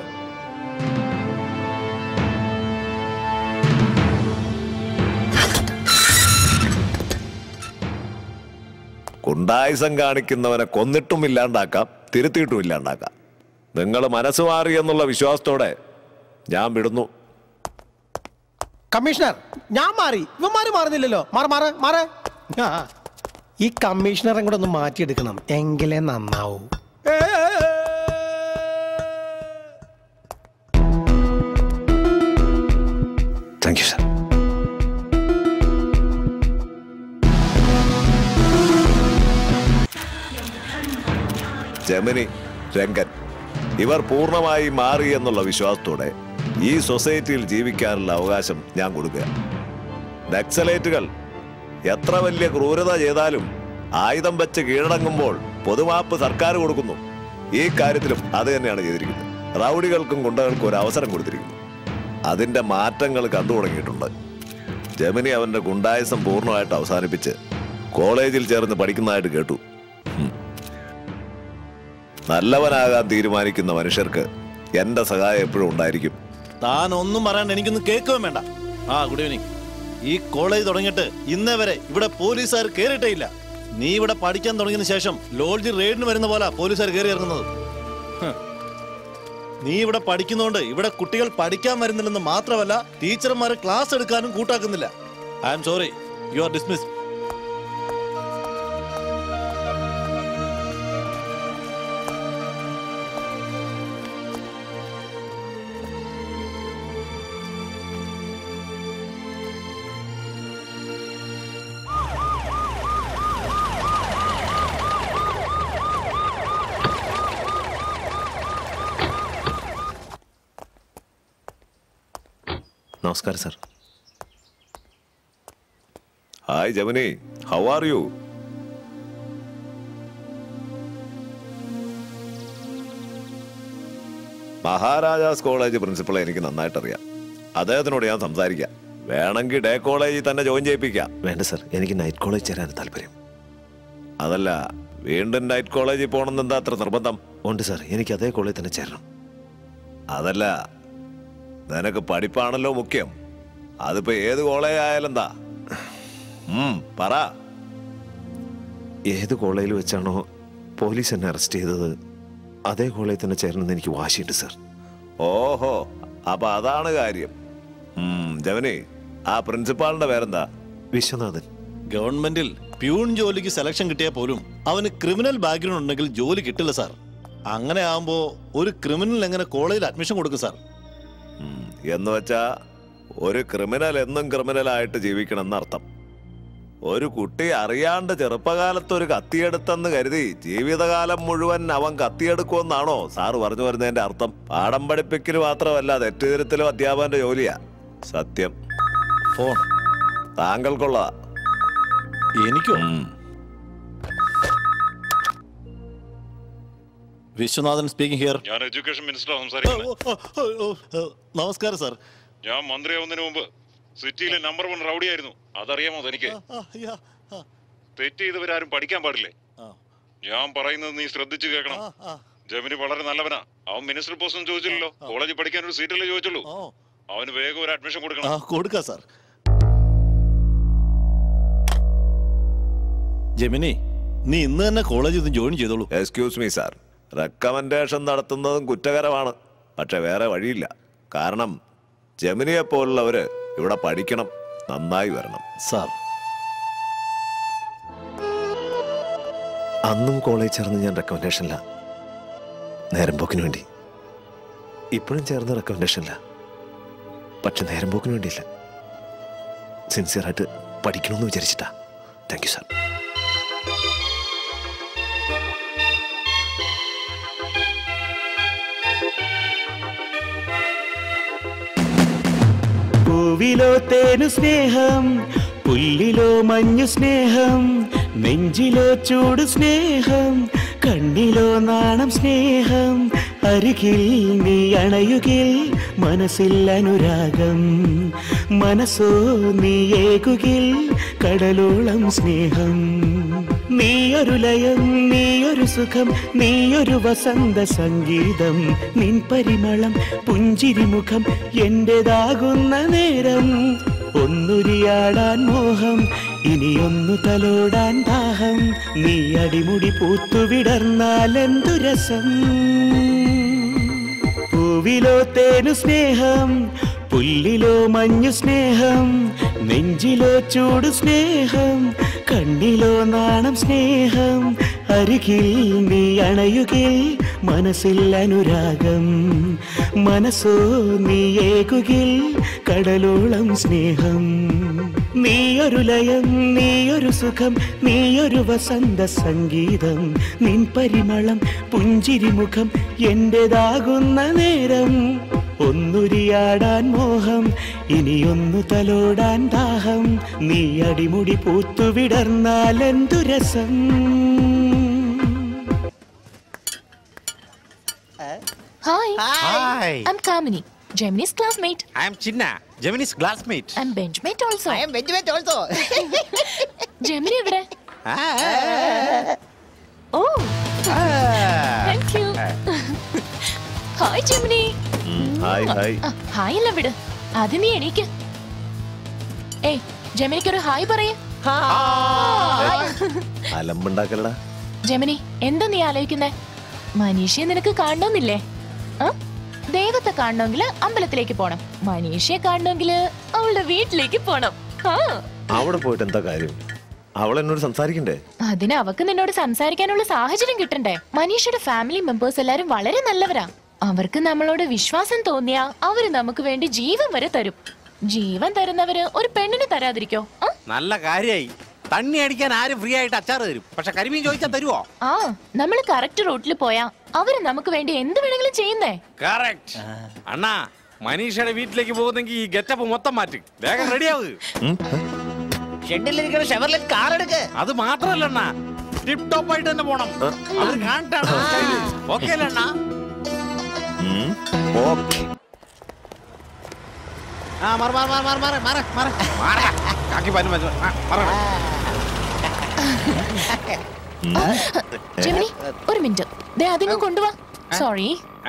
S6: ഗുണ്ടായുസം കാണിക്കുന്നവനെ കൊന്നിട്ടും ഇല്ലാണ്ടാക്കാം തിരുത്തിയിട്ടും ഇല്ലാണ്ടാക്കാം നിങ്ങൾ മനസ്സ് മാറി എന്നുള്ള വിശ്വാസത്തോടെ ഞാൻ വിടുന്നു
S10: കമ്മീഷണർ ഞാൻ മാറി ഇവന്മാര് മാറുന്നില്ലല്ലോ മാറ മാറ മാറ ആ, ഈ കമ്മീഷണറെ കൂടെ ഒന്ന് മാറ്റിയെടുക്കണം എങ്കിലേ നന്നാവൂ
S6: thank you sir Jamini Rangan ഇവർ പൂർണ്ണമായി മാറി എന്നുള്ള വിശ്വാസത്തോടെ ഈ സൊസൈറ്റിയിൽ ജീവിക്കാനുള്ള അവകാശം ഞാൻ കൊടുക്കുക നക്സലേറ്റുകൾ എത്ര വലിയ ക്രൂരത ചെയ്താലും ആയുധം വെച്ച് കീഴടങ്ങുമ്പോൾ പൊതുമാപ്പ് സർക്കാർ കൊടുക്കുന്നു ഈ കാര്യത്തിലും അത് തന്നെയാണ് ചെയ്തിരിക്കുന്നത് റൗഡികൾക്കും ഗുണ്ടകൾക്കും ഒരു അവസരം കൊടുത്തിരിക്കുന്നു അതിന്റെ മാറ്റങ്ങൾ കണ്ടു തുടങ്ങിയിട്ടുണ്ട് ജമിനി അവന്റെ ഗുണ്ടായസം പൂർണ്ണമായിട്ട് അവസാനിപ്പിച്ച് കോളേജിൽ ചേർന്ന് പഠിക്കുന്നതായിട്ട് കേട്ടു ഉം. നല്ലവനാകാൻ തീരുമാനിക്കുന്ന മനുഷ്യർക്ക് എന്റെ സഹായം എപ്പോഴും ഉണ്ടായിരിക്കും
S16: താൻ ഒന്നും പറയാണ്ട് എനിക്കൊന്നും കേൾക്കുകയും വേണ്ട ആ ഗുഡ് ഈവനിങ് ഈ കോളേജ് തുടങ്ങിയിട്ട് ഇന്നേ വരെ ഇവിടെ പോലീസുകാർ കയറിയിട്ടേ ഇല്ല നീ ഇവിടെ പഠിക്കാൻ തുടങ്ങിയതിന് ശേഷം ലോഡ്ജ് റെയ്ഡിന് വരുന്ന പോലെ പോലീസുകാർ കയറി ഇറങ്ങുന്നത് ഹ്. നീ ഇവിടെ പഠിക്കുന്നതുകൊണ്ട് ഇവിടെ കുട്ടികൾ പഠിക്കാൻ വരുന്നില്ലെന്ന് മാത്രമല്ല ടീച്ചർമാർ ക്ലാസ് എടുക്കാനും കൂട്ടാക്കുന്നില്ല I am sorry you are dismiss
S6: നമസ്കാരം sir hi Jamini how are you Maharajas college പ്രിൻസിപ്പളെ എനിക്ക് നന്നായിട്ട് അറിയാം അദ്ദേഹത്തിനോട് ഞാൻ സംസാരിക്കാം വേണമെങ്കിൽ ഡേ കോളേജിൽ തന്നെ ജോയിൻ ചെയ്യിപ്പിക്കാം
S1: വേണ്ട സർ എനിക്ക് നൈറ്റ് കോളേജ് ചേരാൻ താല്പര്യം
S6: അതല്ല വീണ്ടും നൈറ്റ് കോളേജിൽ പോകണമെന്ന് എന്താ അത്ര നിർബന്ധം
S1: ഉണ്ട് സാർ എനിക്ക് അതേ കോളേജിൽ തന്നെ ചേരണം
S6: അതല്ല നിനക്ക് പഠിപ്പാണല്ലോ മുഖ്യം അതിപ്പോ ഏത് കോളേജ് ആയാലെന്താ ഉം, പറ
S1: ഏത് കോളേജിൽ വെച്ചാണോ പോലീസ് എന്നെ അറസ്റ്റ് ചെയ്തത് അതേ കോളേജിൽ തന്നെ ചേരണമെന്ന് എനിക്ക് വാശിയുണ്ട് സാർ
S6: ഓഹോ അപ്പൊ അതാണ് കാര്യം ഉം, ജവനി ആ പ്രിൻസിപ്പാളിന്റെ പേരെന്താ
S1: വിശ്വനാഥൻ
S16: ഗവൺമെന്റിൽ പ്യൂൺ ജോലിക്ക് സെലക്ഷൻ കിട്ടിയാൽ പോലും അവന് ക്രിമിനൽ ബാക്ക്ഗ്രൗണ്ട് ഉണ്ടെങ്കിൽ ജോലി കിട്ടില്ല സാർ അങ്ങനെ ആവുമ്പോ ഒരു ക്രിമിനൽ എങ്ങനെ കോളേജിൽ അഡ്മിഷൻ കൊടുക്കും സാർ
S6: എന്ന് വെച്ചാ ഒരു ക്രിമിനൽ എന്നും ക്രിമിനൽ ആയിട്ട് ജീവിക്കണം എന്നർത്ഥം ഒരു കുട്ടി അറിയാണ്ട് ചെറുപ്പകാലത്ത് ഒരു കത്തിയെടുത്തെന്ന് കരുതി ജീവിതകാലം മുഴുവൻ അവൻ കത്തിയെടുക്കുമെന്നാണോ സാറ് പറഞ്ഞു വരുന്നതിന്റെ അർത്ഥം പാഠം പഠിപ്പിക്കൽ മാത്രമല്ല തെറ്റുതിരുത്തലും അധ്യാപകന്റെ ജോലിയാ സത്യം
S16: ഫോൺ
S6: താങ്കൾക്കുള്ളതാ
S16: എനിക്കോ വിശ്വനാഥൻ സ്പീക്കിംഗ് ഹിയർ
S19: ഞാൻ എഡ്യൂക്കേഷൻ മിനിസ്റ്റർ സംസാരിക്കുന്നത്
S16: നമസ്കാരം സാർ
S19: ഞാൻ മന്ത്രിയാവുന്നതിന് മുമ്പ് സിറ്റിയിലെ നമ്പർ വൺ റൗഡിയായിരുന്നു അതറിയാമോ തനിക്ക് തെറ്റ് ചെയ്തവരാരും പഠിക്കാൻ പാടില്ലേ ഞാൻ പറയുന്നത് നീ ശ്രദ്ധിച്ചു കേൾക്കണം ജമിനി വളരെ നല്ലവനാ അവൻ മിനിസ്റ്റർ പോസ്റ്റ് ചോദിച്ചില്ലല്ലോ കോളേജിൽ പഠിക്കാൻ ഒരു സീറ്റല്ലേ ചോദിച്ചുള്ളൂ അവന് വേഗം ഒരു അഡ്മിഷൻ
S16: ആ
S19: കൊടുക്കണം
S16: കൊടുക്കാം സാർ ജെമിനി നീ ഇന്ന് തന്നെ കോളേജിൽ നിന്ന് ജോയിൻ ചെയ്തോളൂ
S6: എക്സ്ക്യൂസ് മീ സാർ റെക്കമെൻഡേഷൻ നടത്തുന്നതും കുറ്റകരമാണ് പക്ഷെ വേറെ വഴിയില്ല കാരണം ജമിനിയെ പോലുള്ളവര് ഇവിടെ പഠിക്കണം നന്നായി വരണം
S16: സാർ
S1: അന്നും കോളേജ് ചേർന്ന് ഞാൻ റെക്കമെൻഡേഷനില്ല നേരം പോക്കിന് വേണ്ടി ഇപ്പോഴും ചേർന്ന റെക്കമെൻഡേഷനില്ല പക്ഷെ നേരം പോക്കിന് വേണ്ടിയില്ല സിൻസിയറായിട്ട് പഠിക്കണമെന്ന് വിചാരിച്ചിട്ടാ താങ്ക് യു സാർ
S14: പൂവിലോ തേനു സ്നേഹം പുല്ലിലോ മഞ്ഞു സ്നേഹം നെഞ്ചിലോ ചൂട് സ്നേഹം കണ്ണിലോ നാണം സ്നേഹം അരികിൽ നീ അണയുകിൽ മനസ്സിൽ അനുരാഗം മനസ്സോ നീ ഏകുകിൽ കടലോളം സ്നേഹം നീയൊരു ലയം നീയൊരു സുഖം നീയൊരു വസന്ത സംഗീതം നിൻ പരിമളം പുഞ്ചിരിമുഖം എന്റേതാകുന്ന നേരം ഒന്നുരിയാടാൻ മോഹം ഇനിയൊന്നു തലോടാൻ ദാഹം നീ അടിമുടി പൂത്തുവിടർന്നാൽ എന്തു രസം പൂവിലോ തേനു സ്നേഹം പുല്ലിലോ മഞ്ഞു സ്നേഹം നെഞ്ചിലോ ചൂട് സ്നേഹം കണ്ണിലോ നാണം സ്നേഹം അരികിൽ നീ അണയുകിൽ മനസ്സിൽ അനുരാഗം മനസ്സോ നീ ഏകുകിൽ കടലോളം സ്നേഹം നീയൊരു ലയം നീയൊരു സുഖം നീയൊരു വസന്ത സംഗീതം നിൻ പരിമളം പുഞ്ചിരിമുഖം എന്റേതാകുന്ന നേരം ഒന്നുരിയാടാൻ മോഹം ഇനിയൊന്നു തലോടാൻ ദാഹം നീ അടിമുടി പൂത്തുവിടർന്നാൽ എന്തു രസം
S9: Hi.
S11: Hi.
S9: I'm Kamini, Gemini's classmate.
S11: I am Chinna, Gemini's classmate.
S9: I'm benchmate also. I
S12: am benchmate also.
S9: Gemini എവിടെ ഓ thank you hi Gemini
S6: hi hi
S9: hi അല്ല വിട് ആദ്യം നീ എണീക്ക് ഏയ് ജെമിനിക്ക് ഒരു ഹായ് പറയേ
S6: അലമ്പുണ്ടാക്കലടാ
S9: ജെമിനി എന്താ നീ ആലോചിക്കുന്നേ മനീഷയെ നിനക്ക് കാണണമെന്നില്ലേ ആ? ദൈവത്തെ കാണണമെങ്കിൽ അമ്പലത്തിലേക്ക് പോണം മനീഷയെ കാണണമെങ്കിൽ അവളുടെ വീട്ടിലേക്ക് പോണം ആ
S6: അവിടെ പോയിട്ട് എന്താ കാര്യം അവൾ എന്നോട് സംസാരിക്കണ്ടേ
S9: അതിന് അവക്ക് നിന്നോട് സംസാരിക്കാനുള്ള സാഹചര്യം കിട്ടണ്ടേ മനീഷയുടെ ഫാമിലി മെമ്പേഴ്സ് എല്ലാരും വളരെ നല്ലവരാ അവർക്ക് നമ്മളോട് വിശ്വാസം തോന്നിയാ അവര് നമുക്ക് വേണ്ടി ജീവൻ വരെ തരും ജീവൻ തരുന്നവര് ഒരു പെണ്ണിന് തരാതിരിക്കോ ആ?
S11: നല്ല കാര്യായി തണ്ണി അടിക്കാൻ ആരും ഫ്രീ ആയിട്ട് അച്ചാർ തരും പക്ഷെ കരിമീൻ ചോദിച്ചാൽ തരുവോ
S9: ആ നമ്മൾ കറക്റ്റ് റൂട്ടിൽ പോയാ അവര് നമുക്ക് വേണ്ടി എന്ത് വേണമെങ്കിലും ചെയ്യുന്നേ
S11: കറക്റ്റ് അണ്ണാ മനീഷയുടെ വീട്ടിലേക്ക് പോകുന്നെങ്കിൽ ഈ ഗെറ്റപ്പ് മൊത്തം മാറ്റി വേഗം റെഡിയാവ്
S12: ഷെഡിലിരിക്കുന്ന ഷെവർലെറ്റ് കാർ എടുക്ക്
S11: അത് മാത്രല്ല അണ്ണാ ടിപ് ടോപ്പ് ആയിട്ട് തന്നെ പോണം അവർ കാണട്ടാണ് ഓക്കെ അല്ലേ അണ്ണാ
S6: ഓക്കെ
S11: ആ മാറ മാറ മാറ മാറ മാറ മാറ മാറ കാക്കി പന്നു പന്നു മാറ
S9: ജെമിനി ഒരു മിനിറ്റ് ദേ അതിങ്ങ് കൊണ്ടുവാ സോറി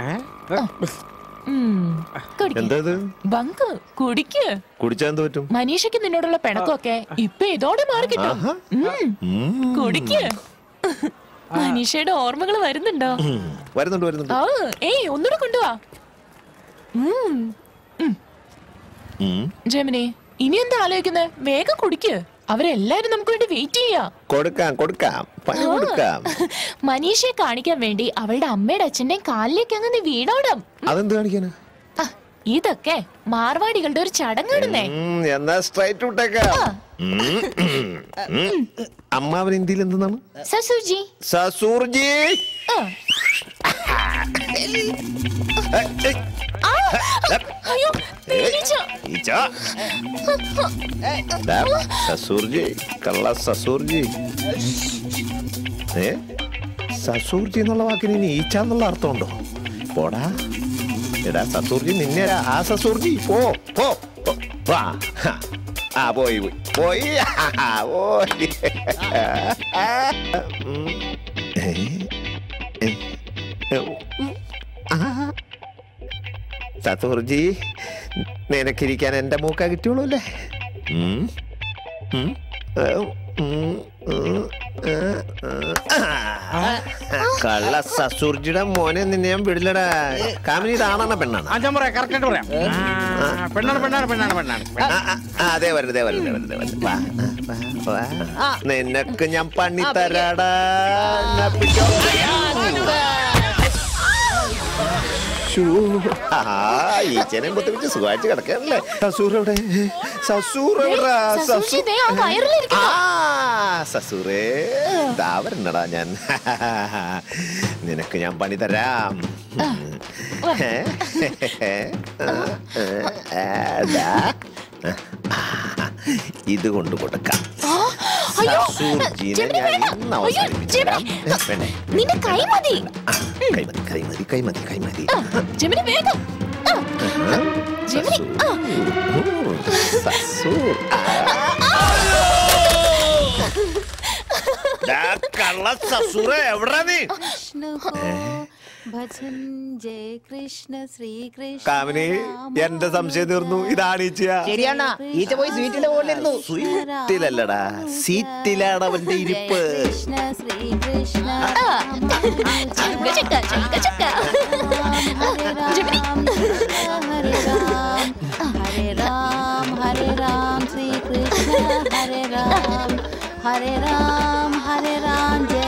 S6: എന്താ ഇത്
S9: ബങ്ക് കുടിക്ക്
S6: കുടിച്ചാ എന്ത് പറ്റും
S9: മനീഷയ്ക്ക് നിന്നോടുള്ള പിണക്കമൊക്കെ ഇപ്പൊ ഇതോടെ മാറി കിട്ടും ഉം. കുടിക്ക് മനീഷയുടെ ഓർമ്മകൾ വരുന്നുണ്ടോ
S6: ഉം. വരുന്നുണ്ട് വരുന്നുണ്ട്
S9: ആ ഏയ് ഒന്നുകൂടെ കൊണ്ടുവാ ഉം.
S6: ഉം.
S9: ജെമിനി ഇനി എന്താ ആലോചിക്കുന്നേ വേഗം കുടിക്ക് അവരെല്ലാരും നമുക്ക് വേണ്ടി വെയിറ്റ് ചെയ്യാ
S6: കൊടുക്കാം കൊടുക്കാം പണി കൊടുക്കാം
S9: മനീഷയെ കാണിക്കാൻ വേണ്ടി അവളുടെ അമ്മയുടെ അച്ഛന്റെയും കാലിലേക്ക് അങ്ങ് നീ വീണോടാം
S6: അതെന്ത് കാണിക്കാനാ
S9: ഇതൊക്കെ മാർവാടികളുടെ ഒരു ചടങ്ങാണെന്നേ
S6: ഉം, എന്നാ സ്ട്രൈറ്റ് വിട്ടേക്കാം ഉം, ഉം, ഉം. അമ്മാവൻ ഇന്ത്യയിൽ എന്തെന്നാണ്
S9: സസുജി
S6: സസൂർജി
S9: ആ. ആ, അയ്യോ പേടിച്ച.
S6: ഈച്ച. ദാ, സസൂർജി കള്ള സസൂർജി ഏ സസൂർജി എന്നുള്ള വാക്കിന് ഇനി ഈച്ച എന്നുള്ള അർത്ഥമുണ്ടോ പോടാ എടാ സസൂർജി നിന്നെ ആ സസൂർജി പോ പോ പോ. വാ ഹ. ആ പോയി പോയി പോയി ആ, പോയി ഉം. ഏ? ഏ? ഏ, ഉം. ആ. സസൂർജി നിനക്കിരിക്കാൻ എന്റെ മൂക്ക കിട്ടിയുള്ളൂ അല്ലേ ഉം. ഉം. ഏ, ഉം. ഉം. ഏ, ഏ. ആ. കള്ള സസൂർജിയുടെ മോനെ നിന്നെ ഞാൻ വിടില്ലടാ കാമിനി ഇതാണെന്ന പെണ്ണാണ്
S11: ആ ഞാൻ പറയാം കറക്റ്റ് ആയിട്ട് പറയാം ആ, പെണ്ണാണ് പെണ്ണാണ് പെണ്ണാണ് പെണ്ണാണ്
S6: ആ, അതെ വരുന്നതേ വരുന്നതേ വരുന്നതേ വരുന്നതേ വാ, വാ, വാ. നിനക്ക് ഞാൻ പണി തരാടാ എന്നാ പിടിച്ചോ. ശ്ശൂ. ആ, ഈച്ചേനെ കുത്തിപ്പിടിച്ച് സുഖമായിട്ട് കിടക്കാനല്ലേ സസൂർ എവിടെ സസൂർ എവിടാ
S9: സസൂജി ദേ ആ വയറിലിരിക്കുന്നു.
S6: ആ സസൂറേ ദാ വരണടാ ഞാൻ നിനക്ക് ഞാൻ പണി തരാം ഏ? ആ, ദാ. ഇത് കൊണ്ട് കൊടുക്കാം
S9: ആ, അയ്യോ
S6: സസൂർജീനെ
S9: ജെമിനി
S6: ഞാൻ
S9: വേണ്ട.
S6: ഇന്ന്
S9: അയ്യോ,
S6: അവസാനിപ്പിച്ചു തരാം വേണ്ടേ
S9: നിന്റെ കൈ മതി
S6: കൈമതി കൈമതി കൈമതി കൈമതി
S9: ആ, ജെമിനി വേഗം ആ, ജെമിനി ആ
S6: സസൂർ ദാ കള്ള സസൂറേ എവിടാ നീ
S17: ഭജൻ ജയ കൃഷ്ണ ശ്രീകൃഷ്ണ
S6: കാമിനി എന്റെ സംശയം തീർന്നു ഇതാണ് ഈച്ച
S12: ശരിയാണ് ഈച്ച പോയി സ്വീറ്റിന്റെ മുകളിലിരുന്നു
S6: സീറ്റിലല്ലടാ സീറ്റിലാണ് അവന്റെ ഇരിപ്പ്
S17: കൃഷ്ണ ശ്രീകൃഷ്ണ
S9: ചക്ക ചക്ക ചക്ക ചക്ക ജെമിനി
S17: ഹരേ രാം ഹരേ രാം ഹരേ രാം ശ്രീകൃഷ്ണ ഹരേ രാം ഹരേ രാം ഹരേ രാം ജയ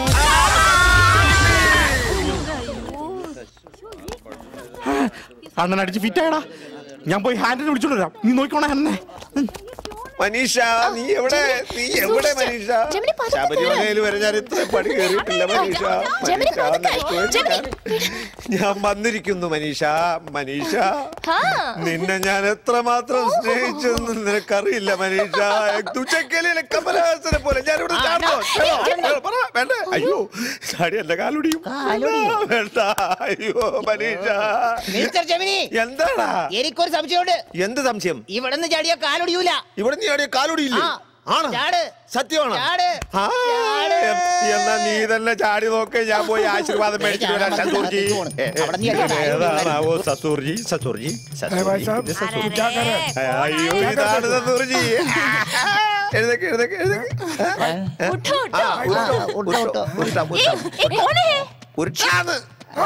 S11: അണ്ണൻ അടിച്ച് ഫിറ്റായടാ ഞാൻ പോയി ഹാൻഡിനെ വിളിച്ചോണ്ട് വരാം നീ നോക്കിക്കോണേ എന്നെ
S6: മനീഷ നീ എവിടെ നീ എവിടെ മനീഷ ശബരിമലയിൽ വരെ ഞാൻ ഇത്ര പണി കയറിയിട്ടില്ല മനീഷ മനീഷ നിനക്ക് വേണ്ടി ഞാൻ- ഞാൻ വന്നിരിക്കുന്നു മനീഷ മനീഷ നിന്നെ ഞാൻ എത്രമാത്രം സ്നേഹിച്ചെന്ന് നിനക്കറിയില്ല മനീഷ തുച്ചക്കലിലെ കമലഹാസനെ പോലെ ഞാൻ ഇവിടെ ചാടണോ? ചാടോ? ചാടോ? പറ, വേണ്ട അയ്യോ ചാടി എന്റെ കാലൊടിയും വേണ്ട അയ്യോ മനീഷ
S12: മിസ്റ്റർ ജെമിനി
S6: എന്താടാ
S12: എനിക്കൊരു സംശയമുണ്ട്
S6: എന്ത് സംശയം
S12: ഇവിടെ നിന്ന് ചാടിയ കാലൊടിയൂല
S6: ഇവിടെ നീ ചാടിയ കാലൊടിയില്ലേ
S12: ആ.
S6: ആണോ
S12: ചാട്
S6: സത്യമാണോ
S12: ചാട്
S6: ആ, എന്നാ നീ തന്നെ ചാടി നോക്ക് ഞാൻ പോയി ആശീർവാദം മേടിച്ചിട്ട് വരാം സസൂർജി ഏതാണാവോ സസൂർജി സസൂർജി സസൂർജി സസൂർജി. അയ്യോ ഇതാണ് സസൂർജി എഴുതക്ക് എഴുതക്ക് എഴുതക്ക് ആ, ഉട്ടോ, ഉട്ടോ, ഉരുട്ടാ, ഉരുട്ടാ. ഉരുട്ടാന്ന്.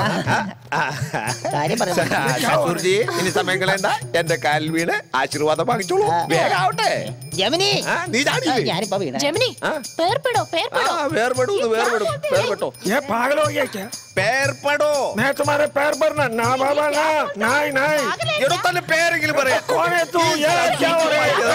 S6: സസൂർജി ഇനി സമയം കളയണ്ട എന്റെ കാലിൽ വീണ് ആശീർവാദം വാങ്ങിച്ചോളൂ വേഗം ആവട്ടെ
S12: ജമിനി
S6: ആ, നീ ചാടിയില്ലേ?
S12: ഞാനിപ്പോ വീണ
S9: ജെമിനി പേർപ്പെടോ പേർപ്പെടോ
S6: ആ, വേർപെടൂ ഇത് വേർപെടും വേർപെട്ടോ
S10: ये पागल हो गया क्या
S6: പേർപ്പെടോ
S10: मैं तुम्हारे पैर पर ना ना बाबा ना नहीं नहीं
S6: എടോ തന്നെ പേരെങ്കിലും പറയാം
S10: कौन है तू ये क्या हो रहा है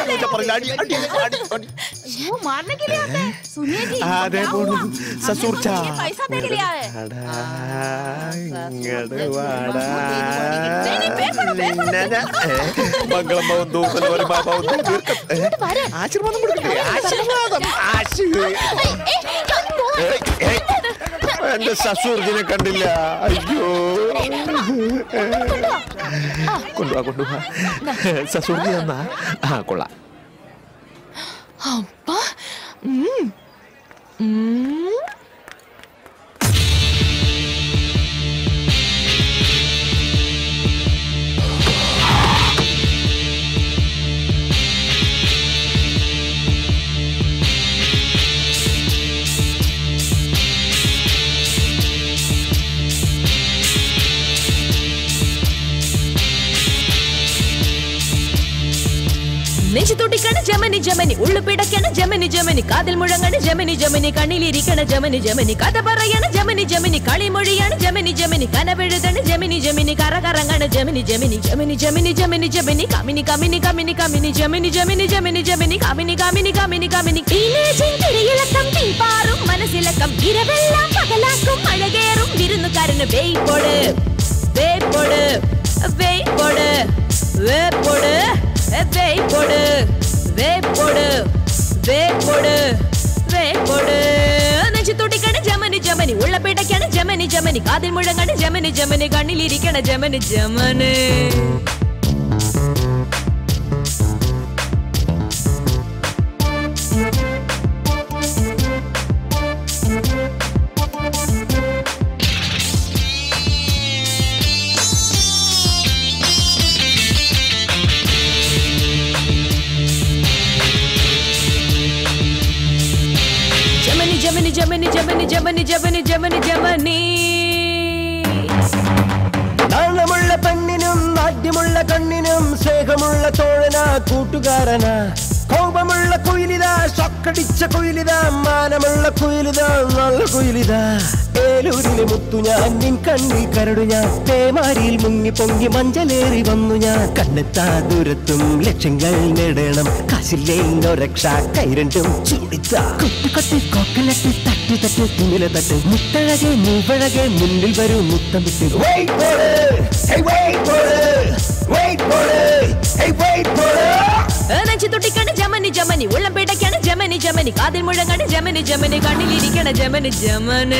S20: वो मारने के लिए आता है सुनिए जी
S6: അതെ പോണു സസൂർച്ച
S20: ये पैसा दे के लिए आया है
S6: ഇങ്ങട് വാടാ. നിന്നെ ഞാൻ- ഏ, മംഗളം ഭവൻ തൂക്കൽ ഒരു ഭവൻ തീർക്കം ഏ, ആശീർവാദം കൊടുക്കട്ടെ ആശീർവാദം ആശീർവാദം ഏയ്, ഏയ്. എന്റെ സസൂർജിനെ കണ്ടില്ല അയ്യോ കൊണ്ടുവാ കൊണ്ടുവാ സസൂർജി തന്നാ ആ കൊള്ളാം
S9: അപ്പാ ഉം. ഉം.
S5: നെഞ്ചു തുടിക്കണ ജമനി ജമനി ഉള്ളു പിടക്കണ ജമനി ജമനി കാതിൽ മുഴങ്ങണ ജമനി ജമനി കണ്ണിലിരിക്കണ ജമനി ജമനി കഥ പറയണ ജമനി ജമനി കളിമൊഴിയാണ് ജമനി ജമനി കനവെഴുതണ ജമനി ജമനി കറ കറങ്ങണ Jamini Gemini Gemini Gemini Gemini Jamini Kamini Kamini Kamini Kamini Jamini Gemini Gemini Jamini Kamini Kamini Kamini Kamini തിരയിളക്കം തീപ്പാറും മനസ്സിലക്കം ഇരവെല്ലാം പകലാക്കും അഴകേറും വിരുന്നുകാരന് വേയ്പോട് വേയ്പോട് വേയ്പോട് വേപ്പോട് വേപ്പോട് വേപ്പോട് വേപ്പോട് വേപ്പോട് നെഞ്ചു തുടിക്കണ ജമനി ജമനി ഉള്ള പിടയ്ക്കണ ജമനി ജമനി കാതിൽ മുഴങ്ങണ ജമനി ജമനി കണ്ണിലിരിക്കണ ജമനി ജമന് Jamini Gemini Gemini Gemini Gemini Gemini Gemini Jamini
S15: നാണമുള്ള പെണ്ണിനും നാട്യമുള്ള കണ്ണിനും സ്നേഹമുള്ള തോഴന കൂട്ടുകാരന കോപമുള്ള കുയിലിത ഷൊക്കടിച്ച കുയിലിത മാനമുള്ള കുയിലിത നല്ല കുയിലിത ഏലൂരിലെ മുത്തു ഞാൻ നിൻ കണ്ണിൽ കരടു ഞാൻ തേമാരിയിൽ മുങ്ങി പൊങ്ങി മഞ്ചലേറി വന്നു ഞാൻ കണ്ണെത്താ ദൂരത്തും ലക്ഷ്യങ്ങൾ നേടണം കാശില്ലേങ്ങോ രക്ഷ കൈരണ്ടും ചൂടിത്ത കൊട്ടി കൊട്ടി കൊക്കലട്ടി തട്ടി തട്ടി തിമില തട്ട് മുത്തഴകെ മൂവഴകെ മുന്നിൽ വരൂ മുത്തം വിട്ട് Wait for it! Hey, wait for it! Wait for it! Hey, wait for it!
S5: നെഞ്ചു തുടിക്കണ ജമനി ജമനി ഉള്ളം പിടയ്ക്കണ ജമനി ജമനി കാതിൽ മുഴങ്ങണ ജമനി ജമനി കണ്ണിലിരിക്കണ ജമനി ജമന്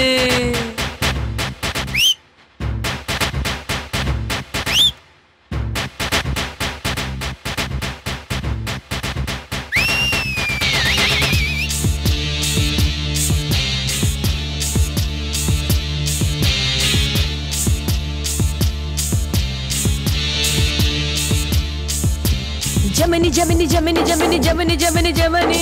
S5: Jamini Gemini Gemini Gemini Gemini Gemini Jamini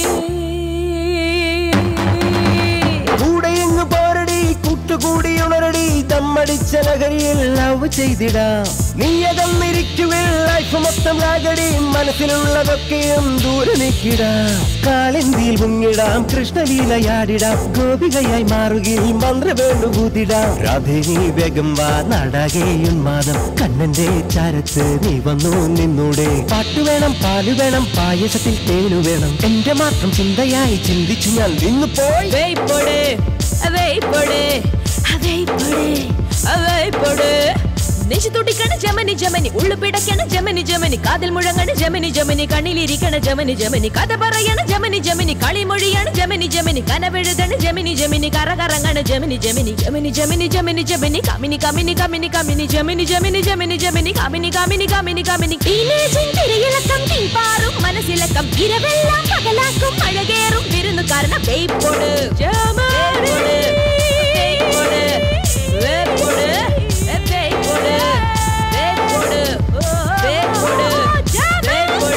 S15: കൂടെ എങ്ങ് പോരടി കൂട്ടുകൂടി ഉണരടി തമ്മടിച്ച നഗരിയിൽ ലവ് ചെയ്തിടാം നീയകന്നിരിക്കുവിൽ ലൈഫ് മൊത്തം രാഗടി മനസ്സിലുള്ളതൊക്കെയും ദൂരെ നീക്കിടാം കാളിന്തിയിൽ മുങ്ങിടാം കൃഷ്ണലീലയാടിടാം ഗോപികയായി മാറുകയിൽ മന്ത്രവേണ്ടു കൂതിടാം രാധേ നീ വേഗം വാ നാടാകെ ഉന്മാദം കണ്ണന്റെ ചാരത്ത് നീ വന്നു നിന്നൂടെ പാട്ടു വേണം പാല് വേണം പായസത്തിൽ തേനു വേണം എന്റെ മാത്രം ചിന്തയായി ചിന്തിച്ചു ഞാൻ നിന്നു പോയി
S5: വേയ്പൊട് വേയ്പൊട് വേയ്പൊട് വേയ്പൊട് നെഞ്ചു തുടിക്കണ ജമനി ജമനി ഉള്ളു പിടയ്ക്കണ ജമനി ജമനി കാതിൽ മുഴങ്ങണ ജമനി ജമനി കണ്ണിലിരിക്കണ ജമനി ജമനി കഥ പറയണ ജമനി ജമനി കളിമൊഴിയാണ് ജമനി ജമനി കനവെഴുതണ ജമനി ജമനി കറകറങ്ങണ Jamini Gemini Gemini Gemini Gemini Jamini Kamini Kamini Kamini Kamini Jamini Gemini Gemini Jamini Kamini Kamini Kamini Kamini ടീനേജിൻ തിരയിളക്കം തീപ്പാറും മനസ്സിലക്കം ഇരവെല്ലാം പകലാക്കും അഴകേറും വിരുന്നുകാരന വേയ്പൊട് ജമനി വേയ്പൊട് വേയ്പൊട് വേയ്പൊട് വേയ്പൊട് വേയ്പൊട് വേയ്പൊട്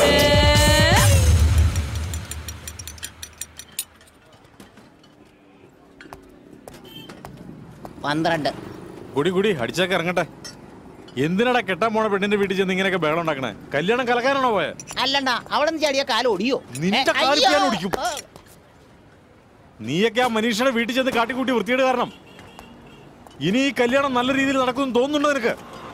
S12: പന്ത്രണ്ട്
S8: കുടി കുടി അടിച്ചൊക്കെ ഇറങ്ങട്ടെ എന്തിനാടാ കെട്ടാൻ പോണ പെണ്ണിന്റെ വീട്ടിൽ ചെന്ന് ഇങ്ങനെയൊക്കെ ബഹളം ഉണ്ടാക്കണേ കല്യാണം കലക്കാനാണോ പോയെ
S12: അല്ലണ്ട അവിടെ നിന്ന് ചാടിയ കാലം ഒടിയോ
S8: നിന്റെ
S12: ഏ,
S8: കാലിൽ
S12: അയ്യോ.
S8: ഞാൻ ഒടിക്കും. നീയൊക്കെ ആ മനീഷയുടെ വീട്ടിൽ ചെന്ന് കാട്ടിക്കൂട്ടി വൃത്തിയുടെ കാരണം ഇനി ഈ കല്യാണം നല്ല രീതിയിൽ നടക്കുമെന്ന് തോന്നുന്നുണ്ടോ നിനക്ക്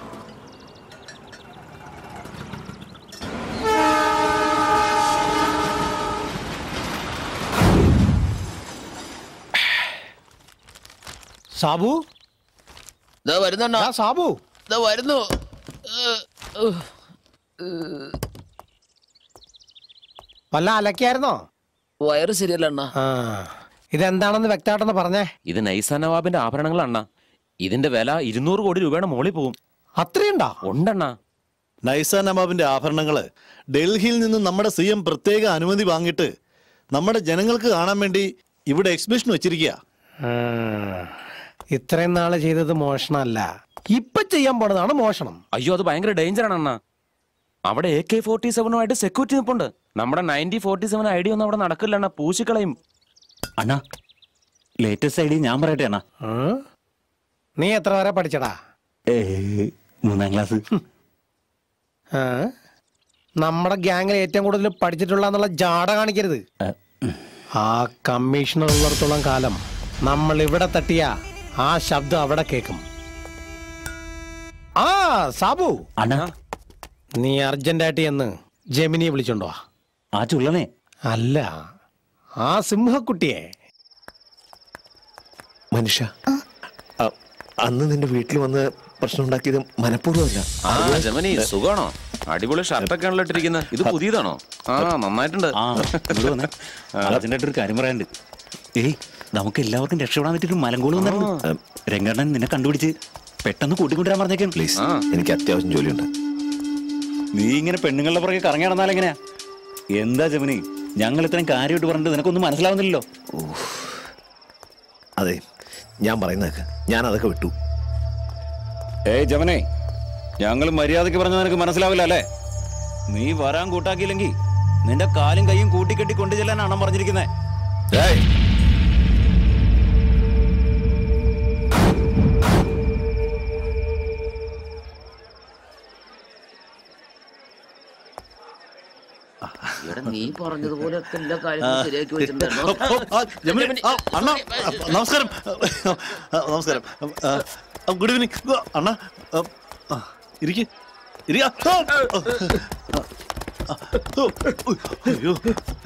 S10: സാബു
S18: വരുന്നുണ്ടോ
S10: സാബു
S18: വരുന്നു
S10: വല്ല അലക്കായിരുന്നോ
S18: വയറ് ശരിയല്ല അണ്ണാ
S10: ആ ഇതെന്താണെന്ന് വ്യക്തമായിട്ടൊന്ന് പറഞ്ഞേ
S3: ഇത് നൈസാ നവാബിന്റെ ആഭരണങ്ങളണ്ണ ഇതിന്റെ വില ഇരുന്നൂറ് കോടി രൂപയുടെ മോളിൽ പോവും
S10: അത്രയുണ്ടാ
S3: ഉണ്ടണ്ണ
S16: നൈസ നവാബിന്റെ ആഭരണങ്ങള് ഡൽഹിയിൽ നിന്ന് നമ്മുടെ സി എം പ്രത്യേക അനുമതി വാങ്ങിയിട്ട് നമ്മുടെ ജനങ്ങൾക്ക് കാണാൻ വേണ്ടി ഇവിടെ എക്സിബിഷൻ വെച്ചിരിക്കുക
S10: ആ, ഇത്രയും നാള് ചെയ്തത് മോഷണമല്ല ഇപ്പൊ ചെയ്യാൻ പോണതാണ് മോഷണം
S3: അയ്യോ അത് ഭയങ്കര ഡേഞ്ചർ ആണ് അണ്ണ അവിടെ എ കെ ഫോർട്ടി സെവനുമായിട്ട് സെക്യൂരിറ്റി നിൽപ്പുണ്ട് നമ്മുടെ ninety forty seven I D ഒന്നും അവിടെ നടക്കില്ല അണ്ണ പൂശിക്കളയും
S4: അണ്ണാ ലേറ്റസ്റ്റ് ഐഡിയ ഞാൻ പറയട്ടെ അണ്ണാ
S10: ആ? നീ എത്ര വരെ പഠിച്ചടാ
S4: മൂന്നാം ക്ലാസ്
S10: ആ? നമ്മുടെ ഗ്യാങ്ങിൽ ഏറ്റവും കൂടുതൽ പഠിച്ചിട്ടുള്ള എന്നുള്ള ജാട കാണിക്കരുത് ആ കമ്മീഷണർ ഉള്ളിടത്തോളം കാലം നമ്മൾ ഇവിടെ തട്ടിയ ആ ശബ്ദം അവിടെ കേൾക്കും ആ സാബു
S4: അണ്ണാ
S10: നീ അർജന്റായിട്ട് എന്ന് ജെമിനിയെ വിളിച്ചോണ്ടോ
S4: ആ ചുള്ളനെ
S10: അല്ല ആ സിംഹക്കുട്ടിയെ
S1: മനുഷ്യ അ- അന്ന് നിന്റെ വീട്ടിൽ വന്ന് പ്രശ്നം ഉണ്ടാക്കിയത് മനഃപൂർവ്വമല്ല
S3: ആ ജമനി സുഖാണോ അടിപൊളി ഷർട്ടൊക്കെ ആണല്ലോ ഇട്ടിരിക്കുന്നത് ഇത് പുതിയതാണോ ആ നന്നായിട്ടുണ്ട്
S4: ആ ഇങ്ങോട്ട് വന്നേ അതിൻ്റെ ഒരു കാര്യം പറയാനുണ്ട് ഏയ് നമുക്ക് എല്ലാവർക്കും രക്ഷപ്പെടാൻ പറ്റിയൊരു മലങ്കോള് വന്നിരുന്നു രംഗണ്ണൻ നിന്നെ കണ്ടുപിടിച്ച് പെട്ടെന്ന് കൂട്ടിക്കൊണ്ടുവരാൻ പറഞ്ഞേക്കും
S1: പ്ലീസ് എനിക്ക് അത്യാവശ്യം ജോലിയുണ്ട്
S4: നീ ഇങ്ങനെ പെണ്ണുങ്ങളുടെ പുറകെ കറങ്ങി നടന്നാൽ എങ്ങനെയാ എന്താ ജമനി ഞങ്ങൾ ഇത്രയും കാര്യമായിട്ട് പറഞ്ഞിട്ട് നിനക്കൊന്നും മനസ്സിലാവുന്നില്ലല്ലോ
S1: അതെ ഞാൻ പറയുന്നതൊക്കെ ഞാൻ അതൊക്കെ വിട്ടു
S4: ഏയ് ജമനെ ഞങ്ങൾ മര്യാദയ്ക്ക് പറഞ്ഞ നിനക്ക് മനസ്സിലാവില്ല അല്ലേ നീ വരാൻ കൂട്ടാക്കിയില്ലെങ്കിൽ നിന്റെ കാലും കൈയും കൂട്ടിക്കെട്ടി കൊണ്ടു ചെല്ലാനാണ് പറഞ്ഞിരിക്കുന്നത്
S18: നീ പറഞ്ഞതുപോലെ എല്ലാ കാര്യങ്ങളും ശരിയാക്കി വെച്ചിട്ടുണ്ടോ
S16: ജമിനി, ആ, അണ്ണാ ആ, നമസ്കാരം ആ, നമസ്കാരം ഗുഡ് ഈവനിങ് അണ്ണ ഇരിക്ക് ഇരിക്ക ആ, ആ, ആ, അയ്യോ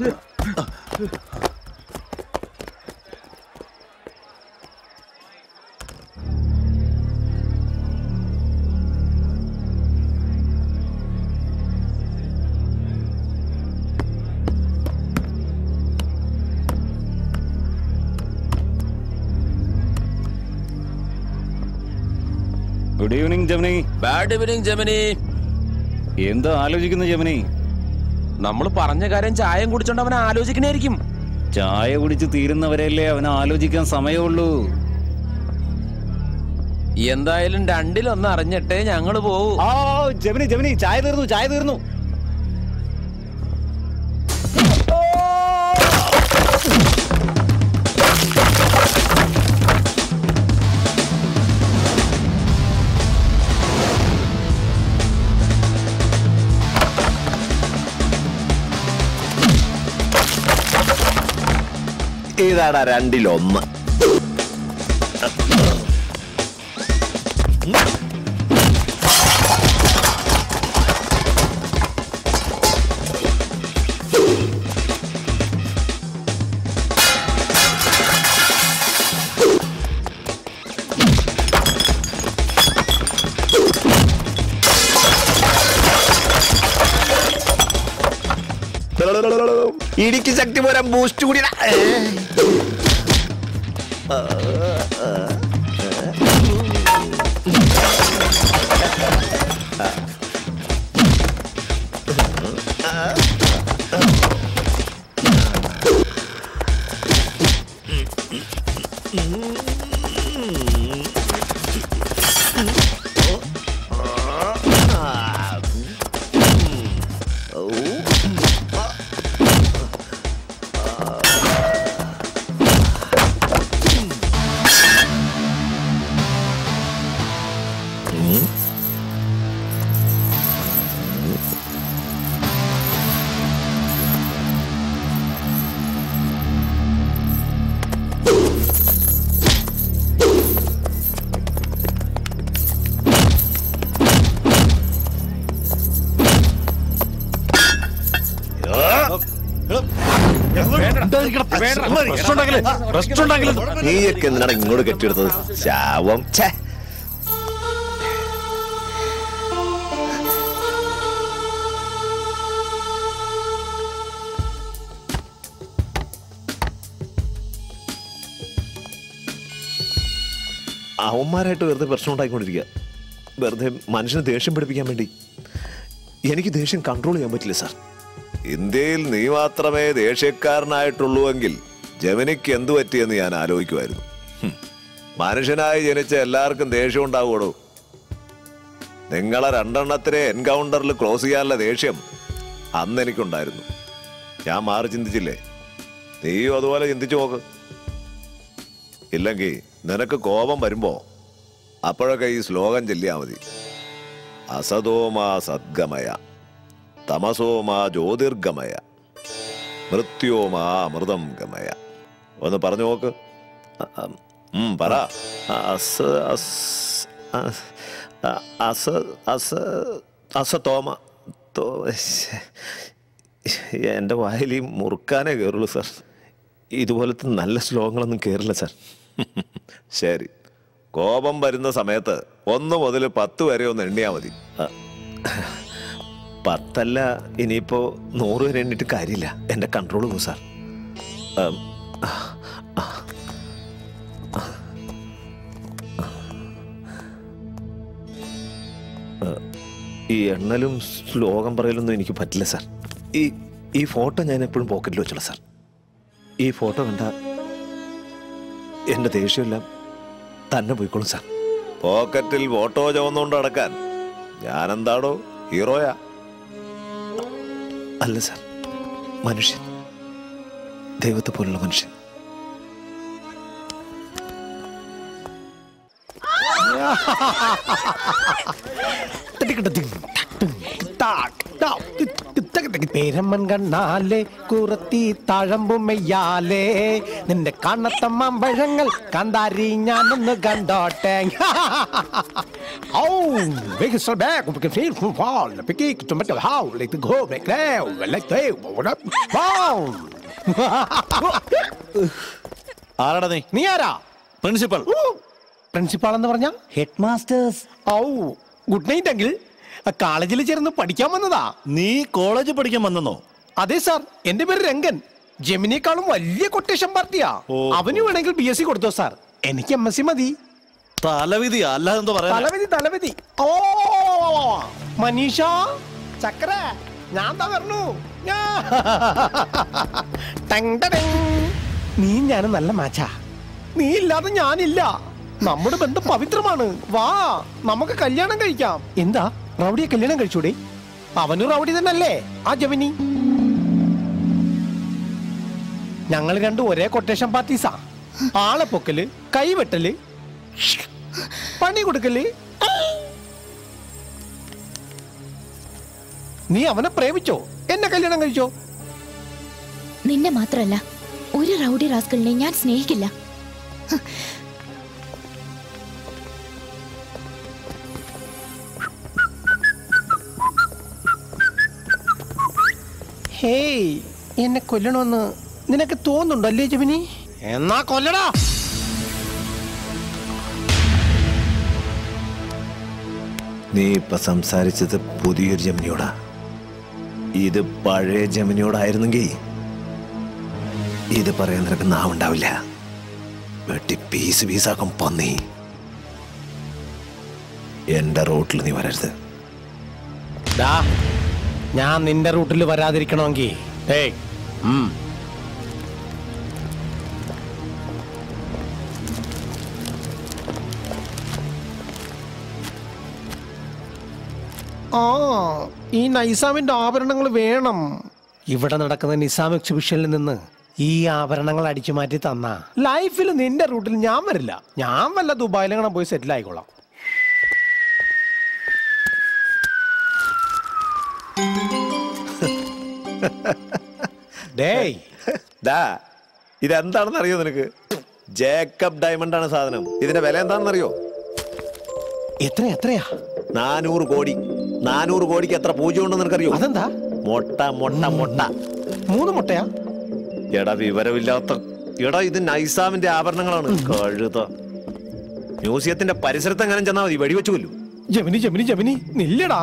S4: good evening Jamini
S3: bad evening Jamini
S4: എന്താ ആലോചിക്കുന്നു ജമനി
S3: നമ്മൾ പറഞ്ഞ കാര്യം ചായം കുടിച്ചോണ്ട് അവൻ ആലോചിക്കണായിരിക്കും
S4: ചായ കുടിച്ച് തീരുന്നവരെയല്ലേ അവന് ആലോചിക്കാൻ സമയമുള്ളൂ
S3: എന്തായാലും രണ്ടിലൊന്ന് അറിഞ്ഞിട്ടേ ഞങ്ങള് പോവൂ
S4: ആ ജമിനി ജമിനി ചായ തീർന്നു ചായ തീർന്നു
S6: ഇതാടാ രണ്ടിലൊന്ന് ഇടിക്ക് ശക്തി പോരാ ബൂസ്റ്റ് കൂടി നീയൊക്കെ എന്തിനാണ് ഇങ്ങോട്ട് കെട്ടിയെടുത്തത് ശാവം ഛേ അവന്മാരായിട്ട് വെറുതെ പ്രശ്നം ഉണ്ടാക്കിക്കൊണ്ടിരിക്കുക വെറുതെ മനുഷ്യനെ ദേഷ്യം പിടിപ്പിക്കാൻ വേണ്ടി എനിക്ക് ദേഷ്യം കൺട്രോൾ ചെയ്യാൻ പറ്റില്ല സാർ ഇന്ത്യയിൽ നീ മാത്രമേ ദേഷ്യക്കാരനായിട്ടുള്ളൂവെങ്കിൽ ജമിനിക്ക് എന്തു പറ്റിയെന്ന് ഞാൻ ആലോചിക്കുമായിരുന്നു ഹും. മനുഷ്യനായി ജനിച്ച എല്ലാവർക്കും ദേഷ്യം ഉണ്ടാവുകയുള്ളൂ നിങ്ങളെ രണ്ടെണ്ണത്തിനെ എൻകൗണ്ടറിൽ ക്ലോസ് ചെയ്യാനുള്ള ദേഷ്യം അന്ന് എനിക്കുണ്ടായിരുന്നു ഞാൻ മാറി ചിന്തിച്ചില്ലേ നീയും അതുപോലെ ചിന്തിച്ചു നോക്ക് ഇല്ലെങ്കിൽ നിനക്ക് കോപം വരുമ്പോ അപ്പോഴൊക്കെ ഈ ശ്ലോകം ചൊല്ലിയാ മതി അസതോമാ സദ്ഗമയ തമസോമാ ജ്യോതിർഗമയ മൃത്യോമാ അമൃതം ഗമയ ഒന്ന് പറഞ്ഞു നോക്ക് അ- അം, ഉം, പറ അസ അസ് അ- അ- അസ അസ അസതോമ തോ ശ്ശെ. എൻ്റെ വായിൽ ഈ മുറുക്കാനേ കയറുള്ളൂ സാർ ഇതുപോലത്തെ നല്ല ശ്ലോകങ്ങളൊന്നും കയറില്ല സാർ ശരി കോപം വരുന്ന സമയത്ത് ഒന്ന് മുതൽ പത്ത് വരെ ഒന്ന് എണ്ണിയാ മതി അ, പത്തല്ല ഇനിയിപ്പോ നൂറ് വരെ എണ്ണിട്ട് കാര്യമില്ല എൻ്റെ കൺട്രോൾ പോകും സാർ ഉം, ആ, ആ, ആ. ആ, ഈ എണ്ണലും ശ്ലോകം പറയലൊന്നും എനിക്ക് പറ്റില്ല സാർ ഈ ഈ ഫോട്ടോ ഞാൻ എപ്പോഴും പോക്കറ്റിൽ വെച്ചോളാം സാർ ഈ ഫോട്ടോ കണ്ട എന്റെ ദേഷ്യമെല്ലാം തന്നെ പോയിക്കോളും സാർ പോക്കറ്റിൽ ഫോട്ടോ ചുവന്നുകൊണ്ട് അടക്കാൻ ഞാനെന്താടോ ഹീറോയാ അല്ല സാർ മനുഷ്യൻ ദൈവത്തെ പോലുള്ള മനുഷ്യൻ
S10: പേരമ്മൻ കണ്ണാലെ കുറത്തി തഴമ്പുമയ്യാലേ നിന്റെ കണ്ണത്തമ്മഴങ്ങൾ കണ്ടാരി ഞാനൊന്ന് കണ്ടോട്ടെ ഔ Vilken står back och vilken fin fotboll. Fick gick som ett hav, lite gå, lite kläv, lite Wow!
S16: ആരാടാ നീ
S10: നീ ആരാ
S16: പ്രിൻസിപ്പൽ
S10: പ്രിൻസിപ്പാൾ എന്ന് പറഞ്ഞ ഹെഡ് മാസ്റ്റേഴ്സ് ഔ ഗുഡ് നൈറ്റ് അങ്കിൾ കോളേജിൽ ചേർന്ന് പഠിക്കാൻ വന്നതാ
S16: നീ കോളേജ് പഠിക്കാൻ വന്നെന്നോ
S10: അതെ സാർ എന്റെ പേര് രംഗൻ ജെമിനേക്കാളും വലിയ കൊട്ടേഷൻ പാർട്ടിയാ അവന് വേണമെങ്കിൽ ബി എസ് സി കൊടുത്തോ സാർ എനിക്ക് എം എസ് സി മതി
S16: തലവിധി അല്ലാതെ എന്തോ പറയാ
S10: തലവിധി തലവിധി ഓ മനീഷ ചക്ര ഞാൻ എന്താ വരണു ഞാ- ടങ് ടടങ്. നീ ഞാനും നല്ല മാച്ചാ നീ ഇല്ലാതെ ഞാനില്ല നമ്മുടെ ബന്ധം പവിത്രമാണ് വാ നമുക്ക് കല്യാണം കഴിക്കാം എന്താ റൗഡിയെ കല്യാണം കഴിച്ചൂടെ അവനും റൗഡി തന്നല്ലേ ആ ജമിനി ഞങ്ങൾ രണ്ടും ഒരേ കൊട്ടേഷൻ പാർട്ടീസാ ആളെ പൊക്കല് കൈവെട്ടല് പണി കൊടുക്കല് നീ അവനെ പ്രേമിച്ചോ എന്നെ കല്യാണം കഴിച്ചോ
S13: നിന്നെ മാത്രല്ല ഒരു റൗഡി റാസ്കളിനെ ഞാൻ സ്നേഹിക്കില്ല
S10: ഹേയ് എന്നെ കൊല്ലണമെന്ന് നിനക്ക് തോന്നുന്നുണ്ടോ അല്ലേ ജമിനി എന്നാ കൊല്ലടാ
S1: നീ ഇപ്പൊ സംസാരിച്ചത് പുതിയൊരു ജമിനിയോടാ ഇത് പഴയ ജമിനിയോടായിരുന്നെങ്കിൽ ഇത് പറയാൻ നിനക്ക് നാവുണ്ടാവില്ല വെട്ടി പീസ് പീസാക്കും പന്നി എന്റെ റോട്ടിൽ നീ വരരുത്
S10: ഡാ ഞാൻ നിന്റെ റൂട്ടിൽ വരാതിരിക്കണമെങ്കിൽ ഏയ് ഉം. ആ ഈ നൈസാമിന്റെ ആഭരണങ്ങൾ വേണം ഇവിടെ നടക്കുന്ന നിസാം എക്സിബിഷനിൽ നിന്ന് ഈ ആഭരണങ്ങൾ അടിച്ചു മാറ്റി തന്ന ലൈഫിൽ നിന്റെ റൂട്ടിൽ ഞാൻ വരില്ല ഞാൻ വല്ല ദുബായിലെങ്ങനെ പോയി സെറ്റിൽ ആയിക്കോളാം ഡേയ്
S6: ദാ ഇതെന്താണെന്ന് അറിയോ നിനക്ക് ജേക്കബ് ഡയമണ്ട് ആണ് സാധനം ഇതിന്റെ വില എന്താണെന്ന് അറിയോ
S10: എത്ര എത്രയാ
S6: നാനൂറ് കോടി നാനൂറ് കോടിക്ക് എത്ര പൂജ ഉണ്ടെന്ന് നിനക്കറിയോ
S10: അതെന്താ
S6: മൊട്ട മൊട്ട മൊട്ട
S10: മൂന്ന് മുട്ടയാ
S6: എടാ വിവരമില്ലാത്ത എടാ ഇത് നൈസാമിന്റെ ആഭരണങ്ങളാണ് കഴുത മ്യൂസിയത്തിന്റെ പരിസരത്ത് എങ്ങനെ ചെന്നാ മതി വെടിവെച്ചു കൊല്ലു
S10: ജമിനി ജമിനി ജമിനി നില്ലടാ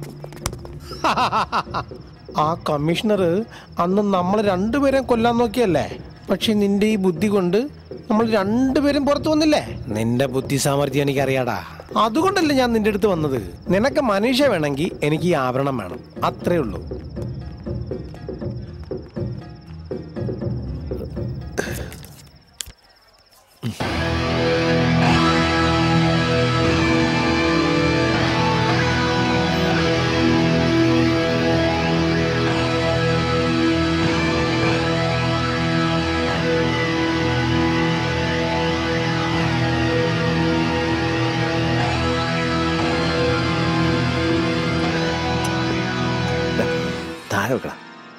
S10: ആ കമ്മീഷണർ അന്ന് നമ്മൾ രണ്ടുപേരെയും കൊല്ലാൻ നോക്കിയല്ലേ പക്ഷെ നിന്റെ ഈ ബുദ്ധി കൊണ്ട് നമ്മൾ രണ്ടുപേരും പുറത്തു വന്നില്ലേ നിന്റെ ബുദ്ധി സാമർഥ്യം എനിക്കറിയാടാ അതുകൊണ്ടല്ലേ ഞാൻ നിന്റെ അടുത്ത് വന്നത് നിനക്ക് മനീഷ വേണമെങ്കിൽ എനിക്ക് ഈ ആഭരണം വേണം അത്രേ ഉള്ളൂ
S1: താഴെ വെക്കടാ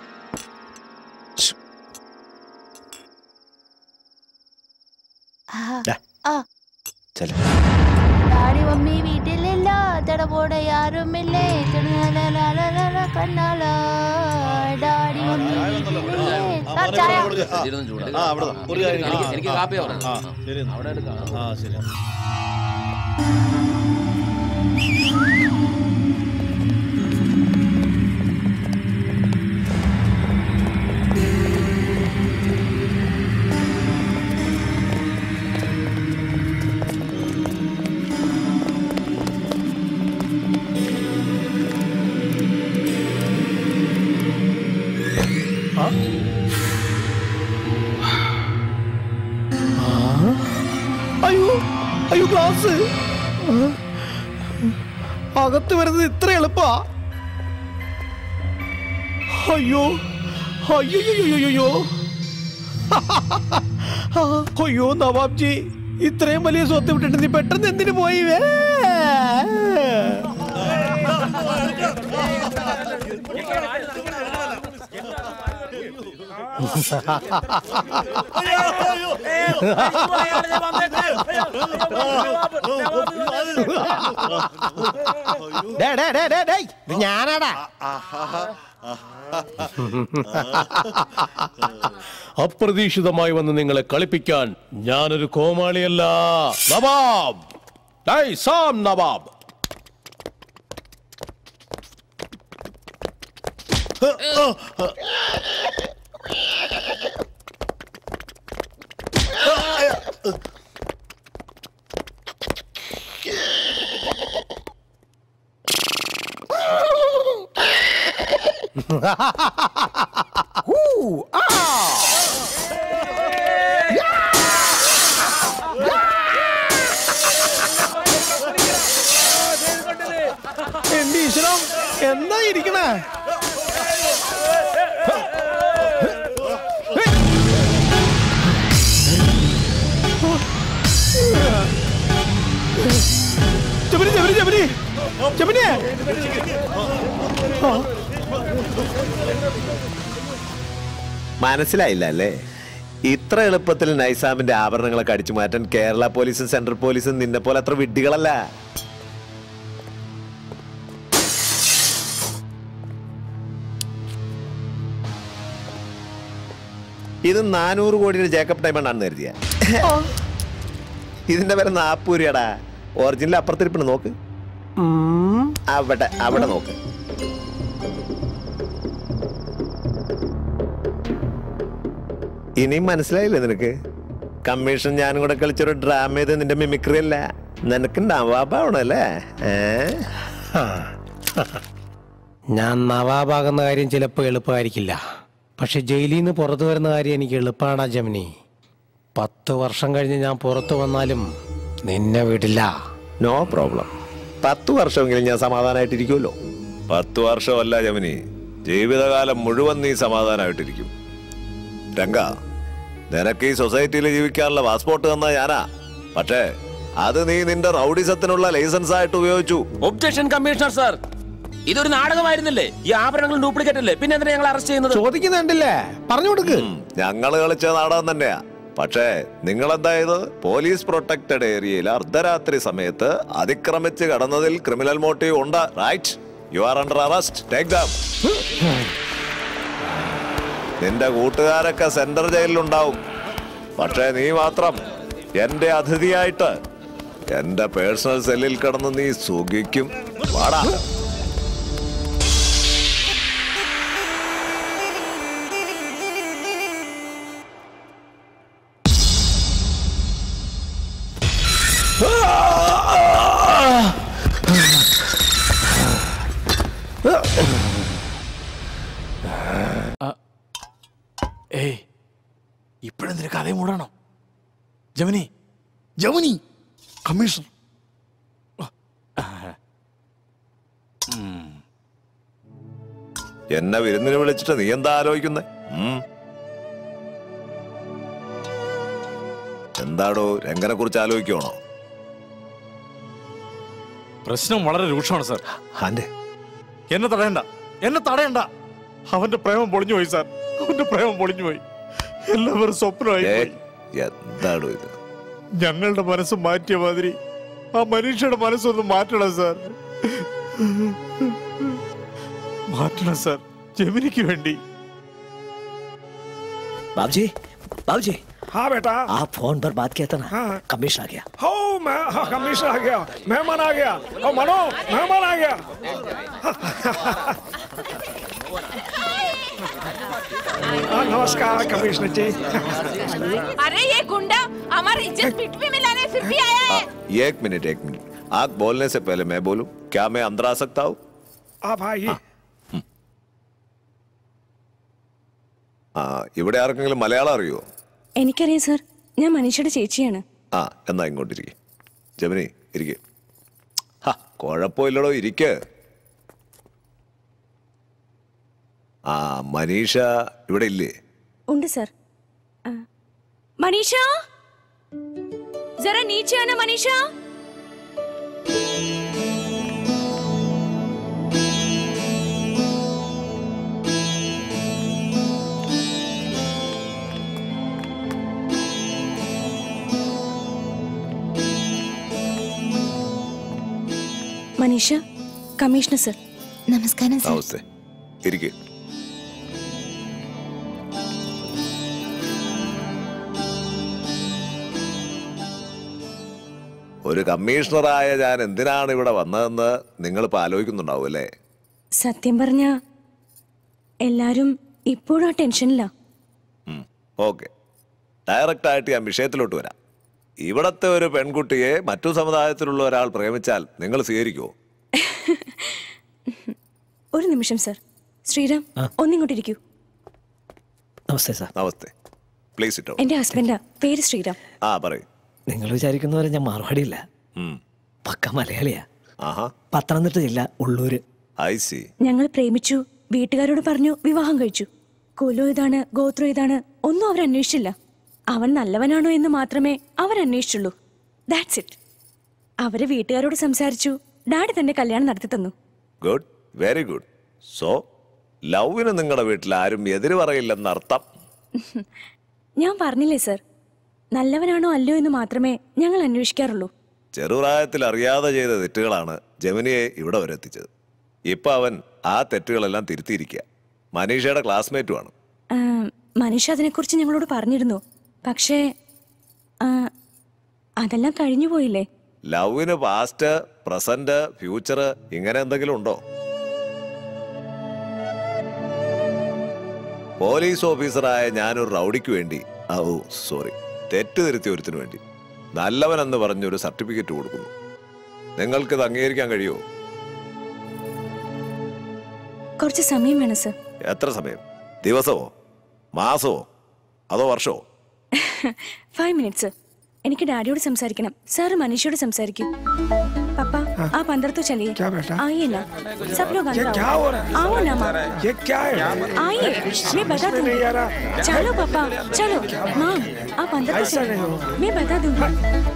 S1: ചെല
S2: ഡാഡി മമ്മി വീട്ടിലില്ല തടപോടെ യാരുമില്ലേ കണ്ണാല ഡാഡി മമ്മി വീട്ടിലില്ലേ സാർ ചായ
S16: ആ അവിടെ ഒരു കാര്യം
S18: എനിക്ക് എനിക്ക് കാപ്പി
S16: ആ,
S18: പറഞ്ഞു
S16: ശരി എന്നാ.
S18: അവിടെ എടുക്കാം
S16: ആ ശരി
S10: അയ്യോ അയ്യോ ഗ്ലാസ് അകത്ത് വരുന്നത് ഇത്ര എളുപ്പാ അയ്യോ അയ്യോ അയ്യോ നവാബ്ജി ഇത്രയും വലിയ സ്വത്ത് വിട്ടിട്ട് നീ പെട്ടെന്ന് എന്തിനു പോയി വേ ഡേ, ഡേ, ഡേ, ഡേ, ഡേയ്, ഇത് ഞാനാടാ അപ്രതീക്ഷിതമായി വന്ന് നിങ്ങളെ കളിപ്പിക്കാൻ ഞാനൊരു കോമാളിയല്ല നവാബ് ഡേയ്, സാം നവാബ് എന്റെ ഈശ്വരം എന്താ ഇരിക്കണേ ജമിനി ജമിനി ജമിനി ജമിനി
S6: മനസ്സിലായില്ല അല്ലേ ഇത്ര എളുപ്പത്തിൽ നൈസാമിന്റെ ആഭരണങ്ങളൊക്കെ അടിച്ചു മാറ്റാൻ കേരള പോലീസും സെൻട്രൽ പോലീസും നിന്നെ പോലെ അത്ര വിഡ്ഢികളല്ല ഇത് നാനൂറ് കോടിയുടെ ജേക്കബ് ഡയമണ്ട് ആണെന്ന് കരുതിയ ഇതിന്റെ പേര് നാപ്പൂരിയടാ ഒറിജിനൽ അപ്പുറത്തിരിപ്പണ് നോക്ക് അവിടെ അവിടെ നോക്ക് ഇനിയും മനസ്സിലായില്ലേ നിനക്ക് കമ്മീഷൻ ഞാനും കൂടെ കളിച്ചൊരു ഡ്രാമ ചെയ്ത് നിന്റെ മിമിക്രി അല്ല നിനക്ക് നവാബാവണല്ലേ ഏ
S10: ഞാൻ നവാബാകുന്ന കാര്യം ചിലപ്പോൾ എളുപ്പമായിരിക്കില്ല പക്ഷെ ജയിലിൽ നിന്ന് പുറത്തു വരുന്ന കാര്യം എനിക്ക് എളുപ്പമാണ് ജമിനി പത്ത് വർഷം കഴിഞ്ഞ് ഞാൻ പുറത്തു വന്നാലും നിന്നെ വിടില്ല
S6: നോ പ്രോബ്ലം പത്ത് വർഷമെങ്കിലും ഞാൻ സമാധാനമായിട്ടിരിക്കുമല്ലോ പത്ത് വർഷമല്ല ജമിനി ജീവിതകാലം മുഴുവൻ നീ സമാധാനമായിട്ടിരിക്കും രംഗ നിനക്ക് ഈ സൊസൈറ്റിയിൽ ജീവിക്കാനുള്ള പാസ്പോർട്ട് തന്ന ഞാനാ പക്ഷേ അത് നീ നിന്റെ റൗഡിസത്തിനുള്ള ലൈസൻസ് ആയിട്ട് ഉപയോഗിച്ചു
S3: ഒബ്ജക്ഷൻ കമ്മീഷണർ സാർ ഇതൊരു നാടകമായിരുന്നില്ലേ ഈ ആഭരണങ്ങൾ ഡ്യൂപ്ലിക്കേറ്റ് അല്ലേ പിന്നെ എന്തിനാ ഞങ്ങൾ അറസ്റ്റ് ചെയ്യുന്നത്
S10: ചോദിക്കുന്നുണ്ടല്ലേ പറഞ്ഞു കൊടുക്ക്
S6: ഞങ്ങള് കളിച്ച നാടകം തന്നെയാ പക്ഷേ നിങ്ങൾ എന്തായത് പോലീസ് പ്രൊട്ടക്റ്റഡ് ഏരിയയിൽ അർദ്ധരാത്രി സമയത്ത് അതിക്രമിച്ച് കടന്നതിൽ ക്രിമിനൽ മോട്ടീവ് ഉണ്ട് right you are under arrest take them നിന്റെ കൂട്ടുകാരൊക്കെ സെൻട്രൽ ജയിലിലുണ്ടാവും പക്ഷേ നീ മാത്രം എന്റെ അതിഥിയായിട്ട് എന്റെ പേഴ്സണൽ സെല്ലിൽ കിടന്ന് നീ സുഖിക്കും വാടാ
S8: ഏയ് ഇപ്പോഴെന്തിനു കഥയും മൂടണോ ജമിനി ജമിനി കമ്മീഷണർ
S6: എന്നെ വിരുന്നിന് വിളിച്ചിട്ട് നീ എന്താ ആലോചിക്കുന്നേ ഉം? എന്താടോ രംഗനെ കുറിച്ച് ആലോചിക്കുവാണോ
S8: പ്രശ്നം വളരെ രൂക്ഷമാണ് സാർ
S6: ആന്റെ
S8: എന്നെ തടയണ്ട എന്നെ തടയണ്ട അവന്റെ പ്രേമം പൊളിഞ്ഞു പോയി സാർ അവന്റെ പ്രേമം പൊളിഞ്ഞു പോയി എല്ലാവരും സ്വപ്നമായി പോയി.
S6: എന്താടോ ഇത്
S8: ഞങ്ങളുടെ മനസ്സ് മാറ്റിയ മാതിരി ആ മനുഷ്യയുടെ മനസ്സൊന്ന് മാറ്റണം സാർ മാറ്റണം സാർ ജമിനിക്ക് വേണ്ടി
S7: बाबूजी बाबूजी
S22: हाँ बेटा
S7: आप फोन पर बात किया था ना
S22: हाँ।
S7: कमीशन आ गया
S22: हो मैं हाँ, कमीशन आ गया मेहमान आ गया ओ मनो मेहमान आ गया हाँ, नमस्कार कमिश्नर जी
S5: अरे ये गुंडा हमारी इज्जत मिट भी मिलाने फिर भी आया है
S6: ये एक मिनट एक मिनट आप बोलने से पहले मैं बोलूं क्या मैं अंदर आ सकता हूँ
S22: आप आइए
S6: ആ ഇവിടെ ആർക്കെങ്കിലും മലയാളം അറിയോ
S23: എനിക്കറിയാം സാർ ഞാൻ മനീഷയുടെ ചേച്ചിയാണ്
S6: ആ എന്നാ ഇങ്ങോട്ടിരിക്കെ ജമിനി ഇരിക്കെ ഹാ കുഴപ്പമില്ലടോ ഇരിക്ക് ആ മനീഷ ഇവിടെ ഇല്ലേ
S23: ഉണ്ട് സാർ ആ. മനീഷ जरा नीचे आना मनीषा മനീഷ കമ്മീഷണർ സർ
S13: നമസ്കാരം സർ
S6: നമസ്തേ ഇരിക്കെ ഒരു കമ്മീഷണറായ ഞാൻ എന്തിനാണ് ഇവിടെ വന്നതെന്ന് നിങ്ങളിപ്പോൾ ആലോചിക്കുന്നുണ്ടാവും അല്ലേ
S23: സത്യം പറഞ്ഞ എല്ലാരും ഇപ്പോഴും ആ ടെൻഷനില്ല
S6: ഓക്കെ ഡയറക്റ്റ് ആയിട്ട് ഞാൻ വിഷയത്തിലോട്ട് വരാം ഇവിടത്തെ ഒരു പെൺകുട്ടിയെ മറ്റു സമുദായത്തിലുള്ള ഒരാൾ പ്രേമിച്ചാൽ നിങ്ങൾ സ്വീകരിക്കുമോ
S23: ഒരു നിമിഷം സർ ശ്രീറാം ഒന്നിങ്ങോട്ടിരിക്കൂ
S7: നമസ്തേ സാർ
S6: നമസ്തേ പ്ലീസ് ഇട്ടോ
S23: എന്റെ ഹസ്ബൻഡാ പേര് ശ്രീറാം
S6: ആ പറയൂ
S7: നിങ്ങൾ വിചാരിക്കുന്ന പോലെ ഞാൻ മാറുപാടിയില്ല പക്ക മലയാളിയാ
S6: ആഹാ
S7: പത്തനംതിട്ട ജില്ല ഉള്ളൂര്
S6: ഐ സി
S23: ഞങ്ങൾ പ്രേമിച്ചു വീട്ടുകാരോട് പറഞ്ഞു വിവാഹം കഴിച്ചു കുലം ഇതാണ് ഗോത്രം ഇതാണ് ഒന്നും അവർ അന്വേഷിച്ചില്ല അവൻ നല്ലവനാണോ എന്ന് മാത്രമേ അവർ അന്വേഷിച്ചുള്ളൂ ദാറ്റ്സ് ഇറ്റ് അവര് വീട്ടുകാരോട് സംസാരിച്ചു ഡാഡി തന്നെ കല്യാണം നടത്തി തന്നു
S6: ഗുഡ് വെരി ഗുഡ് സോ ലവിന് നിങ്ങളുടെ വീട്ടിൽ ആരും എതിര് പറയില്ലെന്ന് അർത്ഥം
S23: ഞാൻ പറഞ്ഞില്ലേ സർ നല്ലവനാണോ അല്ലയോ എന്ന് മാത്രമേ ഞങ്ങൾ അന്വേഷിക്കാറുള്ളൂ
S6: ചെറുപ്രായത്തിൽ അറിയാതെ ചെയ്ത തെറ്റുകളാണ് ജമിനിയെ ഇവിടെ വരെ എത്തിച്ചത് ഇപ്പൊ അവൻ ആ തെറ്റുകളെല്ലാം തിരുത്തിയിരിക്കുക മനീഷയുടെ ക്ലാസ്മേറ്റുമാണ്
S23: ആ, മനീഷ അതിനെക്കുറിച്ച് ഞങ്ങളോട് പറഞ്ഞിരുന്നു പക്ഷേ ആ, അതെല്ലാം കഴിഞ്ഞു പോയില്ലേ
S6: ലവിന് പാസ്റ്റ് പ്രസന്റ് ഫ്യൂച്ചർ ഇങ്ങനെ എന്തെങ്കിലും ഉണ്ടോ പോലീസ് ഓഫീസറായ ഞാനൊരു റൗഡിക്ക് വേണ്ടി ഓ സോറി തെറ്റ് തിരുത്തിയ ഒരുത്തിനു വേണ്ടി നല്ലവനെന്ന് പറഞ്ഞൊരു സർട്ടിഫിക്കറ്റ് കൊടുക്കുന്നു നിങ്ങൾക്കിത് അംഗീകരിക്കാൻ കഴിയുമോ
S23: കുറച്ച് സമയം വേണം സർ
S6: എത്ര സമയം ദിവസമോ മാസമോ അതോ വർഷമോ
S23: ഫൈവ് മിനിറ്റ്സ് എനിക്ക് ഡാഡിയോട് സംസാരിക്കണം സാറ് മനീഷയോട് സംസാരിക്കും പപ്പ ആ पंद्रह तो चलिए आइए ना सब लोग अंदर
S22: क्या
S23: आओ
S22: हो रहा है?
S23: आओ ना माँ
S22: ये क्या है
S23: आइए मैं बता
S22: समझ में नहीं आ रहा।
S23: दूंगी चलो पापा चलो माँ आप अंदर तो
S22: ऐसा नहीं
S23: चलो
S22: होगा।
S23: मैं बता दूंगी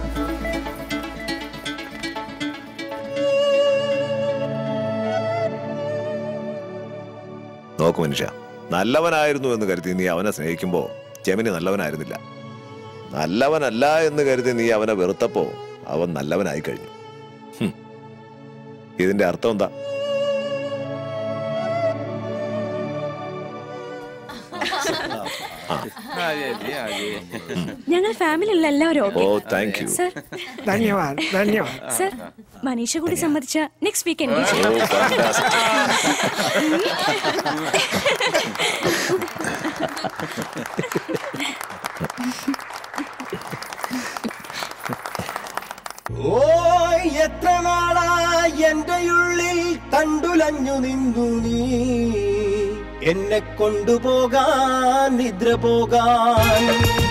S6: നോക്ക് മനുഷ്യ നല്ലവനായിരുന്നു എന്ന് കരുതി നീ അവനെ സ്നേഹിക്കുമ്പോ ജമിനി നല്ലവനായിരുന്നില്ല നല്ലവനല്ല എന്ന് കരുതി നീ അവനെ വെറുത്തപ്പോ അവൻ നല്ലവനായി കഴിഞ്ഞു ഹും. ഇതിന്റെ അർത്ഥം എന്താ
S23: ഞങ്ങൾ ഫാമിലിയുള്ള എല്ലാവരും
S6: oh
S23: okay
S6: thank you
S23: sir
S22: धन्यवाद धन्यवाद
S23: സർ മനീഷ കൂടി സമ്മതിച്ച നെക്സ്റ്റ് വീക്ക്
S6: ഓ
S23: എൻഗേജ്
S15: ഓയ് എത്ര നാളാ എന്റെ ഉള്ളിൽ കണ്ടുലഞ്ഞു നിന്നു നീ എന്നെ കൊണ്ടുപോകാൻ നിദ്ര പോകാൻ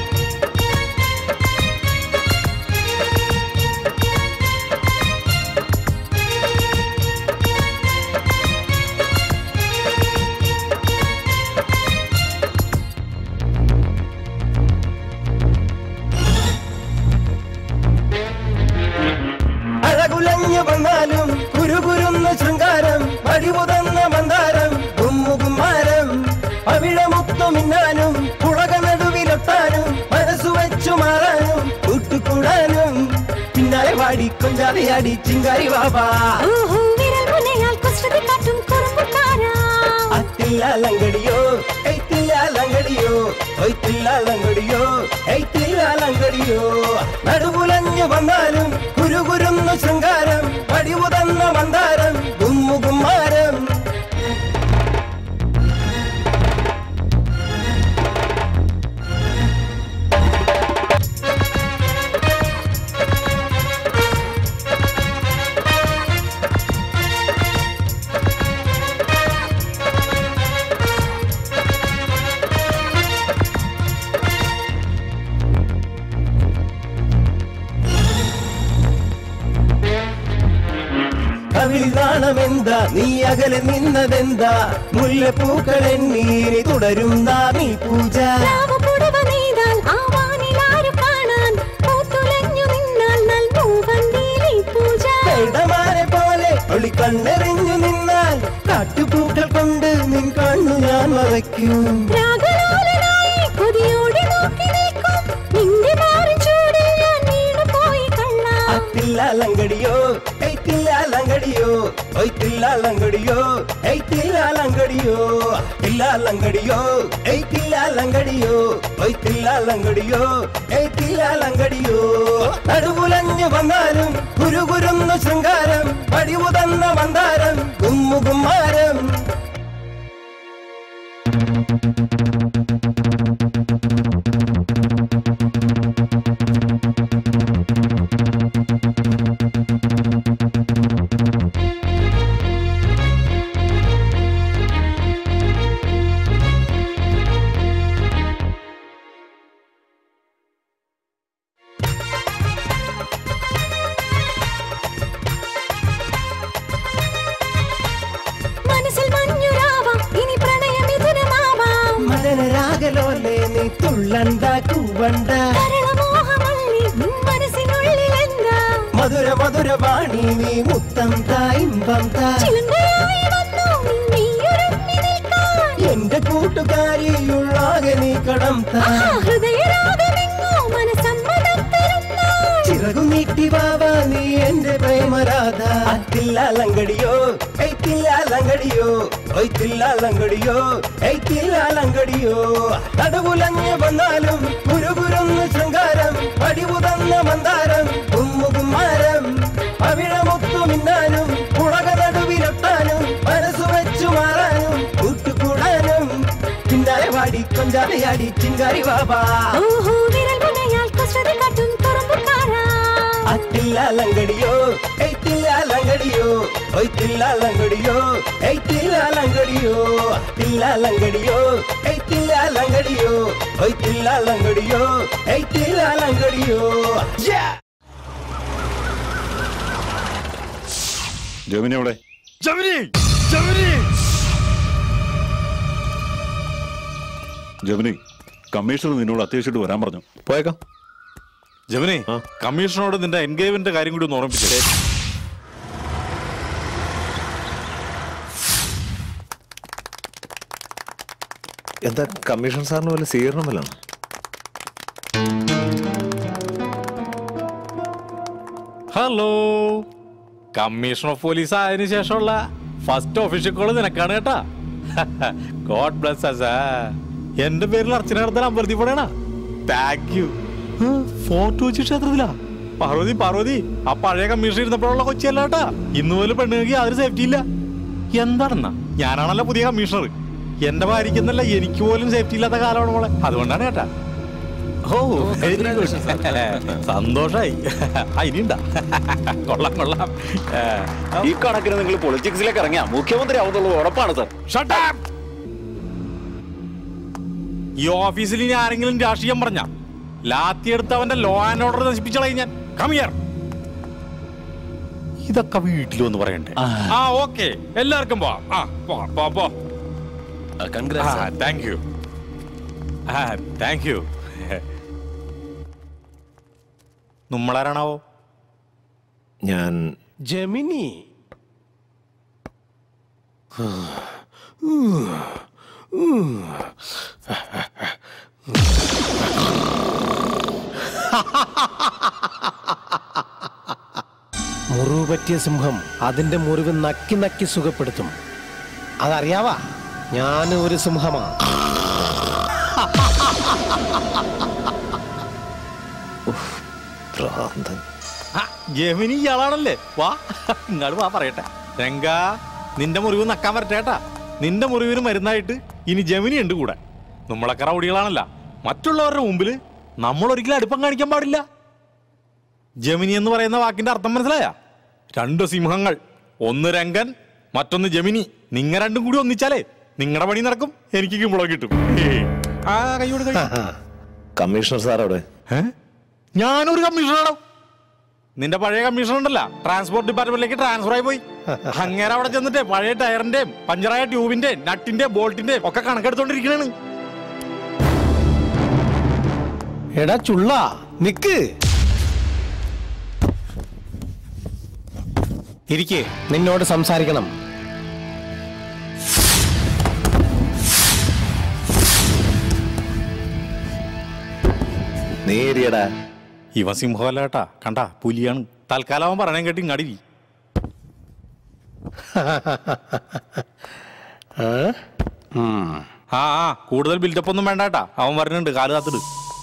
S15: അഴകുലഞ്ഞു വന്നാലും കുരുകുരുന്ന ശൃംഗാരം വഴിമുതന്ന മന്ദാരം കുമ്മുകുമാരം അവിഴമുത്തു മിന്നാനും പുളക നടുവിലൊട്ടാനും മനസ്സു വെച്ചു മാറാനും കൂട്ടുകൂടാനും പിന്നാലെ പാടി കൊഞ്ചാറിയാടി ചിങ്കാരി ബാബാ അത്തില്ലാലങ്കടിയോ എയ്ത്തില്ലാലങ്കടിയോ ഒയ്ത്തില്ലാലങ്കടിയോ എയ്ത്തില്ലാലങ്കടിയോ നടുപുലഞ്ഞു വന്നാലും കുരുകുരുന്നു ശൃംഗാരം പടിമുതന്ന മന്ദാരം ഗുമ്മുകുമാരം കവിളിൽ നാണമെന്താ നീ അകലെ നിന്നതെന്താ മുല്ലപ്പൂക്കൾ എന്നീരി തുടരുന്ന നീ പൂജ വേണ്ടമാരെ പോലെ ഒളി കണ്ണെറിഞ്ഞു നിന്നാൽ കാട്ടുപൂക്കൾ കൊണ്ട് നിൻ കണ്ണു ഞാൻ മറയ്ക്കും അത്തില്ലാലങ്കടിയോ എയ്ത്തില്ലാലങ്കടിയോ ഒയ്ത്തില്ലാലങ്കടിയോ എയ്ത്തില്ലാലങ്കടിയോ ഇല്ലാലങ്കടിയോ എയ്ത്തില്ലാലങ്കടിയോ ഒയ്ത്തില്ലാലങ്കടിയോ എയ്ത്തില്ലാലങ്കടിയോ നടുവുലഞ്ഞു വന്നാലും കുരുകുരുന്നു ശൃംഗാരം പടിമുതന്ന മന്ദാരം കുമ്മുകുമാരം
S17: മനസ്സിൽ മഞ്ഞുരാവാം ഇനി പ്രണയമിഥുനമാവാം
S15: മദനരാഗലോലെ നീ തുള്ളണ്ട കൂവണ്ട
S17: കരളമോഹമല്ലി നിൻ മനസ്സിനുള്ളിൽ എന്താ
S15: മധുര മധുര വാണി നീ മുത്തം തായിമ്പം താ
S17: ചിലങ്കയായി വന്നു നിൻ നീയൊരുങ്ങി നിൽക്കാൻ
S15: എന്റെ കൂട്ടുകാരിയുള്ളാകെ നീ കടം താ
S17: ആ ഹൃദയ
S15: ചിറകു നീട്ടി വാവാ നീ എന്റെ പ്രേമരാധ തില്ലാലങ്കടിയോ ഏയ് തില്ലാലങ്കടിയോ ഒയ് തില്ലാലങ്കടിയോ ഏയ് തില്ലാലങ്കടിയോ തടവുലഞ്ഞു വന്നാലും ഗുരുഗുരുന്ന് ശൃംഗാരം പടിവുതന്ന മന്ദാരം കുമ്മുകുമാരം അവിഴമൊത്തു മിന്നാനും പുളക നടുവിലൊട്ടാനും മനസ്സു വെച്ചു മാറാനും കൂട്ടുകൂടാനും ചിങ്കാരി വാടി കൊഞ്ചാലയാടി ചിങ്കാരി ബാബാ
S17: ഓഹോ വിരൽ മുനയാൽ കുസൃതി കാട്ടും തുറമ്പുകാരാ
S15: തില്ലാലങ്കടിയോ ഏയ് തില്ലാലങ്കടിയോ ഒയ് തില്ലാലങ്കടിയോ ഏയ് തില്ലാലങ്കടിയോ തില്ലാലങ്കടിയോ ഏയ് തില്ലാലങ്കടിയോ ഒയ് തില്ലാലങ്കടിയോ ഏയ് തില്ലാലങ്കടിയോ
S8: ജമിനി എവിടെ ജമിനി ജമിനി ജമിനി കമ്മീഷണർ നിന്നോട് അത്യാവശ്യമായിട്ട് വരാൻ പറഞ്ഞു
S6: പോയേക്കാം
S8: ജമിനി കമ്മീഷണറോട് നിന്റെ എൻഗേജ്മെന്റ് കാര്യം കൂടി ഒന്ന് ഓർമ്മിപ്പിച്ചേ
S6: എന്താ കമ്മീഷൻ സാറിന് വല്ല സ്വീകരണം വല്ലാണ്
S8: ഹലോ കമ്മീഷണർ ഓഫ് പോലീസ് ആയതിനു ശേഷമുള്ള ഫസ്റ്റ് ഒഫീഷ്യൽ കോള് നിനക്കാണ് കേട്ടാ ഗോഡ് ബ്ലസ് അസ് എന്റെ പേരിൽ അർച്ചന നടത്താൻ അമ്പലത്തിൽ പോണേണ താങ്ക് യു ഫോർട്ട് വെച്ച് ക്ഷേത്രത്തിലാ പാർവതി പാർവതി ആ പഴയ കമ്മീഷൻ ഇരുന്നപ്പോഴുള്ള കൊച്ചിയല്ല കേട്ടാ ഇന്ന് പോലും പെണ്ണുങ്ങൾക്ക് യാതൊരു സേഫ്റ്റി ഇല്ല എന്താണെന്നാ ഞാനാണല്ലോ പുതിയ കമ്മീഷണർ എന്റെ ഭാര്യയ്ക്കെന്നല്ല എനിക്ക് പോലും സേഫ്റ്റി ഇല്ലാത്ത കാലമാണ് മോളെ അതുകൊണ്ടാണ് കേട്ടാ ഓ വെരി ഗുഡ് സന്തോഷായി ആ, ഇനിയുണ്ടാ കൊള്ളാം കൊള്ളാം ഏ,
S4: ഈ കണക്കിന് നിങ്ങൾ പൊളിറ്റിക്സിലേക്ക് ഇറങ്ങിയ മുഖ്യമന്ത്രി ആവുന്നുള്ളത് ഉറപ്പാണ് സർ
S8: Shut up! ഈ ഓഫീസിൽ ഇനി ആരെങ്കിലും രാഷ്ട്രീയം പറഞ്ഞ ലാത്തി എടുത്ത് അവന്റെ ലോ ആൻഡ് ഓർഡർ നശിപ്പിച്ചളയും ഞാൻ കമിയർ ഇതൊക്കെ വീട്ടിൽ വന്ന് പറയണ്ടേ ആ ഓക്കെ എല്ലാവർക്കും പോവാം ആ പോവാം പോ പോ താങ്ക് യു ആ താങ്ക് യു നമ്മളാരാണാവോ
S6: ഞാൻ
S10: ജമിനി മുറിവ് പറ്റിയ സിംഹം അതിന്റെ മുറിവ് നക്കി നക്കി സുഖപ്പെടുത്തും അതറിയാവാ ഞാൻ ഒരു സിംഹമാ
S6: ഭ്രാന്തൻ
S8: ആ, ജമിനി ഇയാളാണല്ലേ വാ ഇങ്ങോട്ട് വാ പറയട്ടെ രംഗ നിന്റെ മുറിവ് നക്കാൻ വരട്ടെ കേട്ടാ നിന്റെ മുറിവിന് മരുന്നായിട്ട് ഇനി ജമിനി ഉണ്ട് കൂടെ നമ്മളൊക്കെ റൗഡികളാണല്ല മറ്റുള്ളവരുടെ മുമ്പിൽ നമ്മൾ ഒരിക്കലും അടുപ്പം കാണിക്കാൻ പാടില്ല ജമിനി എന്ന് പറയുന്ന വാക്കിന്റെ അർത്ഥം മനസ്സിലായ രണ്ട് സിംഹങ്ങൾ ഒന്ന് രംഗൻ മറ്റൊന്ന് ജമിനി നിങ്ങ രണ്ടും കൂടി ഒന്നിച്ചാലേ നിങ്ങളുടെ പണി നടക്കും എനിക്ക് കിമ്പളം കിട്ടും ആ കൈയോട് കൈ
S6: കമ്മീഷണർ സാർ അവിടെ
S8: ഞാനൊരു കമ്മീഷണറാണ് നിന്റെ പഴയ കമ്മീഷണർ ഉണ്ടല്ല ട്രാൻസ്പോർട്ട് ഡിപ്പാർട്ട്മെന്റിലേക്ക് ട്രാൻസ്ഫർ ആയി പോയി അങ്ങേരെ അവിടെ ചെന്നിട്ട് പഴയ ടയറിന്റെയും പഞ്ചറായ ട്യൂബിന്റെയും നട്ടിന്റെയും ബോൾട്ടിന്റെയും ഒക്കെ കണക്കെടുത്തോണ്ടിരിക്കണാണ്
S10: എടാ ചുള്ള നിക്ക് ഇരിക്കേ നിന്നോട് സംസാരിക്കണം
S6: നേരിയടാ
S8: ഇവ സിംഹമല്ല കേട്ടാ കണ്ടാ പുലിയാണ് തൽക്കാലം അവൻ പറയണേ കേട്ടി ഇങ്ങാടി ആ ആ കൂടുതൽ ബിൽഡപ്പ് ഒന്നും വേണ്ട കേട്ടാ അവൻ വരുന്നുണ്ട് കാല് കാത്തിട്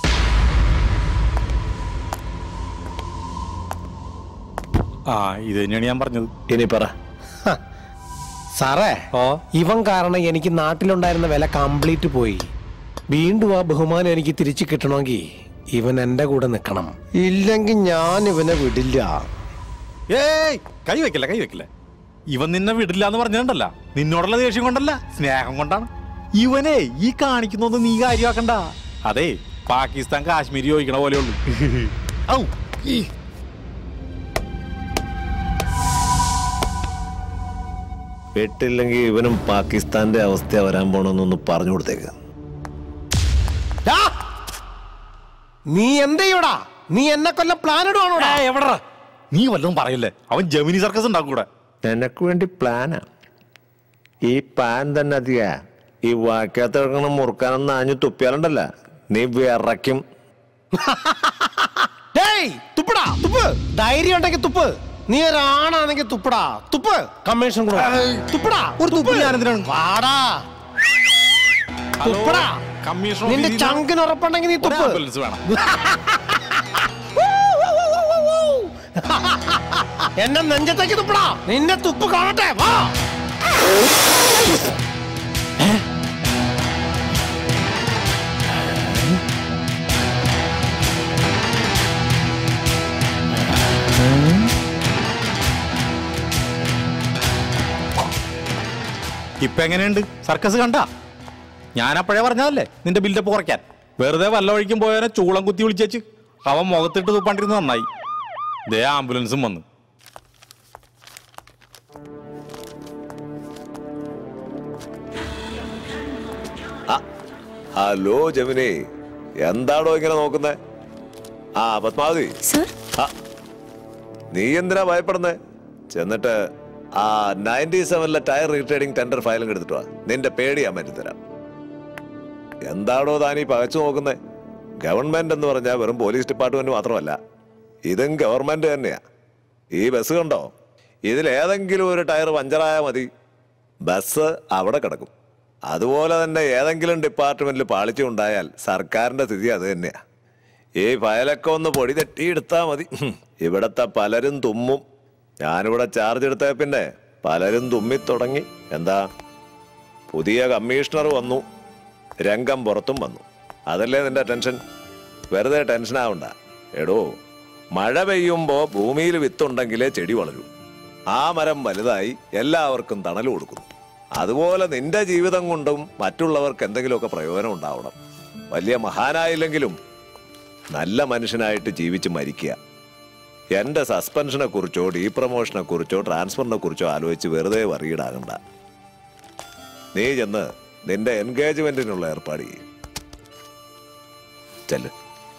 S8: ആ ഇത് തന്നെയാണ് ഞാൻ പറഞ്ഞത്
S6: ഇനി പറ
S10: സാറേ ഇവൻ കാരണം എനിക്ക് നാട്ടിലുണ്ടായിരുന്ന വില കംപ്ലീറ്റ് പോയി വീണ്ടും ആ ബഹുമാനം എനിക്ക് തിരിച്ചു കിട്ടണമെങ്കിൽ ഇവൻ എന്റെ കൂടെ നിൽക്കണം ഇല്ലെങ്കിൽ ഞാൻ ഇവനെ വിടില്ല
S8: ഏയ് കൈ വെക്കില്ല കൈ വെക്കില്ല ഇവൻ നിന്നെ വിടില്ല എന്ന് പറഞ്ഞിട്ടുണ്ടല്ല നിന്നോടുള്ള ദേഷ്യം കൊണ്ടല്ല സ്നേഹം കൊണ്ടാണ് ഇവനെ ഈ കാണിക്കുന്നൊന്നും നീ കാര്യമാക്കണ്ട അതെ പാകിസ്ഥാൻ കാശ്മീരി ചോദിക്കണ പോലെ ഉള്ളു ഔ ഈ.
S6: വെട്ടില്ലെങ്കിൽ ഇവനും പാകിസ്ഥാന്റെ അവസ്ഥ വരാൻ പോണെന്നൊന്ന് പറഞ്ഞു കൊടുത്തേക്ക്
S10: ഡാ! നീ എന്തെയ്യോടാ നീ എന്നെ കൊല്ലം പ്ലാൻ ഇടുവാണോടാ
S8: എവിടാ നീ വല്ലതും പറയില്ലേ അവൻ ജമിനി സർക്കസ് ഉണ്ടാക്കും കൂടെ
S6: നിനക്ക് വേണ്ടി പ്ലാനാ ഈ പാൻ തന്നെ അധിക ഈ വാക്കകത്ത് കിടക്കണ മുറുക്കാനൊന്ന് ആഞ്ഞു തുപ്പിയാലുണ്ടല്ല നീ വിറയ്ക്കും
S10: ഡേയ് തുപ്പടാ തുപ്പ് ധൈര്യം ഉണ്ടെങ്കിൽ തുപ്പ് നീ ഒരാണാണെങ്കിൽ തുപ്പടാ തുപ്പ് കമ്മീഷൻ കൂടെ തുപ്പടാ ഒരു തുപ്പ് ഞാനെന്തിനാണ് വാടാ തുപ്പടാ
S8: കമ്മീഷൻ
S10: നിന്റെ ചങ്കിന് ഉറപ്പുണ്ടെങ്കിൽ നീ തുപ്പ്
S8: ആംബുലൻസ് വേണം
S10: എന്നെ നെഞ്ചത്തേക്ക് തുപ്പടാ നിന്റെ തുപ്പ് കാണട്ടെ വാ
S11: ഇപ്പൊ എങ്ങനെയുണ്ട് സർക്കസ് കണ്ട ഞാൻ അപ്പോഴേ പറഞ്ഞതല്ലേ നിന്റെ ബിൽഡപ്പ് കുറയ്ക്കാൻ വെറുതെ വല്ല വഴിക്കും പോയവനെ ചൂളം കുത്തി വിളിച്ചേച്ച് അവൻ മുഖത്തിട്ട് തൂപ്പാണ്ടിരുന്ന് നന്നായി ദേ ആംബുലൻസും വന്നു
S6: ഹലോ ജമിനി എന്താടോ ഇങ്ങനെ നോക്കുന്നേ ആ പത്മാവതി ആ, നീ എന്തിനാ ഭയപ്പെടുന്നേ ചെന്നിട്ട് ആ നയൻറ്റി സെവനിലെ ടയർ റീട്രേഡിംഗ് ടെൻഡർ ഫയലും എടുത്തിട്ട് വാ നിന്റെ പേടി ഞാൻ മാറ്റി തരാം എന്താടോ താനീ പകച്ചു നോക്കുന്നേ ഗവൺമെന്റ് എന്ന് പറഞ്ഞാൽ വെറും പോലീസ് ഡിപ്പാർട്ട്മെന്റ് മാത്രമല്ല ഇതും ഗവൺമെന്റ് തന്നെയാ ഈ ബസ് കണ്ടോ ഇതിലേതെങ്കിലും ഒരു ടയർ പഞ്ചറായാൽ മതി ബസ് അവിടെ കിടക്കും അതുപോലെ തന്നെ ഏതെങ്കിലും ഡിപ്പാർട്ട്മെന്റിൽ പാളിച്ച ഉണ്ടായാൽ സർക്കാരിന്റെ സ്ഥിതി അത് തന്നെയാ ഈ ഫയലൊക്കെ ഒന്ന് പൊടി തെറ്റിയെടുത്താൽ മതി ഹും. ഇവിടത്തെ പലരും തുമ്മും ഞാനിവിടെ ചാർജ് എടുത്ത പിന്നെ പലരും തുമ്മിത്തുടങ്ങി എന്താ പുതിയ കമ്മീഷണർ വന്നു രംഗം പുറത്തും വന്നു അതല്ലേ നിന്റെ ടെൻഷൻ വെറുതെ ടെൻഷൻ ആവണ്ട എടോ മഴ പെയ്യുമ്പോൾ ഭൂമിയിൽ വിത്തുണ്ടെങ്കിലേ ചെടി വളരൂ ആ മരം വലുതായി എല്ലാവർക്കും തണൽ കൊടുക്കുന്നു അതുപോലെ നിന്റെ ജീവിതം കൊണ്ടും മറ്റുള്ളവർക്ക് എന്തെങ്കിലുമൊക്കെ പ്രയോജനം ഉണ്ടാവണം വലിയ മഹാനായില്ലെങ്കിലും നല്ല മനുഷ്യനായിട്ട് ജീവിച്ച് മരിക്കുക എന്റെ സസ്പെൻഷനെ കുറിച്ചോ ഡീ പ്രമോഷനെ കുറിച്ചോ ട്രാൻസ്ഫറിനെ കുറിച്ചോ ആലോചിച്ച് വെറുതെ വറിയിടാകണ്ട നീ ചെന്ന് നിന്റെ എൻഗേജ്മെന്റിനുള്ള ഏർപ്പാട് ചെയ്യും ചെല്ല്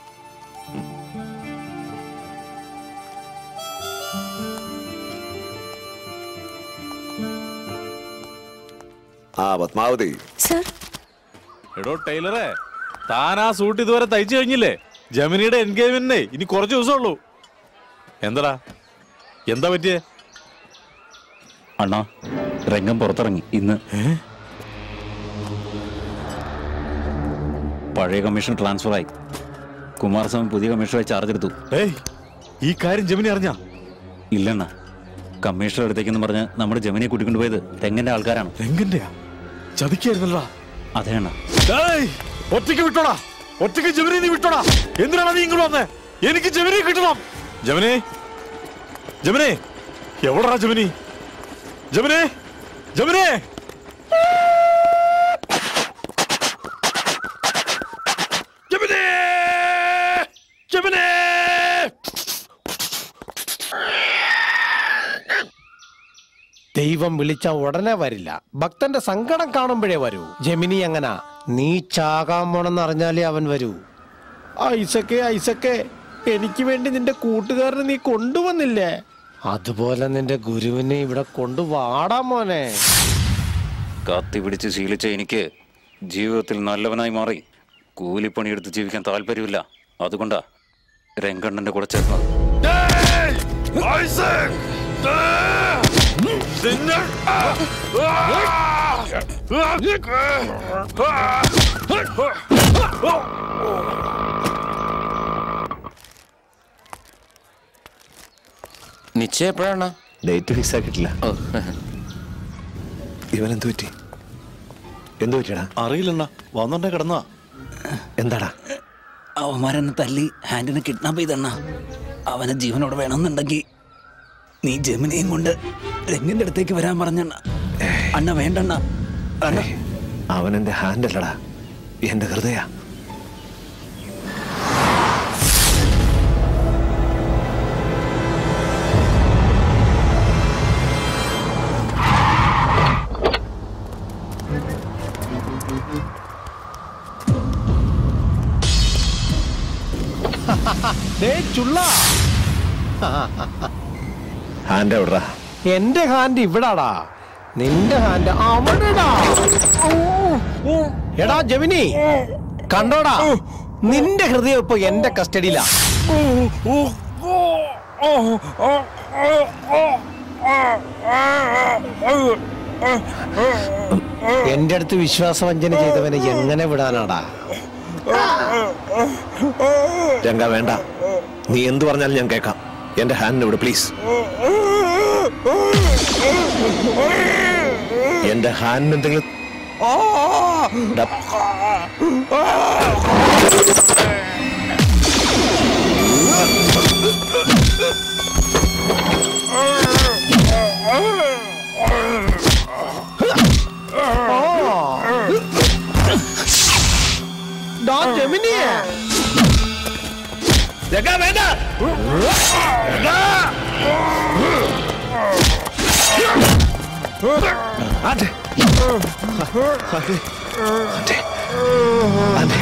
S6: ആ പത്മാവതി
S8: എടോ ടൈലറെ താൻ ആ സൂട്ട് ഇതുവരെ തയ്ച്ചു കഴിഞ്ഞില്ലേ ജമിനിയുടെ എൻഗേജ്മെന്റിനെ ഇനി കുറച്ച് ദിവസമുള്ളൂ എന്താടാ എന്താ പറ്റിയേ
S4: അണ്ണാ രംഗം പുറത്തിറങ്ങി ഇന്ന് പഴയ കമ്മീഷൻ ട്രാൻസ്ഫർ ആയി കുമാരസ്വാമി പുതിയ കമ്മീഷണറെ ചാർജ് എടുത്തു
S8: ഏയ് ഈ കാര്യം ജമിനി അറിഞ്ഞ
S4: ഇല്ലണ്ണ കമ്മീഷണർ അടുത്തേക്കെന്ന് പറഞ്ഞ് നമ്മുടെ ജമിനിയെ കൂട്ടിക്കൊണ്ടുപോയത് രംഗന്റെ ആൾക്കാരാണ്
S8: രംഗന്റെയാ ചതിക്കായിരുന്നല്ലോ
S4: അതെ അണ്ണ
S8: ഏയ് ഒറ്റയ്ക്ക് വിട്ടോടാ ഒറ്റയ്ക്ക് ജമിനി നീ വിട്ടോടാ എന്തിനാണ് നീ ഇങ്ങോട്ട് വന്നേ എനിക്ക് ജമിനി കിട്ടണം ജമിനി ജമിനി എവിടാ Gemini Gemini Gemini Gemini Gemini
S10: ദൈവം വിളിച്ച ഉടനെ വരില്ല ഭക്തന്റെ സങ്കടം കാണുമ്പോഴേ വരൂ ജമിനി എങ്ങനാ നീ ചാകാൻ പോണെന്ന് അറിഞ്ഞാലേ അവൻ വരൂ ഐസക്കെ ഐസക്കെ എനിക്ക് വേണ്ടി നിന്റെ കൂട്ടുകാരനെ നീ കൊണ്ടുവന്നില്ലേ അതുപോലെ നിന്റെ ഗുരുവിനെ ഇവിടെ കൊണ്ടുവാടാ മോനെ
S4: കത്തി പിടിച്ച് ശീലിച്ച എനിക്ക് ജീവിതത്തിൽ നല്ലവനായി മാറി കൂലിപ്പണിയെടുത്ത് ജീവിക്കാൻ താല്പര്യമില്ല അതുകൊണ്ടാ രംഗണ്ണന്റെ കൂടെ ചേർന്നത്
S3: നിശ്ചയം എപ്പോഴാണ്
S1: ഡേറ്റ് ഫിക്സ് ആക്കിയിട്ടില്ല ഇവൻ എന്തു പറ്റി എന്തു പറ്റിയടാ
S16: അറിയില്ലണ്ണ വന്നോണ്ടേ കിടന്നാ
S1: എന്താടാ
S4: അവന്മാരെന്നെ തല്ലി ഹാൻഡിനെ കിഡ്നാപ്പ് ചെയ്തണ്ണ അവനെ ജീവനോടെ വേണമെന്നുണ്ടെങ്കിൽ നീ ജമിനിയും കൊണ്ട് രംഗന്റെ അടുത്തേക്ക് വരാൻ പറഞ്ഞണ്ണ അണ്ണ വേണ്ടണ്ണ അണ്ണ
S1: അവൻ എന്റെ ഹാൻഡ് അല്ലടാ എന്റെ ഹൃദയ
S10: ദേ ചുള്ള
S1: ഹാൻഡ് എവിടാ
S10: എന്റെ ഹാൻഡ് ഇവിടാടാ നിന്റെ ഹാൻഡ് അവിടെടാ എടാ ജമിനി കണ്ടോടാ നിന്റെ ഹൃദയം ഇപ്പൊ എന്റെ കസ്റ്റഡിയിലാ എന്റെ അടുത്ത് വിശ്വാസവഞ്ചന ചെയ്തവനെ എങ്ങനെ വിടാനാടാ
S1: രംഗ വേണ്ട നീ എന്തു പറഞ്ഞാലും ഞാൻ കേൾക്കാം എന്റെ ഹാൻഡിന് ഇവിടെ പ്ലീസ് എന്റെ ഹാൻഡിന് എന്തെങ്കിലും ഡാ,
S10: ഡാ ജെമിനിയെ
S1: രംഗ വേണ്ട ആട്ടെ. ആട്ടെ. ആട്ടെ. ആട്ടെ.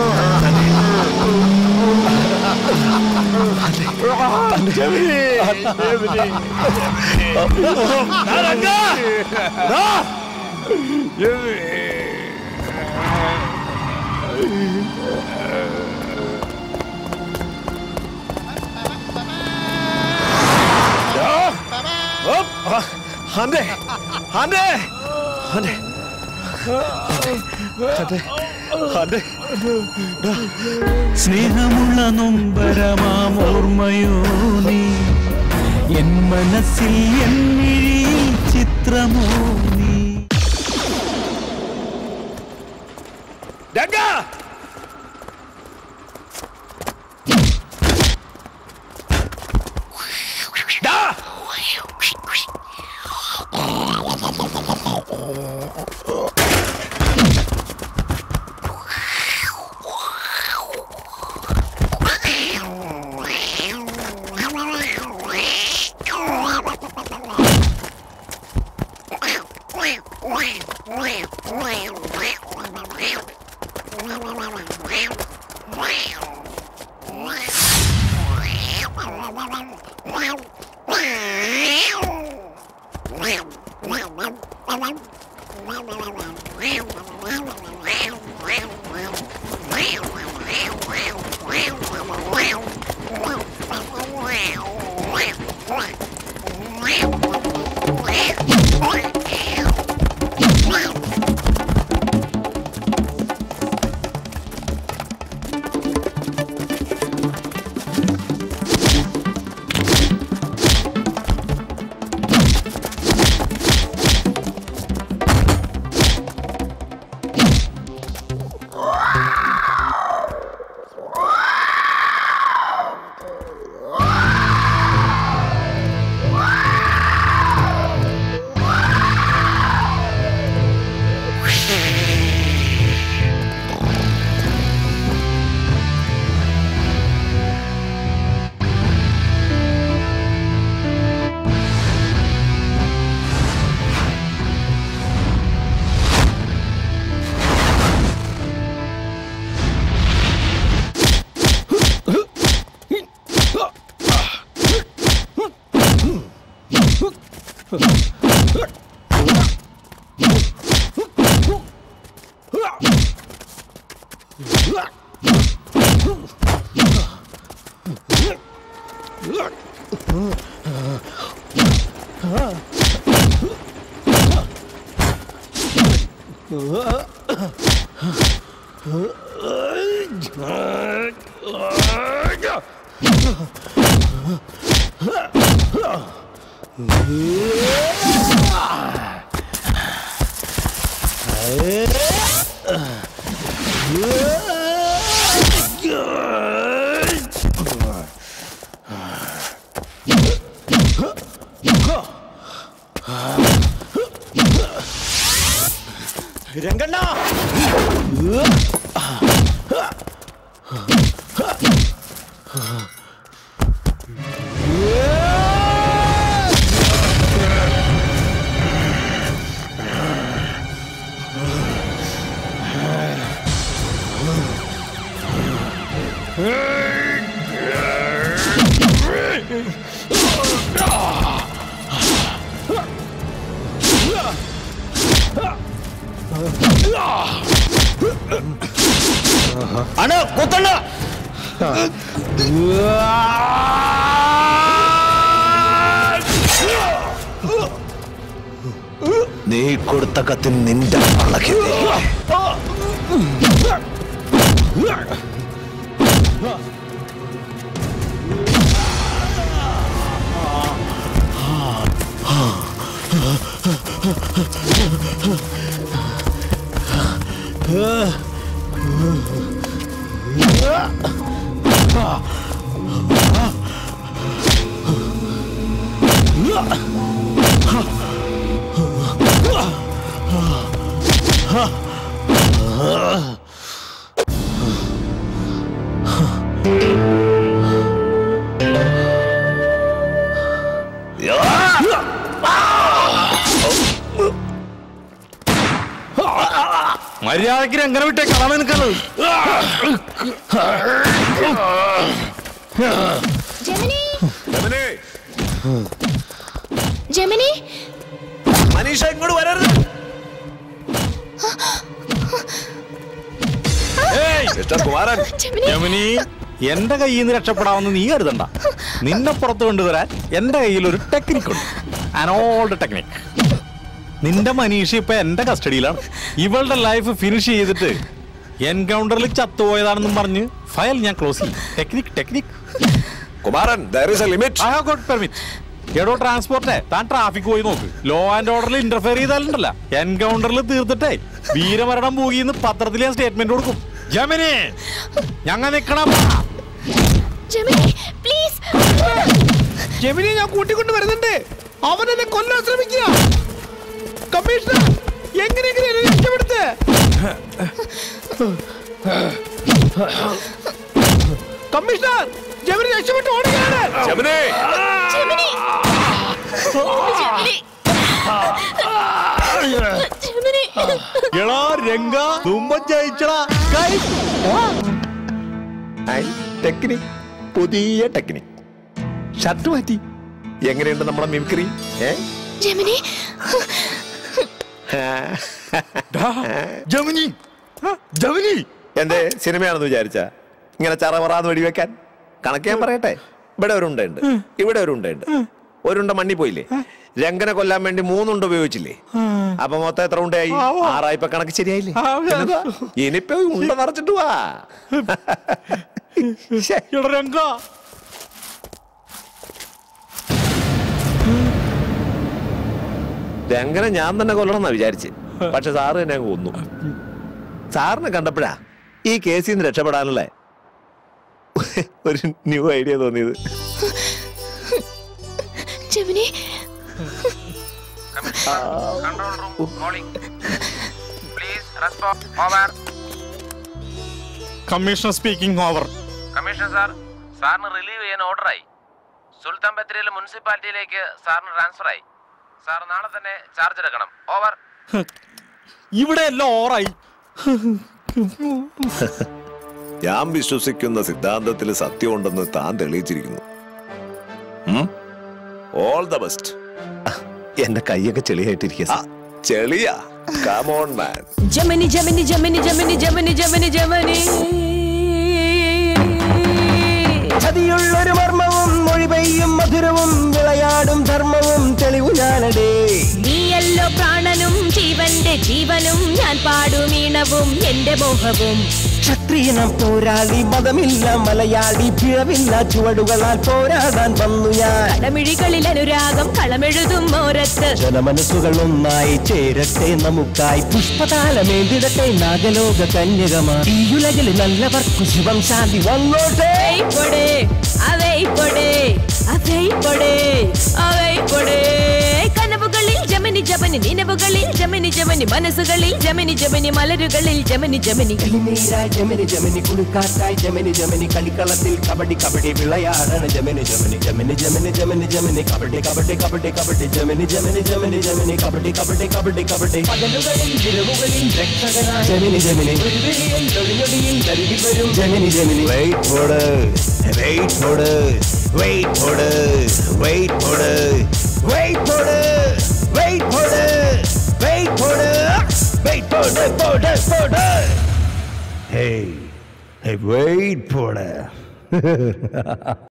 S1: ഹണ്ടേ ഹണ്ടേ ഹണ്ടേ ഹണ്ടേ ഹണ്ടേ
S14: സ്നേഹമുള്ള നൊമ്പരമാം ഓർമ്മയോ നീ എൻ മനസ്സിൽ എന്നിഴിയിൽ ചിത്രമോ നീ
S1: രംഗ
S4: രംഗണ്ണ
S10: അണ കൊത്തണ്ണ
S6: നീ കൊടുത്ത കത്തിന് നിന്റെ പള്ളക്ക്
S8: മര്യാദക്ക് എങ്ങനെ വിട്ടേ കാണാൻ നിൽക്കുന്നത്
S13: ജെമിനി ജെമിനി
S6: മനീഷ ഇങ്ങോട്ട് വരരുത് മിസ്റ്റർ കുമാരൻ
S8: യമുനി എന്റെ കയ്യിൽ നിന്ന് രക്ഷപ്പെടാമെന്ന് നീ കരുതണ്ട നിന്നെ പുറത്ത് കൊണ്ടുവരാൻ എന്റെ കയ്യിൽ ഒരു ടെക്നിക് ഉണ്ട് അനോൾഡ് ടെക്നിക് നിന്റെ മനീഷ ഇപ്പൊ എന്റെ കസ്റ്റഡിയിലാണ് ഇവളുടെ ലൈഫ് ഫിനിഷ് ചെയ്തിട്ട് എൻകൗണ്ടറിൽ ചത്തുപോയതാണെന്നും പറഞ്ഞ് ഫയൽ ഞാൻ ക്ലോസ് ചെയ്യും technique technique
S6: Kumaran there is a limit.
S8: I have got permit എടോ ട്രാൻസ്പോർട്ടേ താൻ ട്രാഫിക് പോയി നോക്ക് ലോ ആൻഡ് ഓർഡറിൽ ഇന്റർഫിയർ ചെയ്താലുണ്ടല്ല എൻകൗണ്ടറിൽ തീർത്തിട്ടേ വീരമരണം പോകിന്ന് പത്രത്തിൽ ഞാൻ സ്റ്റേറ്റ്മെന്റ് കൊടുക്കും ജമിനി ഞങ്ങൾ നിക്കണം
S13: ജെമിനി പ്ലീസ്
S10: ജെമിനി ഞാൻ കൂട്ടിക്കൊണ്ട് വരുന്നുണ്ട് അവൻ എന്നെ കൊല്ലാൻ ശ്രമിക്കുക കമ്മീഷണർ എങ്ങനെയെങ്കിലും എന്നെ രക്ഷപ്പെടുത്ത് കമ്മീഷണർ ജെമിനി രക്ഷപ്പെട്ട് ഓടുകയാണ്
S6: ജെമിനി!
S13: ജെമിനി ജെമിനി ജെമിനി
S8: എടാ രംഗ തുമ്പ ജയിച്ചടാ കൈ
S6: ടെക്നിക് പുതിയ ടെക്നിക് ഷർട്ട് മാറ്റി എങ്ങനെയുണ്ട് നമ്മുടെ മിമിക്രി ഏ
S13: ജെമിനി
S8: ജമിനി ജമിനി
S6: എന്തേ സിനിമയാണെന്ന് വിചാരിച്ച ഇങ്ങനെ ചറവറാന്ന് വെടിവെക്കാൻ കണക്ക് ഞാൻ പറയട്ടെ ഇവിടെ ഒരു ഉണ്ടുണ്ട് ഇവിടെ ഒരു ഉണ്ടുണ്ട് ഒരുണ്ട മണ്ണി പോയില്ലേ രംഗനെ കൊല്ലാൻ വേണ്ടി മൂന്നുണ്ട ഉപയോഗിച്ചില്ലേ അപ്പൊ മൊത്തം എത്ര ഉണ്ടയായി ആറായിപ്പോ കണക്ക് ശരിയായില്ലേ പിന്നെന്താ? ഇനിയിപ്പോ ഉണ്ട നിറച്ചിട്ട് വാ
S8: എടാ രംഗ
S6: രംഗനെ ഞാൻ തന്നെ കൊല്ലണം എന്നാ വിചാരിച്ച് പക്ഷെ സാറ് തന്നെ അങ്ങ് കൊന്നു സാറിനെ കണ്ടപ്പോഴാ ഈ കേസിൽ നിന്ന് രക്ഷപ്പെടാനുള്ള ഒരു ന്യൂ ഐഡിയ തോന്നിയത്
S13: Gemini
S8: commissioner speaking over
S3: commissioner sir സാറിന് റിലീവ് ചെയ്യാൻ ഓർഡറായി സുൽത്താൻ ബത്തേരിയിലെ മുനിസിപ്പാലിറ്റിയിലേക്ക് സാറിന് ട്രാൻസ്ഫർ ആയി സാർ നാളെ തന്നെ ചാർജ് എടുക്കണം ഓവർ
S8: ഇവിടെ എല്ലാം ഓറായി
S6: ഞാൻ വിശ്വസിക്കുന്ന സിദ്ധാന്തത്തിൽ സത്യമുണ്ടെന്ന് താൻ തെളിയിച്ചിരിക്കുന്നു ഓൾ ദ ബെസ്റ്റ് എന്റെ കൈയൊക്കെ ചെളിയായിട്ടിരിക്കുക ചെളിയാ come on man
S5: Gemini Gemini Gemini Gemini Gemini Gemini Gemini
S15: ചതിയുള്ളൊരു മർമ്മവും മൊഴി പെയ്യും മധുരവും വിളയാടും ധർമ്മവും തെളിവു ഞാനടേ
S5: നീയല്ലോ പ്രാണനും ജീവന്റെ ജീവനും ഞാൻ പാടും ഈണവും എന്റെ മോഹവും
S15: ക്ഷത്രിയനം പോരാളി മതമില്ല മലയാളി പിഴവില്ല ചുവടുകളാൽ പോരാടാൻ വന്നു ഞാൻ
S5: കടമിഴികളിൽ അനുരാഗം കളമെഴുതും ഓരത്ത്
S15: ജനമനസ്സുകൾ ഒന്നായി ചേരട്ടെ നമുക്കായി പുഷ്പതാലമേന്തിടട്ടെ നാഗലോക കന്യകമാ ഈ ഉലകിൽ നല്ലവർക്കു ശിവം ശാന്തി വന്നോട്ടെ
S5: പൊടേ അവൈ പൊടേ അവൈ പൊടേ അവൈ പൊടേ കനവുകളിൽ ജമനി ജമനി നിലവുകളിൽ ജമനി ജമനി മനസ്സുകളിൽ ജമനി ജമനി മലരുകളിൽ ജമനി ജമനി
S15: നീരായി ജമനി ജമനി കുളിക്കാറ്റായി ജമനി ജമനി കളിക്കളത്തിൽ കബഡി കബഡി വിളയാടണ Gemini Gemini Gemini Gemini Gemini Gemini kabaddi kabaddi kabaddi kabaddi Gemini Gemini Gemini Gemini kabaddi kabaddi kabaddi kabaddi പകലുകളിൽ വിരവുകളിൽ രക്ഷകനാ ജമനി ജമനി ഒരു വിളിയിൽ തൊഴിലൊടിയിൽ കരുതി വരും Gemini Gemini wait for wait for wait for wait for wait for wait for wait for wait for for for Hey, hey, wait for that.